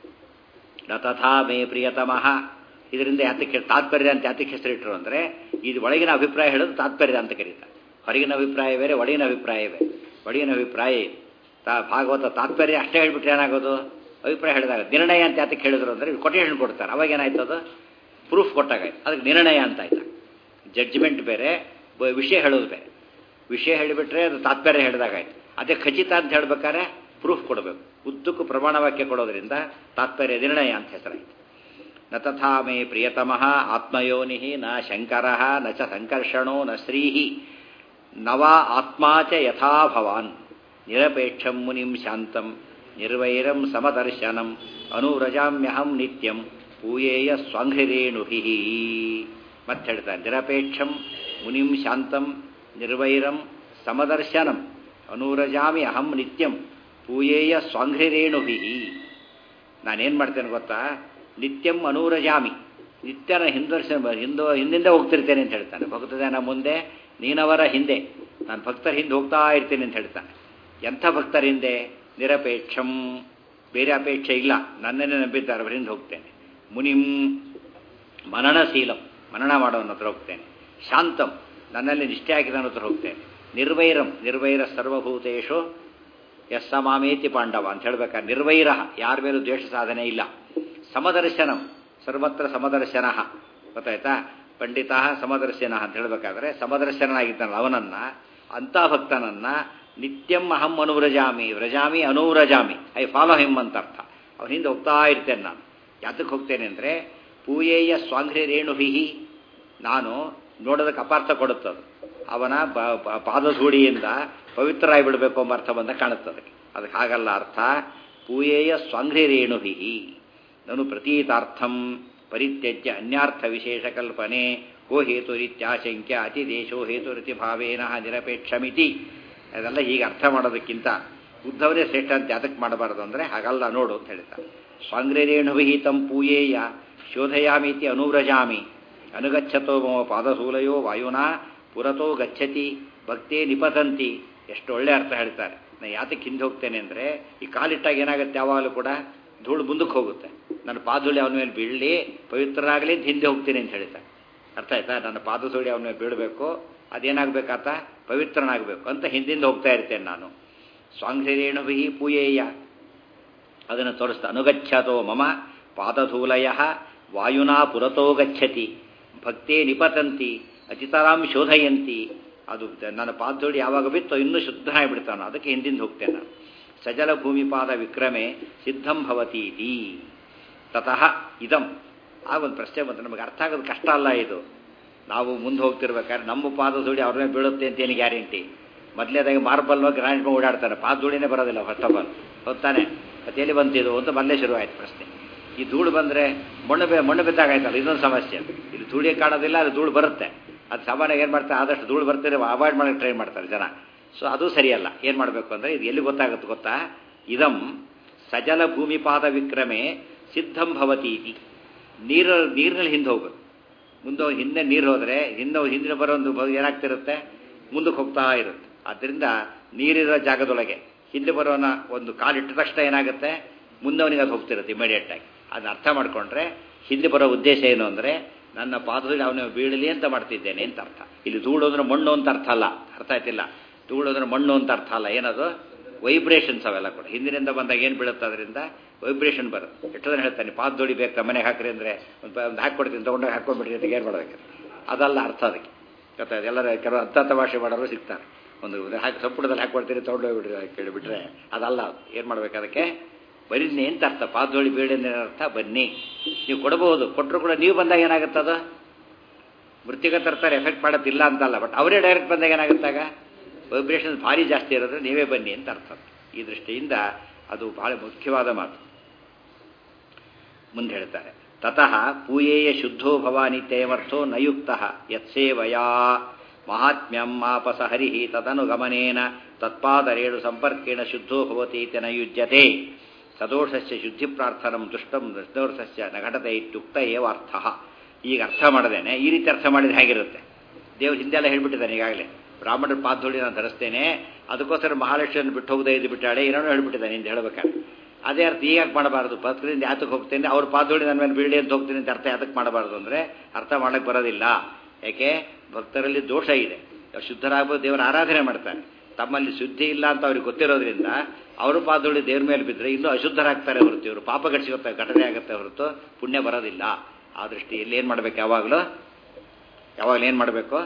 ನ ತಥಾ ಮೇ ಪ್ರಿಯತಮಃ ಇದರಿಂದ ಯಾತಕ್ಕೆ ತಾತ್ಪರ್ಯ ಅಂತ ಯಾತಕ್ಕೆ ಹೆಸರಿಟ್ಟರು ಅಂದರೆ ಇದು ಒಳಗಿನ ಅಭಿಪ್ರಾಯ ಹೇಳೋದು ತಾತ್ಪರ್ಯ ಅಂತ ಕರೀತಾರೆ ಹೊರಗಿನ ಅಭಿಪ್ರಾಯ ಬೇರೆ ಒಳಗಿನ ಅಭಿಪ್ರಾಯ ಬೇರೆ ಒಳಗಿನ ಅಭಿಪ್ರಾಯ ತಾ ಭಾಗವತ ತಾತ್ಪರ್ಯ ಅಷ್ಟೇ ಹೇಳ್ಬಿಟ್ರೆ ಏನಾಗೋದು ಅಭಿಪ್ರಾಯ ಹೇಳಿದಾಗ ನಿರ್ಣಯ ಅಂತ ಯಾತಕ್ಕೆ ಹೇಳಿದ್ರು ಅಂದರೆ ಕೊಟೇಶನ್ ಕೊಡ್ತಾರೆ ಅವಾಗ ಏನಾಯ್ತು ಅದು ಪ್ರೂಫ್ ಕೊಟ್ಟಾಗಾಯ್ತು ಅದಕ್ಕೆ ನಿರ್ಣಯ ಅಂತ ಆಯ್ತು ಜಡ್ಜ್ಮೆಂಟ್ ಬೇರೆ ವಿಷಯ ಹೇಳೋದು ಬೇರೆ ವಿಷಯ ಹೇಳಿಬಿಟ್ರೆ ಅದು ತಾತ್ಪರ್ಯ ಹೇಳಿದಾಗಾಯ್ತು ಅದೇ ಖಚಿತ ಅಂತ ಹೇಳ್ಬೇಕಾದ್ರೆ ಪ್ರೂಫ್ ಕೊಡಬೇಕು ಉದ್ದಕ್ಕೂ ಪ್ರಮಾಣ ವಾಕ್ಯ ಕೊಡೋದ್ರಿಂದ ತಾತ್ಪರ್ಯ ನಿರ್ಣಯ ಅಂತ ಹೆಸರಾಯಿತು ನ ತಥಾ ಮೇ ಪ್ರಿಯತಮಃ ಆತ್ಮಯೋನಿ ನ ಶಂಕರ ನ ಚ ಸಂಕರ್ಷಣೋ ನ ಶ್ರೀಹಿ ನವ ಆತ್ಮಾ ಚ ಯಥಾ ಭವಾನ್ ನಿರಪೇಕ್ಷಂ ಮುನಿಂ ಶಾಂತಂ ನಿರ್ವೈರಂ ಸಮದರ್ಶನಂ ಅನುವ್ರಜಾಮ್ಯಹಂ ನಿತ್ಯಂ ಪೂಯೇಯ ಸ್ವಾಂಘ್ರಿರೇಣುಭಿ ಮತ್ತೆ ಹೇಳ್ತಾರೆ ನಿರಪೇಕ್ಷಂ ಮುನಿಂ ಶಾಂತಂ ನಿರ್ವೈರಂ ಸಮದರ್ಶನಂ ಅನುರಜಾಮಿ ಅಹಂ ನಿತ್ಯಂ ಪೂಯೇಯ ಸ್ವಾಂಘ್ರಿರೇಣುಭಿ ನಾನೇನು ಮಾಡ್ತೇನೆ ಗೊತ್ತಾ ನಿತ್ಯಂ ಅನುರಜಾಮಿ ನಿತ್ಯನ ಹಿಂದರ್ಶ ಹಿಂದೋ ಹಿಂದಿಂದ ಹೋಗ್ತಿರ್ತೇನೆ ಅಂತ ಹೇಳ್ತಾನೆ ಭಕ್ತಜನ ಮುಂದೆ ನೀನವರ ಹಿಂದೆ ನಾನು ಭಕ್ತರ ಹಿಂದೆ ಹೋಗ್ತಾ ಇರ್ತೇನೆ ಅಂತ ಹೇಳ್ತಾನೆ ಎಂಥ ಭಕ್ತರ ಹಿಂದೆ ನಿರಪೇಕ್ಷಂ ಬೇರೆ ಅಪೇಕ್ಷೆ ಇಲ್ಲ ನನ್ನನ್ನೇ ನಂಬಿದ್ದಾರೆ ಅವರಿಂದ ಹೋಗ್ತೇನೆ ಮುನಿಂ ಮನನಶೀಲಂ ಮನನ ಮಾಡೋನ ಹತ್ರ ಹೋಗ್ತೇನೆ ಶಾಂತಂ ನನ್ನಲ್ಲಿ ನಿಷ್ಠೆ ಆಗಿದ್ದಾನ ಹತ್ರ ಹೋಗ್ತೇನೆ ನಿರ್ವೈರಂ ನಿರ್ವೈರ ಸರ್ವಭೂತೇಶು ಎಸ್ ಮಾಮೇತಿ ಪಾಂಡವ ಅಂತ ಹೇಳ್ಬೇಕಾದ್ರೆ ನಿರ್ವೈರ ಯಾರ ಮೇಲೂ ದ್ವೇಷ ಸಾಧನೆ ಇಲ್ಲ ಸಮದರ್ಶನಂ ಸರ್ವತ್ರ ಸಮದರ್ಶನ ಗೊತ್ತಾಯ್ತಾ ಪಂಡಿತ ಸಮದರ್ಶನ ಅಂತ ಹೇಳ್ಬೇಕಾದ್ರೆ ಸಮದರ್ಶನಾಗಿದ್ದಾನಲ್ಲ ಅವನನ್ನ ಅಂಥ ಭಕ್ತನನ್ನ ನಿತ್ಯಂ ಅಹಂ ಅನುವ್ರಜಾಮಿ ವ್ರಜಾಮಿ ಅನುವ್ರಜಾಮಿ ಐ ಫಾಲೋ ಹಿಮ್ ಅಂತ ಅರ್ಥ ಅವನ ಹಿಂದೆ ಹೋಗ್ತಾ ಇರ್ತೇನೆ ನಾನು ಯಾತಕ್ಕೆ ಹೋಗ್ತೇನೆ ಅಂದರೆ ಪೂಯೇಯ ಸ್ವಾಂಘ್ರಿ ರೇಣುಭಿಹಿ ನಾನು ನೋಡೋದಕ್ಕೆ ಅಪಾರ್ಥ ಕೊಡುತ್ತದೆ ಅವನ ಪಾದಧೂಳಿಯಿಂದ ಪವಿತ್ರ ಆಗಿಬಿಡಬೇಕು ಎಂಬ ಅರ್ಥ ಬಂದ ಕಾಣುತ್ತದೆ ಅದಕ್ಕೆ ಹಾಗಲ್ಲ ಅರ್ಥ ಪೂಯೇಯ ಸ್ವಾಂಘ್ರಿ ರೇಣುಭಿಹಿ ನಾನು ಪ್ರತೀತಾರ್ಥಂ ಪರಿತ್ಯಜ್ಯ ಅನ್ಯಾರ್ಥ ವಿಶೇಷ ಕಲ್ಪನೆ ಕೋ ಹೇತುರಿತ್ಯಾಶಂಕ್ಯ ಅತಿದೇಶೋ ಹೇತುರಿತಿಭಾವೇನ ನಿರಪೇಕ್ಷಮಿತಿ ಅದೆಲ್ಲ ಹೀಗೆ ಅರ್ಥ ಮಾಡೋದಕ್ಕಿಂತ ಉದ್ಧವರೇ ಶ್ರೇಷ್ಠ ಅಂತ ಯಾತಕ್ಕೆ ಮಾಡಬಾರದು ಅಂದರೆ ಹಾಗಲ್ಲ ನೋಡು ಅಂತ ಹೇಳ್ತಾರೆ ಸ್ವಾಂಗ್ರೇಣುವಿಹಿತಂ ಪೂಯೇಯ ಶೋಧಯಾಮೀತಿ ಅನುವ್ರಜಾಮಿ ಅನುಗಚ್ಚತೋ ಮಮ ಪಾದಸೂಲಯೋ ವಾಯುನಾ ಪುರತೋ ಗಚ್ಚತಿ ಭಕ್ತೇ ನಿಪತಂತಿ ಎಷ್ಟು ಒಳ್ಳೆ ಅರ್ಥ ಹೇಳ್ತಾರೆ ನಾನು ಯಾತಕ್ಕೆ ಹಿಂದೆ ಹೋಗ್ತೇನೆ ಅಂದರೆ ಈ ಕಾಲಿಟ್ಟಾಗ ಏನಾಗುತ್ತೆ ಯಾವಾಗಲೂ ಕೂಡ ಧೂಳು ಮುಂದಕ್ಕೆ ಹೋಗುತ್ತೆ ನನ್ನ ಪಾದಧೂಳಿ ಅವನ ಮೇಲೆ ಬೀಳಲಿ ಪವಿತ್ರರಾಗಲಿ ಅಂತ ಹಿಂದೆ ಹೋಗ್ತೀನಿ ಅಂತ ಹೇಳ್ತಾರೆ ಅರ್ಥ ಆಯ್ತಾ ನನ್ನ ಪಾದಧೂಳಿ ಅವನ ಮೇಲೆ ಬೀಳಬೇಕು ಅದೇನಾಗಬೇಕಾತ ಪವಿತ್ರನಾಗಬೇಕು ಅಂತ ಹಿಂದಿಂದ ಹೋಗ್ತಾ ಇರ್ತೇನೆ ನಾನು ಸ್ವಾಂಘ್ರೇಣುಭಿ ಪೂಯೇಯ ಅದನ್ನು ತೋರಿಸ್ತಾ ಅನುಗಚ್ಚತೋ ಮಮ ಪಾದಧೂಲಯ ವಾಯುನಾ ಪುರತೋ ಗಚ್ಚತಿ ಭಕ್ತೇ ನಿಪತಂತಿ ಅತಿತರಾಂ ಶೋಧಯಂತಿ ಅದು ನನ್ನ ಪಾದಧೂಳಿ ಯಾವಾಗ ಬಿತ್ತೋ ಇನ್ನೂ ಶುದ್ಧ ಆಗಿಬಿಡ್ತಾನೋ ಅದಕ್ಕೆ ಹಿಂದಿಂದ ಹೋಗ್ತೇನೆ ನಾನು ಸಜಲ ಭೂಮಿಪಾದ ವಿಕ್ರಮೆ ಸಿದ್ಧಂ ಭವತೀತಿ ತತಃ ಇದಂ ಆಗ ಒಂದು ಪ್ರಶ್ನೆ ಬಂತು ನಮಗೆ ಅರ್ಥ ಆಗೋದು ಕಷ್ಟ ಅಲ್ಲ ಇದು ನಾವು ಮುಂದೆ ಹೋಗ್ತಿರ್ಬೇಕಾದ್ರೆ ನಮ್ಮ ಪಾದ ಧೂಳಿ ಅವ್ರ ಮೇಲೆ ಬೀಳುತ್ತೆ ಅಂತ ಏನು ಗ್ಯಾರಂಟಿ ಮೊದಲೇದಾಗಿ ಮಾರ್ಬಲ್ ಗ್ರಾಂಡ್ ಓಡಾಡ್ತಾರೆ ಪಾದ ಧೂಳಿನೇ ಬರೋದಿಲ್ಲ ಫಸ್ಟ್ ಆಫ್ ಆಲ್ ಹೊತ್ತಾನೆ ಮತ್ತೆ ಎಲ್ಲಿ ಬಂತಿದ್ದು ಅಂತ ಮೊದಲೇ ಶುರುವಾಯ್ತು ಪ್ರಶ್ನೆ ಈ ಧೂಳು ಬಂದರೆ ಮಣ್ಣು ಬೆ ಮಣ್ಣು ಬಿದ್ದಾಗಾಯ್ತಲ್ಲ ಇದೊಂದು ಸಮಸ್ಯೆ ಇಲ್ಲಿ ಧೂಳಿ ಕಾಣೋದಿಲ್ಲ ಅದು ಧೂಳು ಬರುತ್ತೆ ಅದು ಸಾಮಾನ್ಯ ಏನು ಮಾಡ್ತಾರೆ ಆದಷ್ಟು ಧೂಳು ಬರ್ತಾರೆ ಅವಾಯ್ಡ್ ಮಾಡೋಕ್ಕೆ ಟ್ರೈ ಮಾಡ್ತಾರೆ ಜನ ಸೊ ಅದು ಸರಿಯಲ್ಲ ಏನು ಮಾಡಬೇಕು ಅಂದರೆ ಇದು ಎಲ್ಲಿ ಗೊತ್ತಾಗುತ್ತೆ ಗೊತ್ತಾ ಇದಂ ಸಜಲ ಭೂಮಿಪಾದ ವಿಕ್ರಮೆ ಸಿದ್ಧಂ ಭವತೀತಿ ನೀರ ನೀರಿನಲ್ಲಿ ಹಿಂದೆ ಹೋಗೋದು ಮುಂದೆ ಹಿಂದೆ ನೀರು ಹೋದರೆ ಹಿಂದೆ ಹಿಂದಿನ ಬರೋ ಒಂದು ಏನಾಗ್ತಿರುತ್ತೆ ಮುಂದಕ್ಕೆ ಹೋಗ್ತಾ ಇರುತ್ತೆ ಆದ್ದರಿಂದ ನೀರಿರೋ ಜಾಗದೊಳಗೆ ಹಿಂದೆ ಬರೋನ ಒಂದು ಕಾಲಿಟ್ಟ ತಕ್ಷಣ ಏನಾಗುತ್ತೆ ಮುಂದವನಿಗೆ ಅದು ಹೋಗ್ತಿರುತ್ತೆ ಇಮಿಡಿಯೇಟ್ ಆಗಿ ಅದನ್ನ ಅರ್ಥ ಮಾಡಿಕೊಂಡ್ರೆ ಹಿಂದೆ ಬರೋ ಉದ್ದೇಶ ಏನು ಅಂದರೆ ನನ್ನ ಪಾದದಲ್ಲಿ ಅವನು ಬೀಳಲಿ ಅಂತ ಮಾಡ್ತಿದ್ದೇನೆ ಅಂತ ಅರ್ಥ ಇಲ್ಲಿ ಧೂಳು ಅಂದ್ರೆ ಮಣ್ಣು ಅಂತ ಅರ್ಥ ಅಲ್ಲ ಅರ್ಥ ಆಯ್ತಿಲ್ಲ ಧೂಳು ಅಂದ್ರೆ ಮಣ್ಣು ಅಂತ ಅರ್ಥ ಅಲ್ಲ ಏನದು ವೈಬ್ರೇಷನ್ಸ್ ಅವೆಲ್ಲ ಕೂಡ ಹಿಂದಿನಿಂದ ಬಂದಾಗ ಏನು ಬೀಳುತ್ತೆ ಅದರಿಂದ ವೈಬ್ರೇಷನ್ ಬರುತ್ತೆ ಎಷ್ಟೊಂದು ಹೇಳ್ತಾನೆ ಪಾದ ಧೂಳಿ ಬೇಕು ಮನೆಗೆ ಹಾಕ್ರಿ ಅಂದರೆ ಒಂದು ಒಂದು ಹಾಕ್ಕೊಡ್ತೀನಿ ತೊಗೊಂಡಾಗ ಹಾಕ್ಕೊಂಡ್ಬಿಟ್ರಿ ಅಂತ ಏನು ಮಾಡಬೇಕು ಅದಲ್ಲ ಅರ್ಥ ಅದಕ್ಕೆ ಗೊತ್ತಾಯ್ತು ಎಲ್ಲರ ಕೆಲವು ಅರ್ಥ ಭಾಷೆ ಮಾಡೋರು ಸಿಗ್ತಾರೆ ಒಂದು ಹಾಕಿ ಸಂಪುಟದಲ್ಲಿ ಹಾಕ್ಕೊಡ್ತೀರಿ ತೊಗೊಂಡೋಗ್ಬಿಡ್ರಿ ಕೇಳಿಬಿಟ್ರೆ ಅದಲ್ಲ ಏನು ಮಾಡ್ಬೇಕು ಅದಕ್ಕೆ ಬರೀನಿ ಅಂತ ಅರ್ಥ ಪಾದೋಳಿ ಬೇಡ ಅರ್ಥ ಬನ್ನಿ ನೀವು ಕೊಡಬಹುದು ಕೊಟ್ಟರು ಕೂಡ ನೀವು ಬಂದಾಗ ಏನಾಗುತ್ತೆ ಅದು ವೃತ್ತಿಗ ತರ್ತಾರೆ ಎಫೆಕ್ಟ್ ಮಾಡೋದಿಲ್ಲ ಅಂತಲ್ಲ ಬಟ್ ಅವರೇ ಡೈರೆಕ್ಟ್ ಬಂದಾಗ ಏನಾಗುತ್ತಾಗ ವೈಬ್ರೇಷನ್ ಭಾರಿ ಜಾಸ್ತಿ ಇರೋದ್ರೆ ನೀವೇ ಬನ್ನಿ ಅಂತ ಅರ್ಥ ಈ ದೃಷ್ಟಿಯಿಂದ ಅದು ಬಹಳ ಮುಖ್ಯವಾದ ಮಾತು ಮುಂದೆ ಹೇಳ್ತಾರೆ ತತಃ ಪೂಯೇಯ ಶುದ್ಧೋ ಭವಾನಿ ತೇಮರ್ಥೋ ನಯುಕ್ತ ಯತ್ಸೇವಯಾ ಮಹಾತ್ಮ್ಯಂ ಮಾಪಸ ಹರಿ ತದನುಗಮನೇನ ತತ್ಪಾದರೇಣು ಸಂಪರ್ಕೇಣ ಶುದ್ಧೋ ಭವತಿ ನಯುಜ್ಯತೆ ಸದೋಷಸ್ಯ ಶುದ್ಧಿ ಪ್ರಾರ್ಥನಂ ದುಷ್ಟಂ ದೋಷಸ್ಯ ನಘಟತೆ ಇತ್ಯುಕ್ತ ಏವ ಅರ್ಥ ಈಗ ಅರ್ಥ ಮಾಡದೇನೆ ಈ ರೀತಿ ಅರ್ಥ ಮಾಡಿದ್ರೆ ಹೇಗಿರುತ್ತೆ ದೇವ್ರು ಹಿಂದೆಲ್ಲ ಹೇಳ್ಬಿಟ್ಟಿದ್ದಾನೆ ಈಗಾಗಲೇ ಬ್ರಾಹ್ಮಣರ ಪಾದೋಳಿ ನಾನು ಧರಿಸ್ತೇನೆ ಅದಕ್ಕೋಸ್ಕರ ಮಹಾಲಕ್ಷ್ಮಿಯನ್ನು ಬಿಟ್ಟು ಹೋಗದೆ ಇದು ಬಿಟ್ಟಾಳೆ ಏನೋ ಹೇಳ್ಬಿಟ್ಟಿದ್ದಾನೆ ಹಿಂದೆ ಹೇಳ್ಬೇಕಾದ್ರೆ ಅದೇ ಅರ್ಥ ಈಗ ಯಾಕೆ ಮಾಡಬಾರ್ದು ಪತ್ರದಿಂದ ಯಾತಕ್ಕೆ ಹೋಗ್ತೇನೆ ಅವ್ರ ಪಾದೋಳಿ ನನ್ನ ಮೇಲೆ ಬೀಳಿ ಅಂತ ಹೋಗ್ತೀನಿ ಅಂತ ಅರ್ಥ ಯಾತಕ್ಕೆ ಮಾಡಬಾರ್ದು ಅಂದರೆ ಅರ್ಥ ಮಾಡಕ್ಕೆ ಬರೋದಿಲ್ಲ ಯಾಕೆ ಭಕ್ತರಲ್ಲಿ ದೋಷ ಇದೆ ಶುದ್ಧರಾಗಬಹುದು ದೇವರ ಆರಾಧನೆ ಮಾಡ್ತಾರೆ ತಮ್ಮಲ್ಲಿ ಶುದ್ಧಿ ಇಲ್ಲ ಅಂತ ಅವ್ರಿಗೆ ಗೊತ್ತಿರೋದ್ರಿಂದ ಅವರು ಪಾದೋಳಿ ದೇವ್ರ ಮೇಲೆ ಬಿದ್ದರೆ ಇನ್ನೂ ಅಶುದ್ಧರಾಗ್ತಾರೆ ಹೊರತು ಇವರು ಪಾಪ ಗಡಿಸಿಗುತ್ತೆ ಘಟನೆ ಆಗುತ್ತೆ ಹೊರತು ಪುಣ್ಯ ಬರೋದಿಲ್ಲ ಆ ದೃಷ್ಟಿಯಲ್ಲಿ ಏನು ಮಾಡಬೇಕು ಯಾವಾಗಲೂ ಯಾವಾಗಲೂ ಏನು ಮಾಡಬೇಕು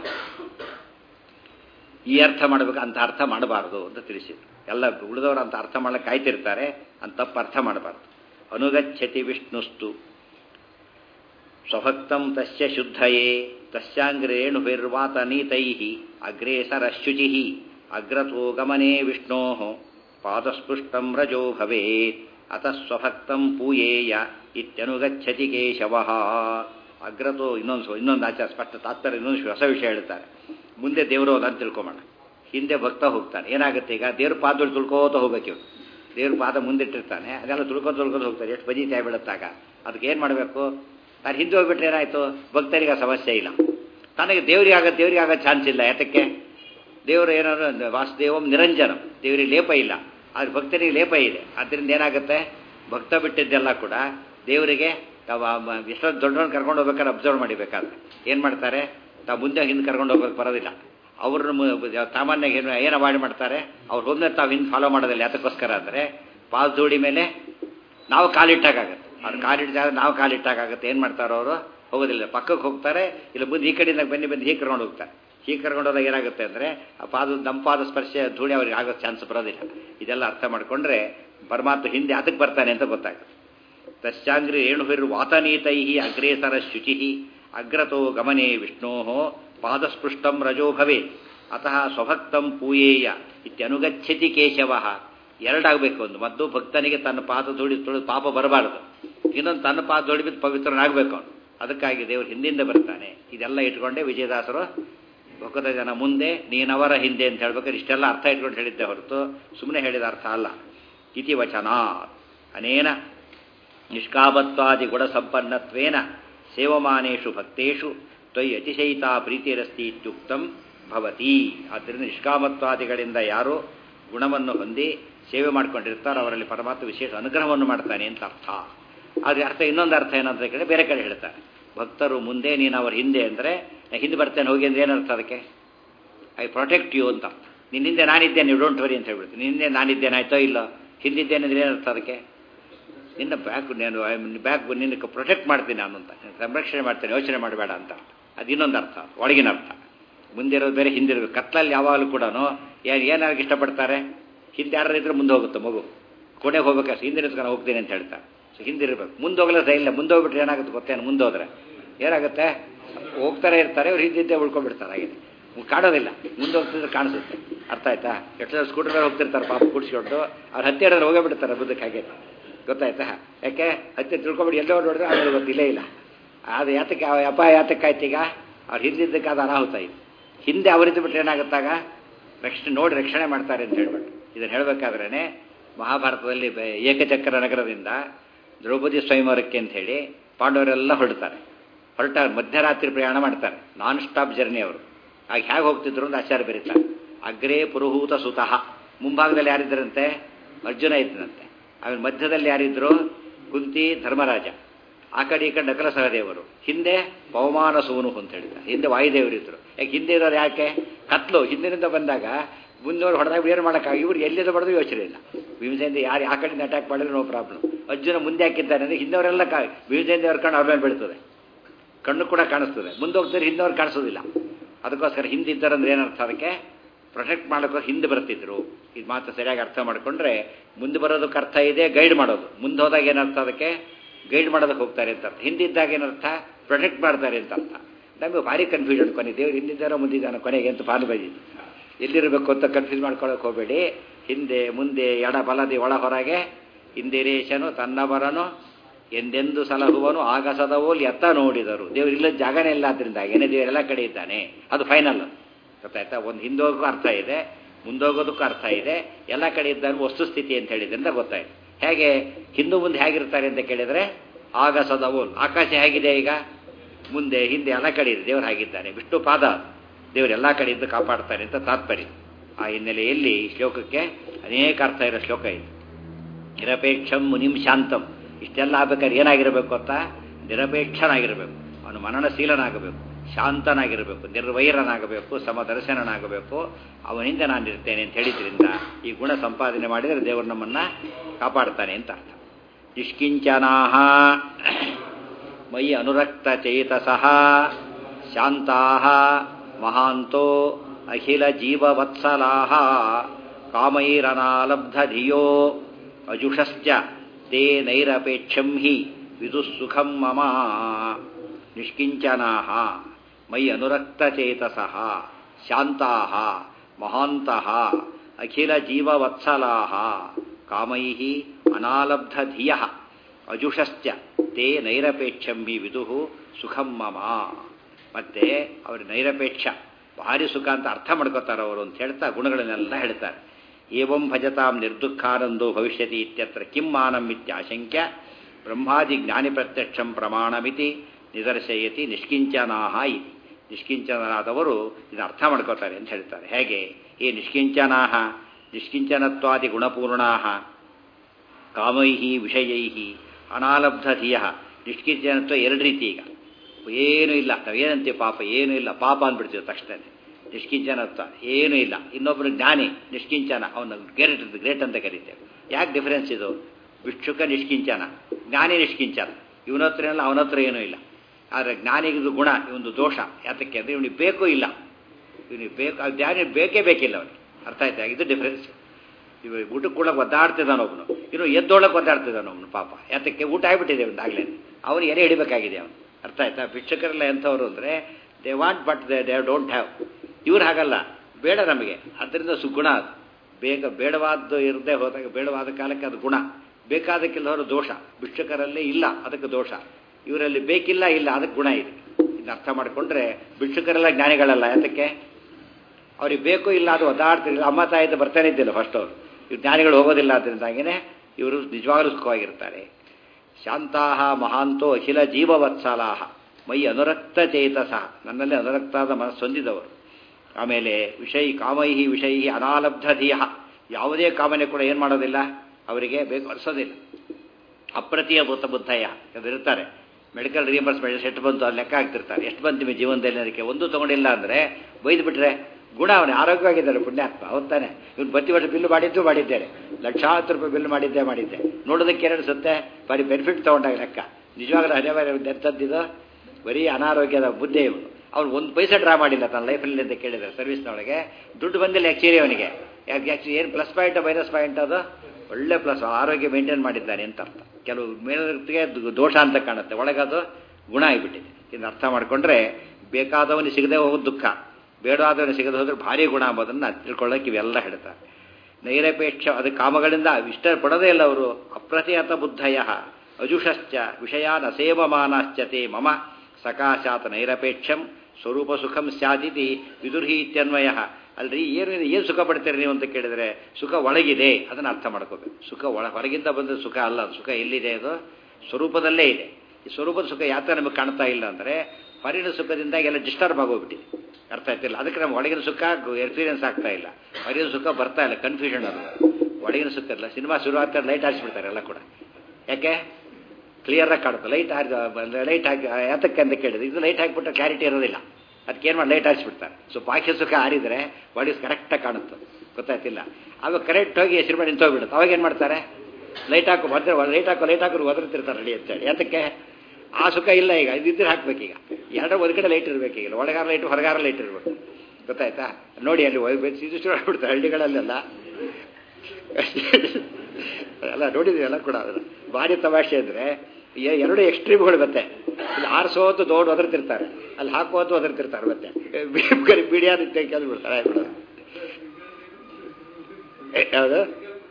ಈ ಅರ್ಥ ಮಾಡಬೇಕು ಅಂತ ಅರ್ಥ ಮಾಡಬಾರ್ದು ಅಂತ ತಿಳಿಸಿದ್ರು ಎಲ್ಲ ಉಳಿದವರು ಅಂತ ಅರ್ಥ ಮಾಡಕ್ಕೆ ಕಾಯ್ತಿರ್ತಾರೆ ಅಂತ ತಪ್ಪು ಅರ್ಥ ಮಾಡಬಾರ್ದು ಅನುಗಚ್ಚತಿ ವಿಷ್ಣುಸ್ತು ಸ್ವಭಕ್ತಂ ತಸ್ಯ ಶುದ್ಧಯೇ ತಸ್ಯಾಂಗ್ರೇಣುಭಿರ್ವಾತ ನೀತೈ ಅಗ್ರೇಸರ ಶುಚಿ ಅಗ್ರತೋ ಗಮನೆ ವಿಷ್ಣೋ ಪಾದಸ್ಪೃಷ್ಟಂ ರಜೋ ಭವೇತ್ ಅತಃ ಸ್ವಭಕ್ತಂ ಪೂಯೇಯ ಇತ್ಯನುಗಚ್ಚತಿ ಕೇಶವ ಅಗ್ರತೋ ಇನ್ನೊಂದು ಇನ್ನೊಂದು ಆಚಾರ ಸ್ಪಷ್ಟ ತಾತ್ಪರ್ಯ ಇನ್ನೊಂದು ಹೊಸ ವಿಷಯ ಹೇಳ್ತಾರೆ ಮುಂದೆ ದೇವರು ಅಂತ ತಿಳ್ಕೊಬೋಣ ಹಿಂದೆ ಭಕ್ತ ಹೋಗ್ತಾನೆ ಏನಾಗುತ್ತೆ ಈಗ ದೇವ್ರ ಪಾದಗಳು ತುಳ್ಕೋತ ಹೋಗ್ಬೇಕು ಇವ್ರು ದೇವ್ರ ಪಾದ ಮುಂದಿಟ್ಟಿರ್ತಾನೆ ಅದೆಲ್ಲ ತುಳ್ಕೊತ ತುಳ್ಕೊತ ಹೋಗ್ತಾರೆ ಎಷ್ಟು ಬಜಿ ತಾಯಿ ಬಿಡುತ್ತಾಗ ಅದಕ್ಕೆ ಏನು ಮಾಡಬೇಕು ನಾನು ಹಿಂದೆ ಹೋಗ್ಬಿಟ್ರೆ ಏನಾಯಿತು ಭಕ್ತರಿಗೆ ಆ ಸಮಸ್ಯೆ ಇಲ್ಲ ತನಗೆ ದೇವರಿಗೆ ಆಗ ದೇವರಿಗೆ ಆಗೋ ಚಾನ್ಸ್ ಇಲ್ಲ ಯಾತಕ್ಕೆ ದೇವರು ಏನಾದ್ರು ವಾಸುದೇವಂ ನಿರಂಜನಂ ದೇವರಿಗೆ ಲೇಪ ಇಲ್ಲ ಆದರೆ ಭಕ್ತರಿಗೆ ಲೇಪ ಇದೆ ಆದ್ದರಿಂದ ಏನಾಗುತ್ತೆ ಭಕ್ತ ಬಿಟ್ಟಿದ್ದೆಲ್ಲ ಕೂಡ ದೇವರಿಗೆ ತಾವು ಎಷ್ಟೋ ದೊಡ್ಡವ್ರನ್ನ ಕರ್ಕೊಂಡು ಹೋಗ್ಬೇಕಾದ್ರೆ ಅಬ್ಸರ್ವ್ ಮಾಡಿಬೇಕಾದ್ರೆ ಏನು ಮಾಡ್ತಾರೆ ತಾವು ಮುಂದೆ ಹಿಂದೆ ಕರ್ಕೊಂಡು ಹೋಗೋಕೆ ಬರೋದಿಲ್ಲ ಅವ್ರನ್ನ ಸಾಮಾನ್ಯ ಏನು ಏನು ಅವಾಯ್ಡ್ ಮಾಡ್ತಾರೆ ಅವ್ರು ಹೋದ್ಮೇಲೆ ತಾವು ಹಿಂದೆ ಫಾಲೋ ಮಾಡೋದಿಲ್ಲ ಯಾತಕ್ಕೋಸ್ಕರ ಅಂದರೆ ಪಾಸ್ ಜೋಡಿ ಮೇಲೆ ನಾವು ಕಾಲಿಟ್ಟಾಗತ್ತೆ ಅವ್ರು ಕಾಲಿಟ್ಟಾಗ ನಾವು ಕಾಲಿಟ್ಟಾಗತ್ತೆ ಏನು ಮಾಡ್ತಾರೆ ಅವರು ಹೋಗೋದಿಲ್ಲ ಪಕ್ಕಕ್ಕೆ ಹೋಗ್ತಾರೆ ಇಲ್ಲ ಮುಂದೆ ಈ ಕಡೆಯಿಂದ ಬನ್ನಿ ಬಂದು ಹೀಗೆ ಕರ್ಕೊಂಡು ಹೋಗ್ತಾರೆ ಹೀಗೆ ಕರ್ಕೊಂಡು ಹೋದಾಗ ಏನಾಗುತ್ತೆ ಅಂದರೆ ಆ ಪಾದ ನಮ್ಮ ಪಾದ ಸ್ಪರ್ಶ ಧೂಳಿ ಅವ್ರಿಗೆ ಆಗೋ ಚಾನ್ಸ್ ಬರೋದಿಲ್ಲ ಇದೆಲ್ಲ ಅರ್ಥ ಮಾಡಿಕೊಂಡ್ರೆ ಪರಮಾತ್ಮ ಹಿಂದೆ ಅದಕ್ಕೆ ಬರ್ತಾನೆ ಅಂತ ಗೊತ್ತಾಗುತ್ತೆ ತಶ್ಚಾಂಗ್ರಿ ರೇಣುಹಿರ್ ವಾತನೀತೈ ಅಗ್ರೇಸರ ಶುಚಿ ಅಗ್ರತೋ ಗಮನೆ ವಿಷ್ಣೋ ಪಾದಸ್ಪೃಷ್ಟಂ ರಜೋ ಭವೇ ಅತಃ ಸ್ವಭಕ್ತಂ ಪೂಯೇಯ ಇತ್ಯನುಗಚ್ಚತಿ ಕೇಶವ ಎರಡಾಗಬೇಕು ಒಂದು ಮತ್ತು ಭಕ್ತನಿಗೆ ತನ್ನ ಪಾದ ತೊಳಿ ತೊಳೆದು ಪಾಪ ಬರಬಾರದು ಇನ್ನೊಂದು ತನ್ನ ಪಾದ ತೊಳಿ ಬಿದ್ದು ಪವಿತ್ರನಾಗಬೇಕು ಅವನು ಅದಕ್ಕಾಗಿ ದೇವರು ಹಿಂದಿಂದ ಬರ್ತಾನೆ ಇದೆಲ್ಲ ಇಟ್ಕೊಂಡೆ ವಿಜಯದಾಸರು ಭಕ್ತ ಜನ ಮುಂದೆ ನೀನವರ ಹಿಂದೆ ಅಂತ ಹೇಳ್ಬೇಕಾದ್ರೆ ಇಷ್ಟೆಲ್ಲ ಅರ್ಥ ಇಟ್ಕೊಂಡು ಹೇಳಿದ್ದೆ ಹೊರತು ಸುಮ್ಮನೆ ಹೇಳಿದ ಅರ್ಥ ಅಲ್ಲ ಇತಿ ವಚನ ಅನೇನ ನಿಷ್ಕಾಮತ್ವಾದಿ ಗುಣ ಸಂಪನ್ನತ್ವೇನ ಸೇವಮಾನೇಷು ಭಕ್ತೇಷು ತ್ವಯಿ ಅತಿಶಯಿತಾ ಪ್ರೀತಿರಸ್ತಿ ಇತ್ಯುಕ್ತಂ ಭವತಿ ಆದ್ದರಿಂದ ನಿಷ್ಕಾಮತ್ವಾದಿಗಳಿಂದ ಯಾರು ಗುಣವನ್ನು ಹೊಂದಿ ಸೇವೆ ಮಾಡ್ಕೊಂಡಿರ್ತಾರೋ ಅವರಲ್ಲಿ ಪರಮಾತ್ಮ ವಿಶೇಷ ಅನುಗ್ರಹವನ್ನು ಮಾಡ್ತಾನೆ ಅಂತ ಅರ್ಥ ಆದರೆ ಅರ್ಥ ಇನ್ನೊಂದು ಅರ್ಥ ಏನಂತ ಕೇಳಿ ಬೇರೆ ಕಡೆ ಹೇಳ್ತಾರೆ ಭಕ್ತರು ಮುಂದೆ ನೀನು ಅವ್ರ ಹಿಂದೆ ಅಂದರೆ ಹಿಂದೆ ಬರ್ತೇನೆ ಹೋಗಿ ಅಂದ್ರೆ ಏನರ್ಥ ಅದಕ್ಕೆ ಐ ಪ್ರೊಟೆಕ್ಟ್ ಯು ಅಂತ ನಿನ್ನ ಹಿಂದೆ ನಾನಿದ್ದೇನೆ ಯು ಡೋಂಟ್ ವರಿ ಅಂತ ಹೇಳ್ಬಿಡ್ತೀನಿ ನಿನ್ನ ಹಿಂದೆ ನಾನಿದ್ದೇನೆ ಆಯ್ತೋ ಇಲ್ಲ ಹಿಂದಿದ್ದೇನೆ ಅಂದ್ರೆ ಏನರ್ಥ ಅದಕ್ಕೆ ನಿನ್ನ ಬ್ಯಾಕ್ ನಾನು ಬ್ಯಾಕ್ ನಿನ್ನ ಪ್ರೊಟೆಕ್ಟ್ ಮಾಡ್ತೀನಿ ನಾನು ಅಂತ ಸಂರಕ್ಷಣೆ ಮಾಡ್ತೇನೆ ಯೋಚನೆ ಮಾಡಬೇಡ ಅಂತ ಅದು ಇನ್ನೊಂದು ಅರ್ಥ ಒಳಗಿನ ಅರ್ಥ ಮುಂದಿರೋದು ಬೇರೆ ಹಿಂದಿರೋದು ಕತ್ಲಲ್ಲಿ ಯಾವಾಗಲೂ ಕೂಡ ಏನು ಏನಾಗಿ ಇಷ್ಟಪಡ್ತಾರೆ ಹಿಂದೆ ಯಾರು ಇದ್ರೆ ಮುಂದೆ ಹೋಗುತ್ತೆ ಮಗು ಕೊನೆಗೆ ಹೋಗ್ಬೇಕಾದ್ರೆ ಹಿಂದೆ ನಿಂತ್ಕೊಂಡು ಹೋಗ್ತೀನಿ ಅಂತ ಹೇಳ್ತಾರೆ ಸೊ ಹಿಂದಿರ್ಬೇಕು ಮುಂದೆ ಹೋಗಲ್ಲ ಇಲ್ಲ ಮುಂದೆ ಹೋಗ್ಬಿಟ್ರೆ ಏನಾಗುತ್ತೆ ಗೊತ್ತೇನು ಮುಂದೆ ಹೋದ್ರೆ ಏನಾಗುತ್ತೆ ಹೋಗ್ತಾರೆ ಇರ್ತಾರೆ ಅವ್ರು ಹಿಂದಿದ್ದೆ ಉಳ್ಕೊಂಡ್ಬಿಡ್ತಾರೆ ಹಾಗೆ ಕಾಣೋದಿಲ್ಲ ಮುಂದೆ ಹೋಗ್ತಿದ್ರೆ ಕಾಣಿಸುತ್ತೆ ಅರ್ಥ ಆಯ್ತಾ ಎಷ್ಟು ಜನ ಸ್ಕೂಟರ್ ಮೇಲೆ ಹೋಗ್ತಿರ್ತಾರೆ ಪಾಪ ಕುಡಿಸ್ಕೊಂಡು ಅವ್ರು ಹತ್ತಿ ಹಿಡಿದ್ರೆ ಹೋಗೇ ಬಿಡ್ತಾರೆ ಬುದಕ್ಕೆ ಹಾಗೆ ಗೊತ್ತಾಯ್ತಾ ಯಾಕೆ ಹತ್ತಿ ತಿಳ್ಕೊಬಿಟ್ಟು ಎಲ್ಲೋ ನೋಡಿದ್ರೆ ಆಮೇಲೆ ಗೊತ್ತಿಲ್ಲೇ ಇಲ್ಲ ಅದು ಯಾತಕ್ಕೆ ಅಪ್ಪ ಯಾತಕ್ಕಾಯ್ತು ಈಗ ಅವ್ರು ಹಿಂದಿದ್ದಕ್ಕೆ ಅದು ಅನಾಹುತ ಇದು ಹಿಂದೆ ಅವರಿದ್ದು ಬಿಟ್ರೆ ಏನಾಗುತ್ತಾಗ ರಕ್ಷಣೆ ನೋಡಿ ರಕ್ಷಣೆ ಮಾಡ್ತಾರೆ ಅಂತ ಹೇಳ್ಬಿಟ್ಟು ಇದನ್ನು ಹೇಳಬೇಕಾದ್ರೇ ಮಹಾಭಾರತದಲ್ಲಿ ಏಕಚಕ್ರ ನಗರದಿಂದ ದ್ರೌಪದಿ ಸ್ವಯಂವರಕ್ಕೆ ಅಂತ ಹೇಳಿ ಪಾಂಡವರೆಲ್ಲ ಹೊರಡ್ತಾರೆ ಹೊರಟಾಗ ಮಧ್ಯರಾತ್ರಿ ಪ್ರಯಾಣ ಮಾಡ್ತಾರೆ ನಾನ್ ಸ್ಟಾಪ್ ಜರ್ನಿ ಅವರು ಆಗ ಹೇಗೆ ಹೋಗ್ತಿದ್ರು ಅಂತ ಆಚಾರ್ಯ ಬರೀತಾರೆ ಅಗ್ರೇ ಪುರುಹೂತ ಸುತಃ ಮುಂಭಾಗದಲ್ಲಿ ಯಾರಿದ್ದರಂತೆ ಅರ್ಜುನ ಇದ್ದನಂತೆ ಆಮೇಲೆ ಮಧ್ಯದಲ್ಲಿ ಯಾರಿದ್ರು ಕುಂತಿ ಧರ್ಮರಾಜ ಆ ಕಡೆ ಈ ಕಡೆ ನಕಲ ಸಹದೇವರು ಹಿಂದೆ ಪವಮಾನ ಸೂನು ಅಂತ ಹೇಳಿದ್ದಾರೆ ಹಿಂದೆ ವಾಯುದೇವರಿದ್ರು ಯಾಕೆ ಹಿಂದೆ ಇರೋರು ಯಾಕೆ ಕತ್ಲು ಹಿಂದಿನಿಂದ ಬಂದಾಗ ಮುಂದೋರು ಹೊಡೆದಾಗ ಏನು ಮಾಡೋಕ್ಕಾಗ ಇವ್ರು ಎಲ್ಲಿಂದ ಬಡದು ಯೋಚನೆ ಇಲ್ಲ ಭೀಮಸೇನ ಯಾರು ಆ ಕಡೆಯಿಂದ ಅಟ್ಯಾಕ್ ಮಾಡಿದ್ರೆ ನೋ ಪ್ರಾಬ್ಲಮ್ ಅರ್ಜುನ ಮುಂದೆ ಹಾಕಿದ್ದಾನೆ ಅಂದರೆ ಹಿಂದವರೆಲ್ಲ ಕಾ ಭೀಮಸೇನ ಅವ್ರ ಕಣ್ಣು ಅವ್ರ ಮೇಲೆ ಬೀಳ್ತದೆ ಕಣ್ಣು ಕೂಡ ಕಾಣಿಸ್ತದೆ ಮುಂದೆ ಹೋಗ್ತಾರೆ ಹಿಂದವ್ರು ಕಾಣಿಸೋದಿಲ್ಲ ಅದಕ್ಕೋಸ್ಕರ ಹಿಂದಿದ್ದಾರಂದ್ರೆ ಏನರ್ಥ ಅದಕ್ಕೆ ಪ್ರೊಟೆಕ್ಟ್ ಮಾಡೋಕೆ ಹಿಂದೆ ಬರ್ತಿದ್ರು ಇದು ಮಾತ್ರ ಸರಿಯಾಗಿ ಅರ್ಥ ಮಾಡಿಕೊಂಡ್ರೆ ಮುಂದೆ ಬರೋದಕ್ಕೆ ಅರ್ಥ ಇದೆ ಗೈಡ್ ಮಾಡೋದು ಮುಂದೆ ಹೋದಾಗ ಏನರ್ಥ ಅದಕ್ಕೆ ಗೈಡ್ ಮಾಡೋದಕ್ಕೆ ಹೋಗ್ತಾರೆ ಅಂತ ಅರ್ಥ ಹಿಂದಿದ್ದಾಗ ಏನರ್ಥ ಪ್ರೊಟೆಕ್ಟ್ ಮಾಡ್ತಾರೆ ಅಂತ ಅರ್ಥ ನಮಗೆ ಭಾರಿ ಕನ್ಫ್ಯೂಷನ್ ಕೊನೆ ದೇವ್ರು ಹಿಂದಿದ್ದಾರೋ ಮುಂದಿದ್ದಾನೋ ಕೊನೆಗೆ ಅಂತ ಪಾಲು ಬೈದಿದ್ದು ಎಲ್ಲಿರಬೇಕು ಅಂತ ಕನ್ಫ್ಯೂಸ್ ಮಾಡ್ಕೊಳ್ಳೋಕೆ ಹೋಗಬೇಡಿ ಹಿಂದೆ ಮುಂದೆ ಎಡ ಬಲದಿ ಒಳ ಹೊರಗೆ ಹಿಂದಿರೇಶನು ತನ್ನವರನು ಎಂದೆಂದು ಸಲಹುವನು ಆಗಸದವೋಲ್ ಎತ್ತ ನೋಡಿದರು ದೇವರು ಇಲ್ಲದ ಜಾಗನೇ ಇಲ್ಲ ಅದರಿಂದ ಏನೇ ದೇವರೆಲ್ಲ ಕಡೆ ಇದ್ದಾನೆ ಅದು ಫೈನಲ್ ಗೊತ್ತಾಯ್ತಾ ಒಂದು ಹಿಂದೋಗಕ್ಕೂ ಅರ್ಥ ಇದೆ ಮುಂದೋಗೋದಕ್ಕೂ ಅರ್ಥ ಇದೆ ಎಲ್ಲ ಕಡೆ ಇದ್ದಾನೆ ವಸ್ತುಸ್ಥಿತಿ ಅಂತ ಹೇಳಿದ್ರಿಂದ ಗೊತ್ತಾಯ್ತು ಹೇಗೆ ಹಿಂದೂ ಮುಂದೆ ಹೇಗಿರ್ತಾರೆ ಅಂತ ಕೇಳಿದರೆ ಆಗಸದವೋಲ್ ಆಕಾಶ ಹೇಗಿದೆ ಈಗ ಮುಂದೆ ಹಿಂದೆ ಎಲ್ಲ ಕಡೆ ಇದೆ ದೇವರು ಹಾಗಿದ್ದಾನೆ ವಿಷ್ಣು ಪಾದ ದೇವರು ಎಲ್ಲ ಕಡೆ ಇದ್ದು ಕಾಪಾಡ್ತಾನೆ ಅಂತ ತಾತ್ಪರ್ಯ ಆ ಹಿನ್ನೆಲೆಯಲ್ಲಿ ಈ ಶ್ಲೋಕಕ್ಕೆ ಅನೇಕ ಅರ್ಥ ಇರೋ ಶ್ಲೋಕ ಇದೆ ನಿರಪೇಕ್ಷಂ ಮುನಿಂ ಶಾಂತಂ ಇಷ್ಟೆಲ್ಲ ಆಗ್ಬೇಕಾದ್ರೆ ಏನಾಗಿರಬೇಕು ಅಂತ ನಿರಪೇಕ್ಷನಾಗಿರಬೇಕು ಅವನು ಮನನಶೀಲನಾಗಬೇಕು ಶಾಂತನಾಗಿರಬೇಕು ನಿರ್ವೈರನಾಗಬೇಕು ಸಮದರ್ಶನನಾಗಬೇಕು ಅವನಿಂದ ನಾನಿರ್ತೇನೆ ಅಂತ ಹೇಳಿದ್ರಿಂದ ಈ ಗುಣ ಸಂಪಾದನೆ ಮಾಡಿದರೆ ದೇವರು ನಮ್ಮನ್ನ ಕಾಪಾಡ್ತಾನೆ ಅಂತ ಅರ್ಥ ನಿಷ್ಕಿಂಚನಾಹ ಮಯಿ ಅನುರಕ್ತ ಚೇತಸಃ ಶಾಂತಾ ಮಹಾಂತೋ ಅಖಿಲ ಜೀವವತ್ಸಲಾ ಕಾಮೈರನಾಲಬ್ಧಧಿಯೋ ಅಜುಷಶ್ಚ ತೇ ನೈರಪೇಕ್ಷಂ ಹಿ ವಿದುಃಸುಖಂ ಮಮ ನಿಷ್ಕಿಂಚನಾ ಮೈ ಅನುರಕ್ತಚೇತಸಃ ಶಾಂತಾ ಮಹಾಂತಃ ಅಖಿಲ ಜೀವವತ್ಸಲಾ ಕಾಮೈ ಅನಾಲಬ್ಧಧಿಯ ಅಜುಷಶ್ಚ ತೇ ನೈರಪೇಕ್ಷಂ ಹಿ ವಿದುಃ ಸುಖಂ ಮಮ ಮತ್ತೆ ಅವ್ರ ನೈರಪೇಕ್ಷ ಭಾರಿ ಸುಖ ಅಂತ ಅರ್ಥ ಮಾಡ್ಕೋತಾರೆ ಅವರು ಅಂತ ಹೇಳ್ತಾ ಗುಣಗಳನ್ನೆಲ್ಲ ಹೇಳ್ತಾರೆ ಏವಂ ಭಜತಾಂ ನಿರ್ದುಃಖಾನಂದೋ ಭವಿಷ್ಯತಿ ಇತ್ಯತ್ರ ಕಿಂ ಮಾನಂ ಇತ್ಯಾಶಂಕ್ಯ ಬ್ರಹ್ಮಾದಿ ಜ್ಞಾನಿ ಪ್ರತ್ಯಕ್ಷಂ ಪ್ರಮಾಣಮಿತಿ ನಿದರ್ಶಯತಿ ನಿಷ್ಕಿಂಚನಾಹ ಇತಿ ನಿಷ್ಕಿಂಚನರಾದವರು ಇದನ್ನು ಅರ್ಥ ಮಾಡ್ಕೋತಾರೆ ಅಂತ ಹೇಳ್ತಾರೆ ಹೇಗೆ ಈ ನಿಷ್ಕಿಂಚನಾಹ ನಿಷ್ಕಿಂಚನತ್ವಾದಿ ಗುಣಪೂರ್ಣಾ ಕಾಮೈ ವಿಷಯೈ ಅನಾಲಬ್ಧಧಿಯ ನಿಷ್ಕಿಂಚನತ್ವ ಎರಡು ರೀತಿ ಈಗ ಏನೂ ಇಲ್ಲ ನಾವು ಏನಂತೀವಿ ಪಾಪ ಏನೂ ಇಲ್ಲ ಪಾಪ ಅಂದ್ಬಿಡ್ತೀವಿ ತಕ್ಷಣ ನಿಷ್ಕಿಂಚನತ್ವ ಏನೂ ಇಲ್ಲ ಇನ್ನೊಬ್ಬರು ಜ್ಞಾನಿ ನಿಷ್ಕಿಂಚನ ಅವನು ಗ್ರೇಟ್ ಗ್ರೇಟ್ ಅಂತ ಕರಿತೇವೆ ಯಾಕೆ ಡಿಫರೆನ್ಸ್ ಇದು ಭಿಕ್ಷುಕ ನಿಷ್ಕಿಂಚನ ಜ್ಞಾನಿ ನಿಷ್ಕಿಂಚನ ಇವನ ಹತ್ರ ಇಲ್ಲ ಅವನ ಹತ್ರ ಏನೂ ಇಲ್ಲ ಆದರೆ ಜ್ಞಾನಿಗಿದು ಗುಣ ಇವೊಂದು ದೋಷ ಯಾತಕ್ಕೆ ಅಂದರೆ ಇವನಿಗೆ ಬೇಕೂ ಇಲ್ಲ ಇವನಿಗೆ ಬೇಕು ಅದು ಜ್ಞಾನಿ ಬೇಕೇ ಬೇಕಿಲ್ಲ ಅವನಿಗೆ ಅರ್ಥ ಆಯ್ತಾ ಇದು ಡಿಫರೆನ್ಸ್ ಇವ ಊಟಕ್ಕೆ ಕೂಡ ಒದ್ದಾಡ್ತಿದ್ದಾನ ಒಬ್ಬನು ಇನ್ನು ಎದ್ದೊಳಗೆ ಒದ್ದಾಡ್ತಿದ್ದಾನ ಒಬ್ಬನು ಪಾಪ ಯಾತಕ್ಕೆ ಊಟ ಆಗಿಬಿಟ್ಟಿದೆ ಒಂದು ಆಗಲೇ ಅವನು ಎಲೆ ಹಿಡಿಬೇಕಾಗಿದೆ ಅವನು ಅರ್ಥ ಆಯ್ತಾ ಭಿಕ್ಷಕರೆಲ್ಲ ಎಂಥವ್ರು ಅಂದರೆ they want but they they don't have ಇವ್ರು ಹಾಗಲ್ಲ ಬೇಡ ನಮಗೆ ಅದರಿಂದ ಸುಗುಣ ಅದು ಬೇಗ ಬೇಡವಾದ್ದು ಇರದೆ ಹೋದಾಗ ಬೇಡವಾದ ಕಾಲಕ್ಕೆ ಅದು ಗುಣ ಬೇಕಾದಕ್ಕಿಲ್ಲದವರು ದೋಷ ಭಿಕ್ಷಕರಲ್ಲಿ ಇಲ್ಲ ಅದಕ್ಕೆ ದೋಷ ಇವರಲ್ಲಿ ಬೇಕಿಲ್ಲ ಇಲ್ಲ ಅದಕ್ಕೆ ಗುಣ ಇದೆ ಇದನ್ನ ಅರ್ಥ ಮಾಡಿಕೊಂಡ್ರೆ ಭಿಕ್ಷುಕರೆಲ್ಲ ಜ್ಞಾನಿಗಳಲ್ಲ ಯಾತಕ್ಕೆ ಅವ್ರಿಗೆ ಬೇಕು ಇಲ್ಲ ಅದು ಒದ್ದಾಡ್ತಿರಲಿಲ್ಲ ಅಮ್ಮ ತಾಯಿದ ಬರ್ತಾನೆ ಇದ್ದಿಲ್ಲ ಫಸ್ಟ್ ಅವರು ಇವ್ರು ಜ್ಞಾನಿಗಳು ಹೋಗೋದಿಲ್ಲ ಅದರಿಂದಾಗಿನೇ ಇವರು ನಿಜವಾಗಲೂ ಸುಖವಾಗಿರ್ತಾರೆ ಶಾಂತಾಹ ಮಹಾಂತೋ ಅಖಿಲ ಜೀವವತ್ಸಲಾಹ ಮೈ ಅನುರಕ್ತ ಚೇತಸ ನನ್ನಲ್ಲಿ ಅನುರಕ್ತಾದ ಮನಸ್ಸು ಹೊಂದಿದವರು ಆಮೇಲೆ ವಿಷಯ ಕಾಮೈಹಿ ವಿಷಯ ಅನಾಲಬ್ಧ ಧೀಯ ಯಾವುದೇ ಕಾಮನೆ ಕೂಡ ಏನು ಮಾಡೋದಿಲ್ಲ ಅವರಿಗೆ ಬೇಕು ಅನಿಸೋದಿಲ್ಲ ಅಪ್ರತಿಯ ಭೂತ ಬುದ್ಧಯ್ಯ ಇರ್ತಾರೆ ಮೆಡಿಕಲ್ ರಿಯಂಬರ್ಸ್ಮೆಂಟ್ ಎಷ್ಟು ಬಂತು ಅಲ್ಲಿ ಲೆಕ್ಕ ಹಾಕ್ತಿರ್ತಾರೆ ಎಷ್ಟು ಬಂತು ನಿಮ್ಮ ಜೀವನದಲ್ಲಿ ಅದಕ್ಕೆ ಒಂದು ತೊಗೊಂಡಿಲ್ಲ ಅಂದರೆ ಬೈದು ಬಿಟ್ರೆ ಗುಣ ಅವನೇ ಆರೋಗ್ಯವಾಗಿದ್ದಾರೆ ಪುಣ್ಯಾತ್ಮ ಹೌದಾನೆ ಇವನು ಪ್ರತಿ ವರ್ಷ ಬಿಲ್ ಮಾಡಿದ್ದು ಮಾಡಿದ್ದೇನೆ ಲಕ್ಷಾಂತರ ರೂಪಾಯಿ ಬಿಲ್ ಮಾಡಿದ್ದೆ ಮಾಡಿದ್ದೆ ನೋಡೋದಕ್ಕೆ ಏನು ಅನಿಸುತ್ತೆ ಬರೀ ಬೆನಿಫಿಟ್ ತೊಗೊಂಡಾಗ ಲೆಕ್ಕ ನಿಜವಾಗ್ಲೂ ಹರಿವಾರ ಎಂಥದ್ದಿದು ಬರೀ ಅನಾರೋಗ್ಯದ ಬುದ್ಧಿ ಇವನು ಅವ್ನು ಒಂದು ಪೈಸೆ ಡ್ರಾ ಮಾಡಿಲ್ಲ ತನ್ನ ಲೈಫಲ್ಲಿ ಅಂತ ಕೇಳಿದರೆ ಸರ್ವಿಸ್ನೊಳಗೆ ದುಡ್ಡು ಬಂದಿಲ್ಲ ಆ್ಯಕ್ಚುಲಿ ಅವನಿಗೆ ಯಾಕೆ ಆ್ಯಕ್ಚುಲಿ ಏನು ಪ್ಲಸ್ ಪಾಯಿಂಟ್ ಮೈನಸ್ ಪಾಯಿಂಟ್ ಅದು ಒಳ್ಳೆ ಪ್ಲಸ್ ಆರೋಗ್ಯ ಮೇಂಟೈನ್ ಮಾಡಿದ್ದಾನೆ ಅಂತ ಅರ್ಥ ಕೆಲವು ಮೇಲಿಗೆ ದೋಷ ಅಂತ ಕಾಣುತ್ತೆ ಒಳಗದು ಗುಣ ಆಗಿಬಿಟ್ಟಿದೆ ಇದನ್ನು ಅರ್ಥ ಮಾಡಿಕೊಂಡ್ರೆ ಬೇಕಾದವನಿಗೆ ಸಿಗದೆ ಹೋಗೋದು ದುಃಖ ಬೇಡವಾದವನಿಗೆ ಸಿಗದೆ ಹೋದ್ರೆ ಭಾರಿ ಗುಣ ಅಂಬೋದನ್ನು ತಿಳ್ಕೊಳ್ಳೋಕೆ ಇವೆಲ್ಲ ಹೇಳ್ತಾರೆ ನೈರಪೇಕ್ಷ ಅದು ಕಾಮಗಳಿಂದ ಇಷ್ಟ ಪಡೋದೇ ಇಲ್ಲ ಅವರು ಅಪ್ರತಿಹತ ಬುದ್ಧಯ ಅಜುಷಶ್ಚ ವಿಷಯಾನ್ ಅಸೇವಮಾನಶ್ಚತೆ ಮಮ ಸಕಾಶಾತ್ ನೈರಪೇಕ್ಷಂ ಸ್ವರೂಪ ಸುಖಂ ಸ್ಯಾದಿತಿ ವಿದುರ್ಹಿ ಇತ್ಯನ್ವಯ ಅಲ್ರಿ ಏನು ಏನು ಸುಖ ಪಡ್ತೀರಿ ನೀವು ಅಂತ ಕೇಳಿದರೆ ಸುಖ ಒಳಗಿದೆ ಅದನ್ನು ಅರ್ಥ ಮಾಡ್ಕೋಬೇಕು ಸುಖ ಒಳ ಹೊರಗಿಂದ ಬಂದ ಸುಖ ಅಲ್ಲ ಸುಖ ಎಲ್ಲಿದೆ ಅದು ಸ್ವರೂಪದಲ್ಲೇ ಇದೆ ಈ ಸ್ವರೂಪದ ಸುಖ ಯಾತ ನಮಗೆ ಕಾಣ್ತಾ ಇಲ್ಲ ಅಂದರೆ ಹೊರಗಿನ ಸುಖದಿಂದಾಗಿ ಎಲ್ಲ ಡಿಸ್ಟರ್ಬ್ ಆಗೋಗ್ಬಿಟ್ಟಿದೆ ಅರ್ಥ ಆಯ್ತಿಲ್ಲ ಅದಕ್ಕೆ ನಮ್ಗೆ ಒಳಗಿನ ಸುಖ ಎಕ್ಸ್ಪೀರಿಯನ್ಸ್ ಆಗ್ತಾ ಇಲ್ಲ ಹೊರಗಿನ ಸುಖ ಬರ್ತಾ ಇಲ್ಲ ಕನ್ಫ್ಯೂಷನ್ ಅದು ಒಳಗಿನ ಸುಖ ಇಲ್ಲ ಸಿನಿಮಾ ಶುರು ಆಗ್ತಾರೆ ಲೈಟ್ ಹಾರಿಸ್ಬಿಡ್ತಾರೆ ಎಲ್ಲ ಕೂಡ ಯಾಕೆ ಕ್ಲಿಯರಾಗಿ ಕಾಣುತ್ತೆ ಲೈಟ್ ಹಾರಿ ಲೈಟ್ ಹಾಕಿ ಯಾತಕ್ಕೆ ಅಂತ ಕೇಳಿದ್ರೆ ಇದು ಲೈಟ್ ಹಾಕಿಬಿಟ್ರೆ ಕ್ಲಾರಿಟಿ ಇರೋದಿಲ್ಲ ಅದಕ್ಕೆ ಏನು ಮಾಡಿ ಲೈಟ್ ಹಾರಿಸ್ಬಿಡ್ತಾರೆ ಸೊ ಬಾಹ್ಯ ಸುಖ ಹಾರಿದರೆ ಬಾಡಿ ಕರೆಕ್ಟಾಗಿ ಕಾಣುತ್ತೆ ಗೊತ್ತಾಯ್ತಿಲ್ಲ ಆವಾಗ ಕರೆಕ್ಟ್ ಹೋಗಿ ಹೆಸರು ಮಾಡಿ ನಿಂತೋಗ್ಬಿಡುತ್ತೆ ಅವಾಗ ಏನು ಮಾಡ್ತಾರೆ ಲೈಟ್ ಹಾಕೋ ಬಂದರೆ ಲೈಟ್ ಹಾಕೋ ಲೈಟ್ ಹಾಕೋರು ಒದರ್ತಿರ್ತಾರೆ ರೆಡಿ ಅಂತೇಳಿ ಯಾತಕ್ಕೆ ಆ ಸುಖ ಇಲ್ಲ ಈಗ ಇದ್ದಿದ್ರೆ ಹಾಕ್ಬೇಕೀಗ ಎರಡರ ಒಂದು ಕಡೆ ಲೈಟ್ ಇರಬೇಕೀಗ ಒಳಗಾರ ಲೈಟ್ ಹೊರಗಾರ ಲೈಟ್ ಇರಬೇಕು ಗೊತ್ತಾಯ್ತಾ ನೋಡಿ ಅಲ್ಲಿ ಇದಿಷ್ಟು ಆಗ್ಬಿಡ್ತಾರೆ ಹಳ್ಳಿಗಳಲ್ಲೆಲ್ಲ ಎಲ್ಲ ನೋಡಿದ್ವಿ ಎಲ್ಲ ಕೂಡ ಅದನ್ನು ಭಾರಿ ತಮಾಷೆ ಅಂದರೆ ಎರಡು ಎಕ್ಸ್ಟ್ರೀಮ್ಗಳು ಮತ್ತೆ ಇಲ್ಲಿ ಆರಿಸೋದು ದೊಡ್ಡ ಒದರ್ತಿರ್ತಾರೆ ಅಲ್ಲಿ ಹಾಕೋದು ಒದರ್ತಿರ್ತಾರೆ ಮತ್ತೆ ಬಿಡಿಯಾದ ಕೆಲ್ಸ ಬಿಡ್ತಾರೆ ಆಗ್ಬಿಡೋದು ಯಾವುದು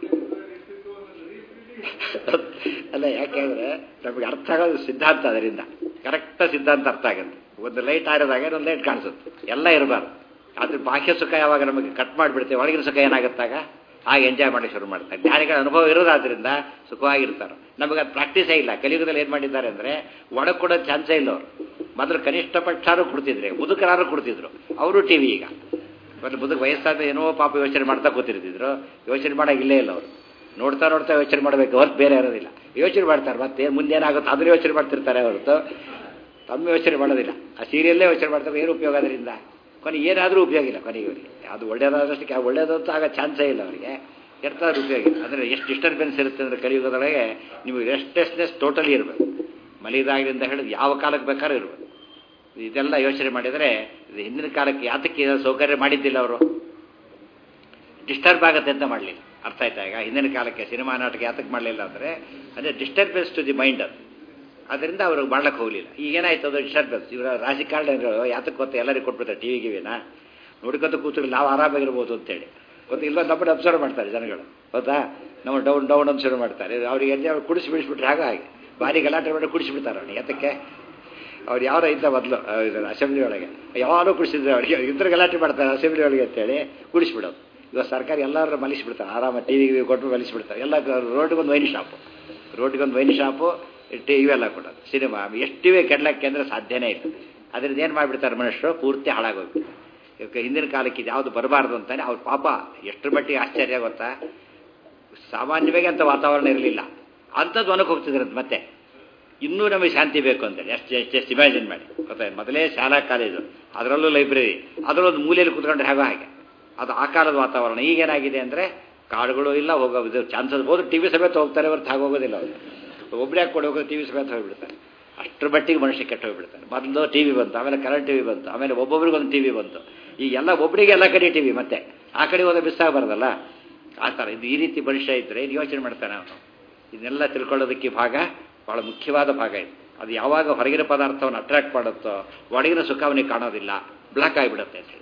ಅಲ್ಲ ಯಾಕೆಂದ್ರೆ ನಮಗೆ ಅರ್ಥ ಆಗೋದು ಸಿದ್ಧಾಂತ ಅದರಿಂದ ಕರೆಕ್ಟ್ ಸಿದ್ಧಾಂತ ಅರ್ಥ ಆಗುತ್ತೆ ಒಂದು ಲೈಟ್ ಆರಿದಾಗ ಒಂದು ಲೈಟ್ ಕಾಣಿಸುತ್ತೆ ಎಲ್ಲ ಇರಬಾರ್ದು ಆದ್ರೆ ಬಾಹ್ಯ ಸುಖ ಯಾವಾಗ ನಮಗೆ ಕಟ್ ಮಾಡಿಬಿಡ್ತೇವೆ ಒಳಗಿನ ಸುಖ ಏನಾಗುತ್ತಾಗ ಆಗ ಎಂಜಾಯ್ ಮಾಡಿ ಶುರು ಮಾಡ್ತಾರೆ ಜ್ಞಾನಿಗಳ ಅನುಭವ ಇರೋದಾದ್ರಿಂದ ಸುಖವಾಗಿರ್ತಾರೆ ನಮಗೆ ಅದು ಪ್ರಾಕ್ಟೀಸೇ ಇಲ್ಲ ಕಲಿಯುಗದಲ್ಲಿ ಏನು ಮಾಡಿದ್ದಾರೆ ಅಂದರೆ ಒಳಗೆ ಕೊಡೋ ಚಾನ್ಸೇ ಇಲ್ಲ ಅವರು ಮೊದಲು ಕನಿಷ್ಠ ಪಕ್ಷಾರು ಕೊಡ್ತಿದ್ರೆ ಮುದುಕರಾರು ಕೊಡ್ತಿದ್ರು ಅವರು ಟಿ ವಿ ಈಗ ಮೊದಲು ಮುದುಕ ವಯಸ್ಸಾದ ಏನೋ ಪಾಪ ಯೋಚನೆ ಮಾಡ್ತಾ ಕೂತಿರ್ತಿದ್ರು ಯೋಚನೆ ಮಾಡೋಕೆ ಇಲ್ಲೇ ಇಲ್ಲ ಅವರು ನೋಡ್ತಾ ನೋಡ್ತಾ ಯೋಚನೆ ಮಾಡಬೇಕು ಹೊರತು ಬೇರೆ ಇರೋದಿಲ್ಲ ಯೋಚನೆ ಮಾಡ್ತಾರೆ ಮತ್ತೆ ಮುಂದೇನಾಗುತ್ತೆ ಅದನ್ನ ಯೋಚನೆ ಮಾಡ್ತಿರ್ತಾರೆ ಹೊರತು ತಮ್ಮ ಯೋಚನೆ ಮಾಡೋದಿಲ್ಲ ಆ ಸೀರಿಯಲ್ಲೇ ಯೋಚನೆ ಮಾಡ್ತಾರೆ ಏನು ಉಪಯೋಗ ಅದರಿಂದ ಕೊನೆಗೆ ಏನಾದರೂ ಉಪಯೋಗ ಇಲ್ಲ ಕೊನೆಗೆ ಅವರಿಗೆ ಅದು ಒಳ್ಳೇದಾದಷ್ಟಕ್ಕೆ ಒಳ್ಳೇದಂತೂ ಆಗ ಚಾನ್ಸೇ ಇಲ್ಲ ಅವರಿಗೆ ಎಷ್ಟಾದ್ರೂ ಉಪಯೋಗ ಇಲ್ಲ ಅಂದರೆ ಎಷ್ಟು ಡಿಸ್ಟರ್ಬೆನ್ಸ್ ಇರುತ್ತೆ ಅಂದರೆ ಕಲಿಯುಗದೊಳಗೆ ನಿಮಗೆ ರೆಸ್ಟ್ಲೆಸ್ನೆಸ್ ಟೋಟಲಿ ಇರಬೇಕು ಮಲಿದಾಗಲಿಂದ ಹೇಳಿದ್ರೆ ಯಾವ ಕಾಲಕ್ಕೆ ಬೇಕಾದ್ರೂ ಇರಬೇಕು ಇದೆಲ್ಲ ಯೋಚನೆ ಮಾಡಿದರೆ ಇದು ಹಿಂದಿನ ಕಾಲಕ್ಕೆ ಯಾತಕ್ಕೆ ಸೌಕರ್ಯ ಮಾಡಿದ್ದಿಲ್ಲ ಅವರು ಡಿಸ್ಟರ್ಬ್ ಆಗುತ್ತೆ ಅಂತ ಮಾಡಲಿಲ್ಲ ಅರ್ಥ ಆಯ್ತಾ ಈಗ ಹಿಂದಿನ ಕಾಲಕ್ಕೆ ಸಿನಿಮಾ ನಾಟಕ ಯಾತಕ್ಕೆ ಮಾಡಲಿಲ್ಲ ಅಂದರೆ ಅದೇ ಡಿಸ್ಟರ್ಬೆನ್ಸ್ ಟು ದಿ ಮೈಂಡ್ ಅದು ಅದರಿಂದ ಅವ್ರಿಗೆ ಮಾಡ್ಲಿಕ್ಕೆ ಹೋಗಲಿಲ್ಲ ಈಗೇನಾಯ್ತು ಅದು ಡಿಸ್ಟರ್ಬೆನ್ಸ್ ಇವರ ರಾಜಕಾರಣಿಗಳು ಯಾತಕ್ಕೆ ಗೊತ್ತ ಎಲ್ಲರಿಗೂ ಕೊಟ್ಬಿಡ್ತಾರೆ ಟಿ ವಿ ಗಿವಿನ ನೋಡ್ಕೊತ ಕೂತ್ರು ನಾವು ಆರಾಮಾಗಿರ್ಬೋದು ಅಂತೇಳಿ ಗೊತ್ತು ಇಲ್ಲ ನಮ್ಮನ್ನು ಅಬ್ಸರ್ವ್ ಮಾಡ್ತಾರೆ ಜನಗಳು ಹೌದಾ ನಮ್ಮ ಡೌನ್ ಡೌನ್ ಅಬ್ಸರ್ವ್ ಮಾಡ್ತಾರೆ ಅವ್ರಿಗೆ ಎಂಜಾಯ್ ಕುಡಿಸಿ ಬಿಡಿಸ್ಬಿಟ್ರೆ ಹಾಗೆ ಹಾಗೆ ಭಾರಿ ಗಲಾಟೆ ಮಾಡಿ ಕುಡಿಸ್ಬಿಡ್ತಾರೆ ಅವ್ನಿಗೆ ಯಾತಕ್ಕೆ ಅವ್ರು ಯಾರೋ ಇದ್ದ ಮೊದಲು ಅಸೆಂಬ್ಲಿ ಒಳಗೆ ಯಾವಾಗಲೂ ಕುಡಿಸಿದ್ರೆ ಅವರಿಗೆ ಇದ್ರ ಗಲಾಟೆ ಮಾಡ್ತಾರೆ ಅಸೆಂಬ್ಲಿ ಒಳಗೆ ಅಂತೇಳಿ ಕುಡಿಸ್ಬಿಡೋದು ಇವಾಗ ಸರ್ಕಾರ ಎಲ್ಲರೂ ಮಲಿಸ್ಬಿಡ್ತಾರೆ ಆರಾಮ ಟಿ ವಿ ಕೊಟ್ಟು ಮಲಿಸ್ಬಿಡ್ತಾರೆ ಎಲ್ಲ ರೋಡ್ಗೊಂದು ವೈನ್ ಶಾಪು ರೋಡ್ಗೊಂದು ವೈನ್ ಶಾಪು ಟಿ ಇವೆಲ್ಲ ಕೊಡೋದು ಸಿನಿಮಾ ಎಷ್ಟಿವೆ ಕೆಡ್ಲಕ್ಕೆ ಅಂದರೆ ಸಾಧ್ಯನೇ ಇಲ್ಲ ಅದರಿಂದ ಏನು ಮಾಡಿಬಿಡ್ತಾರೆ ಮನುಷ್ಯರು ಪೂರ್ತಿ ಹಾಳಾಗೋಗ್ಬಿಡ್ತಾರೆ ಇವಾಗ ಹಿಂದಿನ ಕಾಲಕ್ಕೆ ಇದು ಯಾವುದು ಬರಬಾರ್ದು ಅಂತಾನೆ ಅವ್ರ ಪಾಪ ಎಷ್ಟು ಮಟ್ಟಿಗೆ ಆಶ್ಚರ್ಯ ಗೊತ್ತಾ ಸಾಮಾನ್ಯವಾಗಿ ಅಂತ ವಾತಾವರಣ ಇರಲಿಲ್ಲ ಅಂಥದ್ದು ಒನಕ್ಕೆ ಹೋಗ್ತಿದ್ರಂತೆ ಮತ್ತೆ ಇನ್ನೂ ನಮಗೆ ಶಾಂತಿ ಬೇಕು ಅಂತೇಳಿ ಎಷ್ಟು ಎಷ್ಟು ಎಷ್ಟು ಇಮ್ಯಾಜಿನ್ ಮಾಡಿ ಗೊತ್ತಾಯ್ತು ಮೊದಲೇ ಶಾಲಾ ಕಾಲೇಜು ಅದರಲ್ಲೂ ಲೈಬ್ರರಿ ಅದರಲ್ಲೊಂದು ಮೂಲೆಯಲ್ಲಿ ಕೂತ್ಕೊಂಡ್ರೆ ಹೇಗೋ ಹಾಗೆ ಅದು ಆ ಕಾಲದ ವಾತಾವರಣ ಈಗೇನಾಗಿದೆ ಅಂದರೆ ಕಾಡುಗಳು ಇಲ್ಲ ಹೋಗೋ ಇದು ಚಾನ್ಸಸ್ ಹೋದ್ರೆ ಟಿ ವಿ ಸಮೇತ ಹೋಗ್ತಾರೆ ಹೊರತು ಹಾಗೋಗೋದಿಲ್ಲ ಅವರು ಒಬ್ಬರೇ ಹಾಕೊಂಡು ಹೋಗೋದು ಟಿ ವಿ ಸಮೇತ ಹೋಗಿಬಿಡ್ತಾರೆ ಅಷ್ಟರ ಮಟ್ಟಿಗೆ ಮನುಷ್ಯ ಕೆಟ್ಟು ಹೋಗ್ಬಿಡ್ತಾನೆ ಮೊದಲು ಟಿ ವಿ ಬಂತು ಆಮೇಲೆ ಕರೆಂಟ್ ಟಿ ವಿ ಬಂತು ಆಮೇಲೆ ಒಬ್ಬೊಬ್ರಿಗೊಂದು ಟಿ ವಿ ಬಂತು ಈ ಎಲ್ಲ ಒಬ್ಬರಿಗೆ ಎಲ್ಲ ಕಡೆ ಟಿ ವಿ ಮತ್ತೆ ಆ ಕಡೆ ಹೋದ ಮಿಸ್ ಆಗಬಾರ್ದಲ್ಲ ಆ ಥರ ಇದು ಈ ರೀತಿ ಮನುಷ್ಯ ಇದ್ದರೆ ಇದು ಯೋಚನೆ ಮಾಡ್ತಾನೆ ಅವನು ಇದನ್ನೆಲ್ಲ ತಿಳ್ಕೊಳ್ಳೋದಕ್ಕೆ ಭಾಗ ಭಾಳ ಮುಖ್ಯವಾದ ಭಾಗ ಇದು ಅದು ಯಾವಾಗ ಹೊರಗಿನ ಪದಾರ್ಥವನ್ನು ಅಟ್ರಾಕ್ಟ್ ಮಾಡುತ್ತೋ ಒಳಗಿನ ಸುಖ ಅವನಿಗೆ ಕಾಣೋದಿಲ್ಲ ಬ್ಲಾಕ್ ಆಗಿಬಿಡುತ್ತೆ ಅಂತ ಹೇಳಿ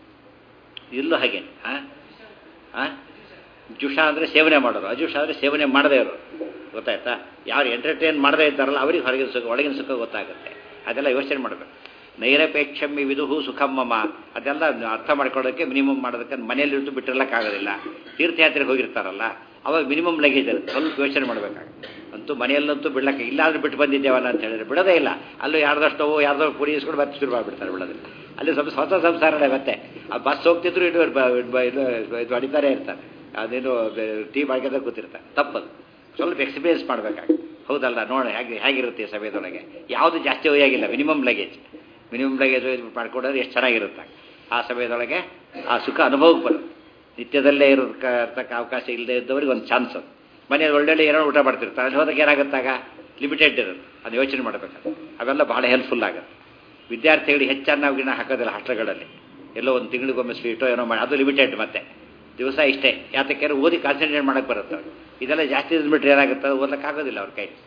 ಇಲ್ಲೂ ಹಾಗೆ ಹಾಂ ಹಾಂ ಜುಷ ಅಂದರೆ ಸೇವನೆ ಮಾಡೋರು ಅಜುಷ ಅಂದರೆ ಸೇವನೆ ಮಾಡದೇ ಇರೋರು ಗೊತ್ತಾಯ್ತಾ ಯಾರು ಎಂಟರ್ಟೈನ್ ಮಾಡದೇ ಇದ್ದಾರಲ್ಲ ಅವ್ರಿಗೆ ಹೊರಗಿನ ಸುಖ ಒಳಗಿನ ಸುಖ ಗೊತ್ತಾಗುತ್ತೆ ಅದೆಲ್ಲ ಯೋಚನೆ ಮಾಡಬೇಕು ನೈರಪೇಕ್ಷಮ್ಮಿ ವಿದುಹು ಸುಖಮ್ಮಮ ಅದೆಲ್ಲ ಅರ್ಥ ಮಾಡ್ಕೊಳ್ಳೋದಕ್ಕೆ ಮಿನಿಮಮ್ ಮಾಡೋದಕ್ಕೆ ಮನೆಯಲ್ಲಿಟ್ಟು ಬಿಟ್ಟಿರ್ಲಕ್ಕಾಗೋದಿಲ್ಲ ತೀರ್ಥಯಾತ್ರೆಗೆ ಹೋಗಿರ್ತಾರಲ್ಲ ಅವಾಗ ಮಿನಿಮಮ್ ಲಗೇಜ್ ಇರುತ್ತೆ ಸ್ವಲ್ಪ ಯೋಚನೆ ಮಾಡಬೇಕಾಗುತ್ತೆ ಅಂತೂ ಮನೆಯಲ್ಲಂತೂ ಬಿಡ್ಲಕ್ಕೆ ಇಲ್ಲಾದ್ರೂ ಬಿಟ್ಟು ಬಂದಿದ್ದೇವಲ್ಲ ಅಂತ ಹೇಳಿದ್ರೆ ಬಿಡೋದೇ ಇಲ್ಲ ಅಲ್ಲೂ ಯಾರ್ದಷ್ಟೋ ಯಾರ್ದೋ ಪುಡಿ ಇಸ್ಕೊಂಡು ಮತ್ತೆ ಶುರು ಮಾಡಿಬಿಡ್ತಾರೆ ಬಿಡೋದಿಲ್ಲ ಅಲ್ಲಿ ಸ್ವಲ್ಪ ಹೊಸ ಸಂಸಾರನೇ ಮತ್ತೆ ಆ ಬಸ್ ಹೋಗ್ತಿದ್ರು ಇದು ಇದು ಇದು ಹೊಡಿತಾನೆ ಇರ್ತಾರೆ ಅದೇನು ಟೀ ಮಾಡ್ಕೊಂಡ ಕೂತಿರ್ತಾರೆ ತಪ್ಪದು ಸ್ವಲ್ಪ ಎಕ್ಸ್ಪೀರಿಯನ್ಸ್ ಮಾಡಬೇಕಾಗುತ್ತೆ ಹೌದಲ್ಲ ನೋಡಿ ಹೇಗೆ ಹೇಗಿರುತ್ತೆ ಈ ಸಮಯದೊಳಗೆ ಯಾವುದು ಜಾಸ್ತಿ ಒಯ್ಯಾಗಿಲ್ಲ ಮಿನಿಮಮ್ ಲಗೇಜ್ ಮಿನಿಮಮ್ ಲಗೇಜ್ ಮಾಡ್ಕೊಂಡ್ರೆ ಎಷ್ಟು ಚೆನ್ನಾಗಿರುತ್ತೆ ಆ ಸಮಯದೊಳಗೆ ಆ ಸುಖ ಅನುಭವಕ್ಕೆ ಬರುತ್ತೆ ನಿತ್ಯದಲ್ಲೇ ಇರೋದಕ್ಕೆ ಇರ್ತಕ್ಕ ಅವಕಾಶ ಇಲ್ಲದೆ ಇದ್ದವ್ರಿಗೆ ಒಂದು ಚಾನ್ಸ್ ಅದು ಮನೆಯಲ್ಲಿ ಒಳ್ಳೊಳ್ಳೆ ಏನೋ ಊಟ ಮಾಡ್ತಿರ್ತಾರೆ ಅಲ್ಲಿ ಹೋದಾಗ ಏನಾಗುತ್ತಾಗ ಲಿಮಿಟೆಡ್ ಇರುತ್ತೆ ಅದು ಯೋಚನೆ ಮಾಡಬೇಕಾದ್ರೆ ಅವೆಲ್ಲ ಭಾಳ ಹೆಲ್ಪ್ಫುಲ್ ಆಗುತ್ತೆ ವಿದ್ಯಾರ್ಥಿಗಳಿಗೆ ಹೆಚ್ಚಾಗಿ ನಾವು ಗಿಣ ಹಾಕೋದಿಲ್ಲ ಹಾಸ್ಟೆಲ್ಗಳಲ್ಲಿ ಎಲ್ಲೋ ಒಂದು ತಿಂಗಳಿಗೊಮ್ಮೆ ಸ್ವೀಟೋ ಏನೋ ಮಾಡಿ ಅದು ಲಿಮಿಟೆಡ್ ಮತ್ತೆ ದಿವಸ ಇಷ್ಟೇ ಯಾತಕ್ಕೆ ಓದಿ ಕಾನ್ಸಂಟ್ರೇಟ್ ಮಾಡೋಕ್ಕೆ ಬರುತ್ತೆ ಅವ್ರಿಗೆ ಇದೆಲ್ಲ ಜಾಸ್ತಿ ಇದ್ಬಿಟ್ರೆ ಏನಾಗುತ್ತೆ ಓದಕ್ಕೆ ಆಗೋದಿಲ್ಲ ಅವ್ರ ಕೈ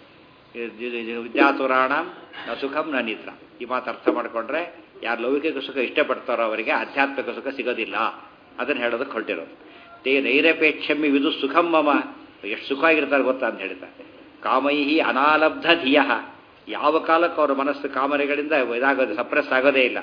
ವಿದ್ಯಾತುರಾಣ ನ ಸುಖಂ ನ ನಿದ್ರ ಈ ಮಾತು ಅರ್ಥ ಮಾಡಿಕೊಂಡ್ರೆ ಯಾರು ಲೌಕಿಕ ಸುಖ ಇಷ್ಟಪಡ್ತಾರೋ ಅವರಿಗೆ ಆಧ್ಯಾತ್ಮಿಕ ಸುಖ ಸಿಗೋದಿಲ್ಲ ಅದನ್ನು ಹೇಳೋದಕ್ಕೆ ಹೊರಟಿರೋದು ತೇ ನೈರಪೇಕ್ಷಮ್ಯ ವಿದು ಸುಖಂ ಮಮ ಎಷ್ಟು ಸುಖ ಆಗಿರ್ತಾರೆ ಗೊತ್ತಾ ಅಂತ ಹೇಳ್ತಾರೆ ಕಾಮೈಹಿ ಅನಾಲಬ್ಧ ಧಿಯ ಯಾವ ಕಾಲಕ್ಕೂ ಅವರ ಮನಸ್ಸು ಕಾಮನೆಗಳಿಂದ ಇದಾಗೋದು ಸಪ್ರೆಸ್ ಆಗೋದೇ ಇಲ್ಲ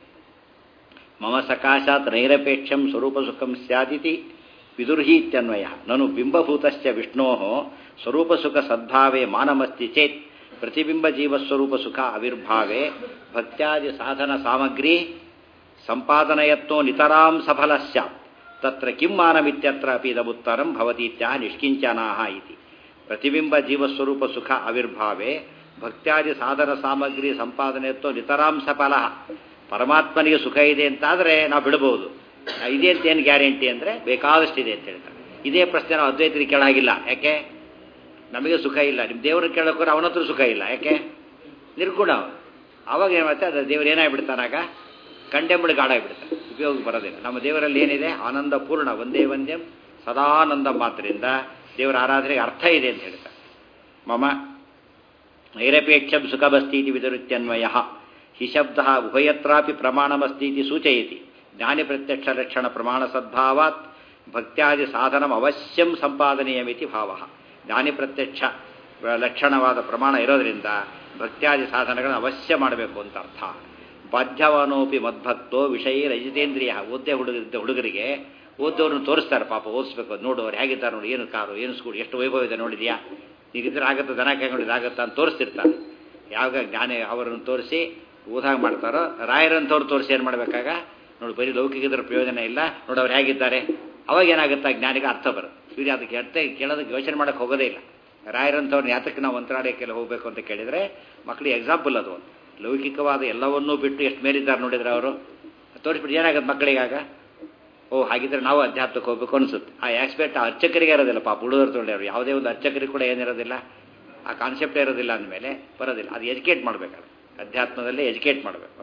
ಮಮ ಸಕಾಶಾತ್ ನೈರಪೇಕ್ಷಂ ಸ್ವರೂಪ ಸುಖಂ ಸ್ಯಾದಿತಿ ವಿದುರ್ಹಿ ಇತ್ಯನ್ವಯ ನನು ಬಿಂಬಭೂತಶ್ಚ ವಿಷ್ಣೋ ಸ್ವರೂಪ ಸುಖ ಸದ್ಭಾವೇ ಮಾನಮಸ್ತಿ ಚೇತ್ ಪ್ರತಿಬಿಂಬ ಜೀವಸ್ವರೂಪ ಸುಖ ಆವಿರ್ಭಾವೇ ಭಕ್ತ್ಯಾದಿ ಸಾಧನ ಸಾಮಗ್ರಿ ಸಂಪಾದನಯತ್ನೋ ನಿತರಾಂ ಸಫಲ ಸ್ಯಾತ್ ತತ್ರ ಕಿಂ ಮಾನಮಿತ್ಯತ್ರ ಅಪಿ ಇದಮುತ್ತರಂ ಭವತೀತ್ಯಹ ನಿಷ್ಕಿಂಚನಾಹ ಇತಿ ಪ್ರತಿಬಿಂಬ ಜೀವಸ್ವರೂಪ ಸುಖ ಆವಿರ್ಭಾವೇ ಭಕ್ತ್ಯಾದಿ ಸಾಧನ ಸಾಮಗ್ರಿ ಸಂಪಾದನೆಯತ್ತೋ ನಿತರಾಂ ಸಫಲ ಪರಮಾತ್ಮನಿಗೆ ಸುಖ ಇದೆ ಅಂತಾದರೆ ನಾವು ಬಿಡಬಹುದು ಇದೆ ಅಂತ ಏನು ಗ್ಯಾರಂಟಿ ಅಂದರೆ ಬೇಕಾದಷ್ಟಿದೆ ಅಂತ ಹೇಳ್ತಾರೆ ಇದೇ ಪ್ರಶ್ನೆ ನಾವು ಅದ್ವೈತರಿಗೆ ಕೇಳಾಗಿಲ್ಲ ಯಾಕೆ ನಮಗೆ ಸುಖ ಇಲ್ಲ ನಿಮ್ಮ ದೇವ್ರ ಕೇಳೋಕ್ಕೋರೆ ಅವನ ಹತ್ರ ಸುಖ ಇಲ್ಲ ಯಾಕೆ ನಿರ್ಗುಣ ಅವಾಗ ಏನು ಮಾಡ್ತಾರೆ ಅದು ದೇವ್ರು ಏನಾಗ್ಬಿಡ್ತಾನಾಗ ಕಂಡೆಂಬಳು ಗಾಡಾಗ್ಬಿಡ್ತಾರೆ ಉಪಯೋಗ ಬರೋದಿಲ್ಲ ನಮ್ಮ ದೇವರಲ್ಲಿ ಏನಿದೆ ಆನಂದ ಪೂರ್ಣ ಒಂದೇ ಒಂದೇ ಸದಾನಂದ ಮಾತ್ರದಿಂದ ದೇವರ ಆರಾಧನೆಗೆ ಅರ್ಥ ಇದೆ ಅಂತ ಹೇಳ್ತಾರೆ ಮಮ ನೈರಪೇಕ್ಷಂ ಸುಖಮಸ್ತೀತಿ ವಿದುರುತ್ಯನ್ವಯ ಹಿ ಶಬ್ದ ಉಭಯತ್ರಾಪಿ ಪ್ರಮಾಣಮಸ್ತೀತಿ ಸೂಚಯತಿ ಜ್ಞಾನಿ ಪ್ರತ್ಯಕ್ಷ ಲಕ್ಷಣ ಪ್ರಮಾಣ ಸದ್ಭಾವಾತ್ ಭಕ್ತ್ಯಾದಿ ಸಾಧನಂ ಅವಶ್ಯಂ ಸಂಪಾದನೀಯಮಿತಿ ಭಾವ ಜ್ಞಾನಿ ಪ್ರತ್ಯಕ್ಷ ಲಕ್ಷಣವಾದ ಪ್ರಮಾಣ ಇರೋದರಿಂದ ಭಕ್ತ್ಯಾದಿ ಸಾಧನಗಳನ್ನು ಅವಶ್ಯ ಮಾಡಬೇಕು ಅಂತ ಅರ್ಥ ಬಾಧ್ಯವನೋಪಿ ಮದ್ಭಕ್ತೋ ವಿಷಯ ರಜಿತೇಂದ್ರಿಯ ಓದ್ದೆ ಹುಡುಗ ಹುಡುಗರಿಗೆ ಓದ್ದವ್ರನ್ನ ತೋರಿಸ್ತಾರೆ ಪಾಪ ಓದಿಸ್ಬೇಕು ನೋಡು ಅವ್ರು ಹೇಗಿದ್ದಾರೆ ನೋಡಿ ಏನು ಕಾರು ಏನು ಸ್ಕೂಲ್ ಎಷ್ಟು ವೈಭವ ಇದೆ ನೋಡಿದ್ಯಾ ಈಗಿದ್ರೆ ಆಗತ್ತ ದನ ಕೈಗೊಂಡಿದ್ದು ಆಗತ್ತಾ ಅಂತ ತೋರಿಸ್ತಿರ್ತಾರೆ ಯಾವಾಗ ಜ್ಞಾನಿ ಅವರನ್ನು ತೋರಿಸಿ ಓದಾಗ ಮಾಡ್ತಾರೋ ರಾಯರಂಥವ್ರು ತೋರಿಸಿ ಏನು ಮಾಡಬೇಕಾಗ ನೋಡಿ ಬರೀ ಲೌಕಿಕದ್ರ ಪ್ರಯೋಜನ ಇಲ್ಲ ನೋಡಿ ಅವ್ರು ಹೇಗಿದ್ದಾರೆ ಅವಾಗ ಏನಾಗುತ್ತಾ ಜ್ಞಾನಿಗೆ ಅರ್ಥ ಬರುತ್ತೆ ಇವ್ರು ಅದಕ್ಕೆ ಅರ್ಥ ಕೇಳೋದಕ್ಕೆ ಯೋಚನೆ ಮಾಡೋಕ್ಕೆ ಹೋಗೋದೇ ಇಲ್ಲ ರಾಯರಂಥವ್ರನ್ನ ಯಾತಕ್ಕೆ ನಾವು ಮಂತ್ರಾಲಯಕ್ಕೆಲ್ಲ ಹೋಗಬೇಕು ಅಂತ ಕೇಳಿದರೆ ಮಕ್ಕಳಿಗೆ ಎಕ್ಸಾಂಪಲ್ ಅದು ಒಂದು ಲೌಕಿಕವಾದ ಎಲ್ಲವನ್ನೂ ಬಿಟ್ಟು ಎಷ್ಟು ಮೇಲಿದ್ದಾರೆ ನೋಡಿದ್ರೆ ಅವರು ತೋರಿಸ್ಬಿಟ್ಟು ಏನಾಗುತ್ತೆ ಮಕ್ಕಳಿಗಾಗ ಓ ಹಾಗಿದ್ರೆ ನಾವು ಅಧ್ಯಾತ್ಮಕ್ಕೆ ಹೋಗ್ಬೇಕು ಅನಿಸುತ್ತೆ ಆ ಆಸ್ಪೆಕ್ಟ್ ಆ ಅರ್ಚಕರಿಗೆ ಇರೋದಿಲ್ಲ ಪಾಪ ಹುಡುಗರು ತೊಗೊಂಡವ್ರು ಯಾವುದೇ ಒಂದು ಅರ್ಚಕರಿಗೆ ಕೂಡ ಏನಿರೋದಿಲ್ಲ ಆ ಕಾನ್ಸೆಪ್ಟೇ ಇರೋದಿಲ್ಲ ಅಂದಮೇಲೆ ಬರೋದಿಲ್ಲ ಅದು ಎಜುಕೇಟ್ ಮಾಡಬೇಕಾದ್ರೆ ಅಧ್ಯಾತ್ಮದಲ್ಲಿ ಎಜುಕೇಟ್ ಮಾಡಬೇಕು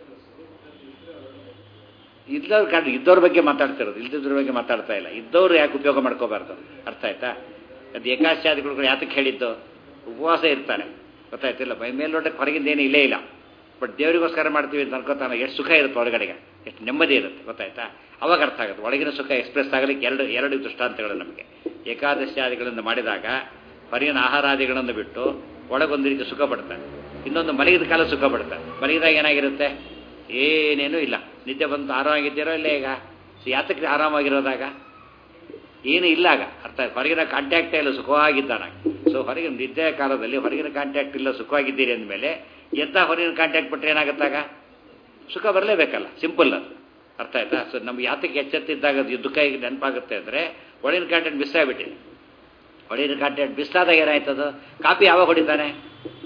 ಇದ್ದವ್ರು ಕಂಡು ಇದ್ದವ್ರ ಬಗ್ಗೆ ಮಾತಾಡ್ತಿರೋದು ಇಲ್ದಿದ್ರ ಬಗ್ಗೆ ಮಾತಾಡ್ತಾ ಇಲ್ಲ ಇದ್ದವ್ರು ಯಾಕೆ ಉಪಯೋಗ ಮಾಡ್ಕೋಬಾರ್ದು ಅರ್ಥ ಆಯ್ತಾ ಅದು ಏಕಾಶ್ಯಾದಿಗಳು ಕೂಡ ಯಾತಕ್ಕೆ ಹೇಳಿದ್ದು ಉಪವಾಸ ಇರ್ತಾರೆ ಗೊತ್ತಾಯ್ತಿಲ್ಲ ಮೈ ಮೇಲ್ನೋಟಕ್ಕೆ ಹೊರಗಿಂದ ಏನು ಇಲ್ಲೇ ಇಲ್ಲ ಬಟ್ ದೇವರಿಗೋಸ್ಕರ ಮಾಡ್ತೀವಿ ಅಂತ ಅನ್ಕೋತಾನೆ ಎಷ್ಟು ಸುಖ ಇರುತ್ತೆ ಹೊರಗಡೆಗೆ ಎಷ್ಟು ನೆಮ್ಮದಿ ಇರುತ್ತೆ ಗೊತ್ತಾಯ್ತಾ ಅವಾಗ ಅರ್ಥ ಆಗುತ್ತೆ ಒಳಗಿನ ಸುಖ ಎಕ್ಸ್ಪ್ರೆಸ್ ಆಗಲಿಕ್ಕೆ ಎರಡು ಎರಡು ದೃಷ್ಟಾಂತಗಳು ನಮಗೆ ಏಕಾದಶಾದಿಗಳಿಂದ ಮಾಡಿದಾಗ ಹೊರಗಿನ ಆಹಾರಾದಿಗಳನ್ನು ಬಿಟ್ಟು ಒಳಗೊಂದು ರೀತಿ ಸುಖ ಪಡ್ತಾನೆ ಇನ್ನೊಂದು ಮಲಗಿದ ಕಾಲ ಸುಖ ಪಡ್ತಾನೆ ಮಲಗಿದಾಗ ಏನಾಗಿರುತ್ತೆ ಏನೇನೂ ಇಲ್ಲ ನಿದ್ದೆ ಬಂತು ಆರಾಮಾಗಿದ್ದೀರೋ ಇಲ್ಲ ಈಗ ಸೊ ಯಾತಕ್ಕೆ ಆರಾಮಾಗಿರೋದಾಗ ಏನು ಇಲ್ಲ ಆಗ ಅರ್ಥ ಹೊರಗಿನ ಕಾಂಟ್ಯಾಕ್ಟೇ ಇಲ್ಲ ಸುಖವಾಗಿದ್ದಾನ ಸೊ ಹೊರಗಿನ ನಿದ್ದೆ ಕಾಲದಲ್ಲಿ ಹೊರಗಿನ ಕಾಂಟ್ಯಾಕ್ಟ್ ಇಲ್ಲ ಸುಖವಾಗಿದ್ದೀರಿ ಅಂದಮೇಲೆ ಎಂಥ ಹೊರಗಿನ ಕಾಂಟ್ಯಾಕ್ಟ್ ಬಿಟ್ಟರೆ ಏನಾಗುತ್ತಾಗ ಸುಖ ಬರಲೇಬೇಕಲ್ಲ ಸಿಂಪಲ್ ಅದು ಅರ್ಥ ಆಯ್ತಾ ಸೊ ನಮ್ಗೆ ಯಾತಕ್ಕೆ ಎಚ್ಚೆತ್ತಿದ್ದಾಗ ಅದು ದುಃಖ ಈಗ ನೆನಪಾಗುತ್ತೆ ಅಂದರೆ ಒಳಗಿನ ಕಾಂಟ್ಯಾಕ್ಟ್ ಮಿಸ್ ಆಗಿಬಿಟ್ಟಿದೆ ಒಳಗಿನ ಕಾಂಟ್ಯಾಕ್ಟ್ ಮಿಸ್ ಆದಾಗ ಏನಾಯ್ತದು ಕಾಪಿ ಯಾವಾಗ ಹೊಡಿತಾನೆ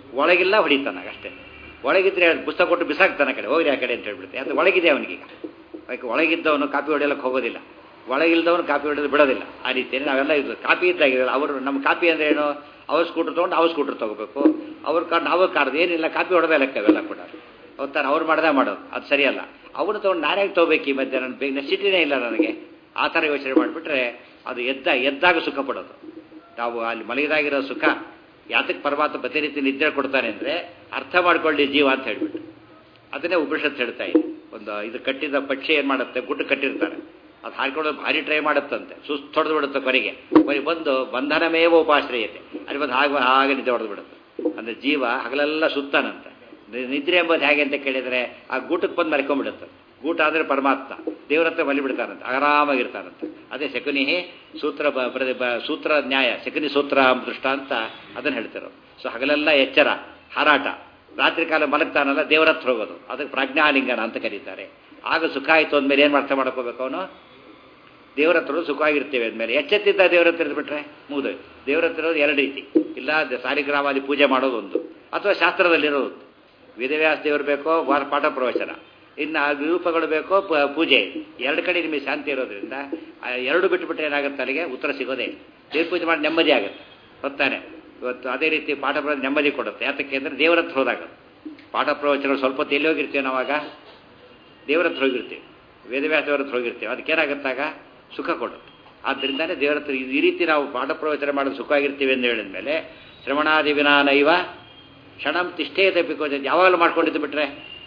ಒಳಗಿಲ್ಲ ಹೊಡಿತಾನಾಗ ಅಷ್ಟೇ ಒಳಗಿದ್ರೆ ಪುಸ್ತಕ ಕೊಟ್ಟು ಬಿಸಾಕ್ತಾನೆ ಆ ಕಡೆ ಹೋಗ್ರಿ ಆ ಕಡೆ ಅಂತ ಹೇಳ್ಬಿಡುತ್ತೆ ಅದು ಒಳಗಿದೆ ಅವನಿಗೀಗ ಅದಕ್ಕೆ ಒಳಗಿದ್ದವನು ಕಾಪಿ ಹೊಡೆಯಲಿಕ್ಕೆ ಹೋಗೋದಿಲ್ಲ ಒಳಗಿಲ್ದವನು ಕಾಪಿ ಹೊಡೆಯೋದು ಬಿಡೋದಿಲ್ಲ ಆ ರೀತಿಯಲ್ಲಿ ನಾವೆಲ್ಲ ಇದು ಕಾಪಿ ಇದ್ದಾಗಿರಲ್ಲ ಅವರು ನಮ್ಮ ಕಾಪಿ ಅಂದ್ರೆ ಏನು ಅವ್ರ ಸ್ಕೂಟರ್ ತೊಗೊಂಡು ಅವ್ರ ಸ್ಕೂಟರ್ ತೊಗೋಬೇಕು ಅವ್ರ ಕಾರ್ ನಾವು ಕಾರ್ದು ಏನಿಲ್ಲ ಕಾಪಿ ಹೊಡೆದೇ ಲೆಕ್ಕ ಅವೆಲ್ಲ ಕೂಡ ಹೋಗ್ತಾನೆ ಅವ್ರು ಮಾಡ್ದೆ ಮಾಡೋದು ಅದು ಸರಿಯಲ್ಲ ಅವನು ತೊಗೊಂಡು ನಾನೇ ತೊಗೋಬೇಕು ಈ ಮಧ್ಯೆ ನನ್ನ ಬೇಗ ನೆಸಿಟಿನೇ ಇಲ್ಲ ನನಗೆ ಆ ಥರ ಯೋಚನೆ ಮಾಡಿಬಿಟ್ರೆ ಅದು ಎದ್ದ ಎದ್ದಾಗ ಸುಖ ಪಡೋದು ನಾವು ಅಲ್ಲಿ ಮಲಗಿದಾಗಿರೋ ಸುಖ ಯಾತಕ್ಕೆ ಪರಮಾತ್ಮ ಪ್ರತಿ ರೀತಿ ನಿದ್ರೆ ಕೊಡ್ತಾನೆ ಅಂದರೆ ಅರ್ಥ ಮಾಡ್ಕೊಳ್ಳಿ ಜೀವ ಅಂತ ಹೇಳ್ಬಿಟ್ಟು ಅದನ್ನೇ ಉಪನಿಷತ್ ಹೇಳ್ತಾ ಇದೆ ಒಂದು ಇದು ಕಟ್ಟಿದ ಪಕ್ಷಿ ಏನು ಮಾಡುತ್ತೆ ಗುಡ್ಡು ಕಟ್ಟಿರ್ತಾರೆ ಅದು ಹಾರಿಕೊಳ್ಳೋದು ಭಾರಿ ಟ್ರೈ ಮಾಡುತ್ತಂತೆ ಸುಸ್ತು ಹೊಡೆದು ಬಿಡುತ್ತೆ ಕೊನೆಗೆ ಕೊನೆಗೆ ಬಂದು ಬಂಧನಮೇವ ಉಪಾಶ್ರಯತೆ ಅಲ್ಲಿ ಬಂದು ಹಾಗೆ ಹಾಗೆ ನಿದ್ದೆ ಹೊಡೆದು ಬಿಡುತ್ತೆ ಅಂದರೆ ಜೀವ ಹಗಲೆಲ್ಲ ಸುತ್ತಾನಂತೆ ನಿ- ನಿದ್ರೆ ಎಂಬುದು ಹೇಗೆ ಅಂತ ಕೇಳಿದರೆ ಆ ಗೂಟಕ್ಕೆ ಬಂದು ಮರ್ಕೊಂಡ್ಬಿಡುತ್ತೆ ಗೂಟ ಅಂದರೆ ಪರಮಾತ್ಮ ದೇವ್ರ ಹತ್ರ ಬಲಿ ಬಿಡ್ತಾರಂತೆ ಆರಾಮಾಗಿರ್ತಾರಂತೆ ಅದೇ ಶಕುನಿ ಸೂತ್ರ ಬ- ಪ್ರತಿ ಬ- ಸೂತ್ರ ನ್ಯಾಯ ಶಕುನಿ ಸೂತ್ರ ದೃಷ್ಟ ಅಂತ ಅದನ್ನು ಹೇಳ್ತಿರೋ ಸೊ ಹಗಲೆಲ್ಲ ಎಚ್ಚರ ಹಾರಾಟ ರಾತ್ರಿ ಕಾಲ ಮಲಗ್ತಾನಲ್ಲ ದೇವರ ಹತ್ರ ಹೋಗೋದು ಅದಕ್ಕೆ ಪ್ರಜ್ಞಾಲಿಂಗನ ಅಂತ ಕರೀತಾರೆ ಆಗ ಸುಖ ಆಯಿತು ಅಂದಮೇಲೆ ಏನು ಅರ್ಥ ಮಾಡ್ಕೋಬೇಕು ಅವನು ದೇವರ ಹತ್ರ ಸುಖವಾಗಿರ್ತೇವೆ ಅಂದಮೇಲೆ ಎಚ್ಚೆತ್ತಿದ್ದ ದೇವರ ಹತ್ರ ಇದ್ಬಿಟ್ರೆ ಮುಗಿದು ದೇವರ ಹತ್ರ ಇರೋದು ಎರಡು ರೀತಿ ಇಲ್ಲ ದ- ಸಾಲಿಗ್ರಾಮಾದಿ ಪೂಜೆ ಮಾಡೋದು ಒಂದು ಅಥವಾ ಶಾಸ್ತ್ರದಲ್ಲಿರೋದು ವೇದವ್ಯಾಸ ದೇವರು ಬೇಕೋ ವಾರ ಪಾಠ ಪ್ರವಚನ ಇನ್ನು ಆ ರೂಪಗಳು ಬೇಕೋ ಪ- ಪೂಜೆ ಎರಡು ಕಡೆ ನಿಮಗೆ ಶಾಂತಿ ಇರೋದ್ರಿಂದ ಆ ಎರಡು ಬಿಟ್ಟುಬಿಟ್ರೆ ಏನಾಗುತ್ತೆ ಅಲ್ಲಿಗೆ ಉತ್ತರ ಸಿಗೋದೇ ಇಲ್ಲ. ದೇವ್ರ ಪೂಜೆ ಮಾಡಿ ನೆಮ್ಮದಿ ಆಗುತ್ತೆ ಹೊತ್ತಾನೆ ಇವತ್ತು ಅದೇ ರೀತಿ ಪಾಠ ಪ್ರವಚನ ನೆಮ್ಮದಿ ಕೊಡುತ್ತೆ ಯಾತಕ್ಕೆ ಅಂದರೆ ದೇವರ ಹತ್ರ ಹೋದಾಗ ಪಾಠ ಪ್ರವಚನಗಳು ಸ್ವಲ್ಪ ಹೊತ್ತು ಎಲ್ಲಿ ಹೋಗಿರ್ತೀವಿ ನಾವಾಗ ದೇವರ ಹತ್ರ ಹೋಗಿರ್ತೀವಿ ವೇದವ್ಯಾಸ ದೇವರ ಹತ್ರ ಹೋಗಿರ್ತೀವಿ ಅದಕ್ಕೇನಾಗುತ್ತಾಗ ಸುಖ ಕೊಡುತ್ತೆ ಆದ್ದರಿಂದನೇ ದೇವರ ಹತ್ರ ಈ- ಈ ರೀತಿ ನಾವು ಪಾಠ ಪ್ರವಚನ ಮಾಡೋದು ಸುಖ ಆಗಿರ್ತೀವಿ ಅಂತ ಹೇಳಿದ ಮೇಲೆ ಶ್ರವಣಾದಿ ವಿನಾನೈವ ಕ್ಷಣಂ ತಿಷ್ಠೇತ ಪಿಕೋಜ ಯಾವಾಗಲೂ ಮಾಡ್ಕೊಂಡಿದ್ದು ಬಿಟ್ರೆ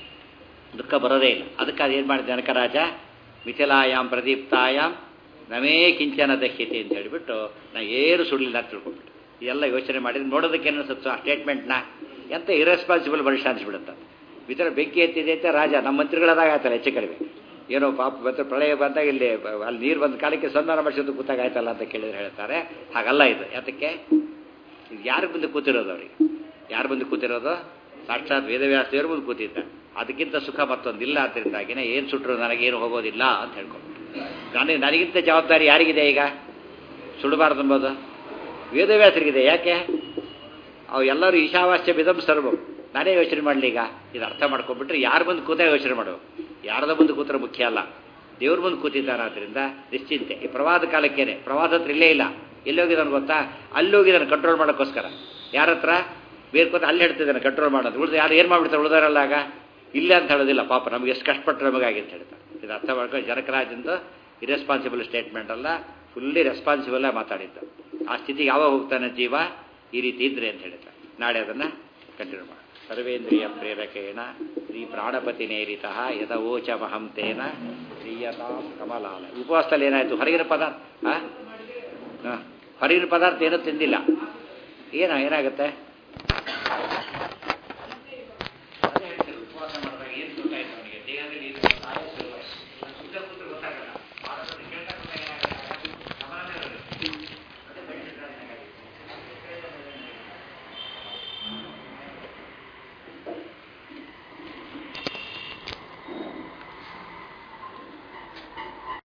ದುಃಖ ಬರೋದೇ ಇಲ್ಲ ಅದಕ್ಕೆ ಅದೇನು ಮಾಡಿದ ಜನಕರಾಜ ಮಿಥಿಲಾಯಾಮ್ ಪ್ರದೀಪ್ತಾಯಾಮ್ ನಮೇ ಕಿಂಚನ ದಹ್ಯತೆ ಅಂತ ಹೇಳಿಬಿಟ್ಟು ನಾ ಏನು ಸುಡಲಿಲ್ಲ ಅಂತ ತಿಳ್ಕೊಂಡ್ಬಿಟ್ಟು ಇದೆಲ್ಲ ಯೋಚನೆ ಮಾಡಿದ್ರೆ ನೋಡೋದಕ್ಕೆ ಅನಿಸುತ್ತೋ ಆ ಸ್ಟೇಟ್ಮೆಂಟ್ನ ಎಂತ ಇರೆಸ್ಪಾನ್ಸಿಬಲ್ ಮನುಷ್ಯ ಅನಿಸ್ಬಿಡುತ್ತೆ ಈ ಥರ ಬೆಂಕಿ ಎತ್ತಿದೆ ಅಂತ ರಾಜ ನಮ್ಮ ಮಂತ್ರಿಗಳದಾಗ ಆಯ್ತಲ್ಲ ಹೆಚ್ಚು ಕಡಿಮೆ ಏನೋ ಪಾಪ ಮತ್ತೆ ಪ್ರಳಯ ಬಂದಾಗ ಇಲ್ಲಿ ಬ- ಅಲ್ಲಿ ನೀರು ಬಂದ ಕಾಲಕ್ಕೆ ಸಂಧಾನ ಮಾಡಿಸೋದು ಕೂತಾಗ ಆಯ್ತಲ್ಲ ಅಂತ ಕೇಳಿದ್ರೆ ಹೇಳ್ತಾರೆ ಹಾಗಲ್ಲ ಇದು ಯಾತಕ್ಕೆ ಇದು ಯಾರು ಬಂದು ಕೂತಿರೋದು ಅವರಿಗೆ ಯಾರು ಬಂದು ಕೂತಿರೋದು ಸಾಕ್ಷಾತ್ ವೇದವ್ಯಾಸ ದೇವರು ಮುಂದೆ ಕೂತಿದ್ದ ಅದಕ್ಕಿಂತ ಸುಖ ಮತ್ತೊಂದಿಲ್ಲ ಅದರಿಂದಾಗಿನೇ ಏನು ಸುಟ್ಟರು ನನಗೇನು ಹೋಗೋದಿಲ್ಲ ಅಂತ ಹೇಳ್ಕೊಂಡು ನನಗೆ ನನಗಿಂತ ಜವಾಬ್ದಾರಿ ಯಾರಿಗಿದೆ ಈಗ ಸುಡಬಾರ್ದು ಎಂಬುದು ವೇದವ್ಯಾಸರಿಗಿದೆ ಯಾಕೆ ಅವು ಎಲ್ಲರೂ ಈಶಾವಾಸ್ಯ ಬಿದಂ ಸರ್ವಂ ನಾನೇ ಯೋಚನೆ ಮಾಡಲಿ ಈಗ ಇದು ಅರ್ಥ ಮಾಡ್ಕೊಂಡ್ಬಿಟ್ರೆ ಯಾರು ಬಂದು ಕೂತಾಗ ಯೋಚನೆ ಮಾಡು ಯಾರದ ಬಂದು ಕೂತ್ರೆ ಮುಖ್ಯ ಅಲ್ಲ ದೇವ್ರ ಮುಂದೆ ಕೂತಿದ್ದಾನೆ ಆದ್ದರಿಂದ ನಿಶ್ಚಿಂತೆ ಈ ಪ್ರವಾದ ಕಾಲಕ್ಕೇನೆ ಪ್ರವಾದ ಹತ್ರ ಇಲ್ಲೇ ಇಲ್ಲ ಎಲ್ಲಿ ಹೋಗಿದ್ದಾನೆ ಗೊತ್ತಾ ಅಲ್ಲಿ ಹೋಗಿದ್ದಾನೆ ಕಂಟ್ರೋಲ್ ಮಾಡೋಕ್ಕೋಸ್ಕರ ಯಾರ ಹತ್ರ ಬೇರೆ ಕೂತ ಅಲ್ಲಿ ಹೇಳ್ತಿದ್ದಾನೆ ಕಂಟ್ರೋಲ್ ಮಾಡೋದು ಉಳಿದು ಯಾರು ಏನು ಮಾಡ್ಬಿಡ್ತಾರೆ ಉಳಿದಾರಲ್ಲ ಆಗ ಇಲ್ಲ ಅಂತ ಹೇಳೋದಿಲ್ಲ ಪಾಪ ನಮ್ಗೆ ಎಷ್ಟು ಕಷ್ಟಪಟ್ಟರೆ ನಮಗಾಗಿ ಅಂತ ಹೇಳ್ತಾರೆ ಇದು ಅರ್ಥ ಮಾಡ್ಕೊಂಡು ಜನಕರಾಜಂದು ಇರೆಸ್ಪಾನ್ಸಿಬಲ್ ಸ್ಟೇಟ್ಮೆಂಟ್ ಅಲ್ಲ ಫುಲ್ಲಿ ರೆಸ್ಪಾನ್ಸಿಬಲ್ ಮಾತಾಡಿದ್ದು ಆ ಸ್ಥಿತಿಗೆ ಯಾವಾಗ ಹೋಗ್ತಾನೆ ಜೀವ ಈ ರೀತಿ ಇದ್ರೆ ಅಂತ ಹೇಳ್ತಾರೆ ನಾಳೆ ಅದನ್ನು ಕಂಟಿನ್ಯೂ ಮಾಡಿ ಸರ್ವೇಂದ್ರಿಯ ಪ್ರೇರಕೇಣ ಶ್ರೀ ಪ್ರಾಣಪತಿ ನೇರಿತ ಯಥವೋಚ ಮಹಂತೇನ ಶ್ರೀಯತಾಂ ಕಮಲಾಲ ಉಪವಾಸದಲ್ಲಿ ಏನಾಯಿತು ಹೊರಗಿನ ಪದಾರ್ಥ ಹಾಂ ಹೊರಗಿನ ಪದಾರ್ಥ ಏನೂ ತಿಂದಿಲ್ಲ ಏನ ಏನಾಗುತ್ತೆ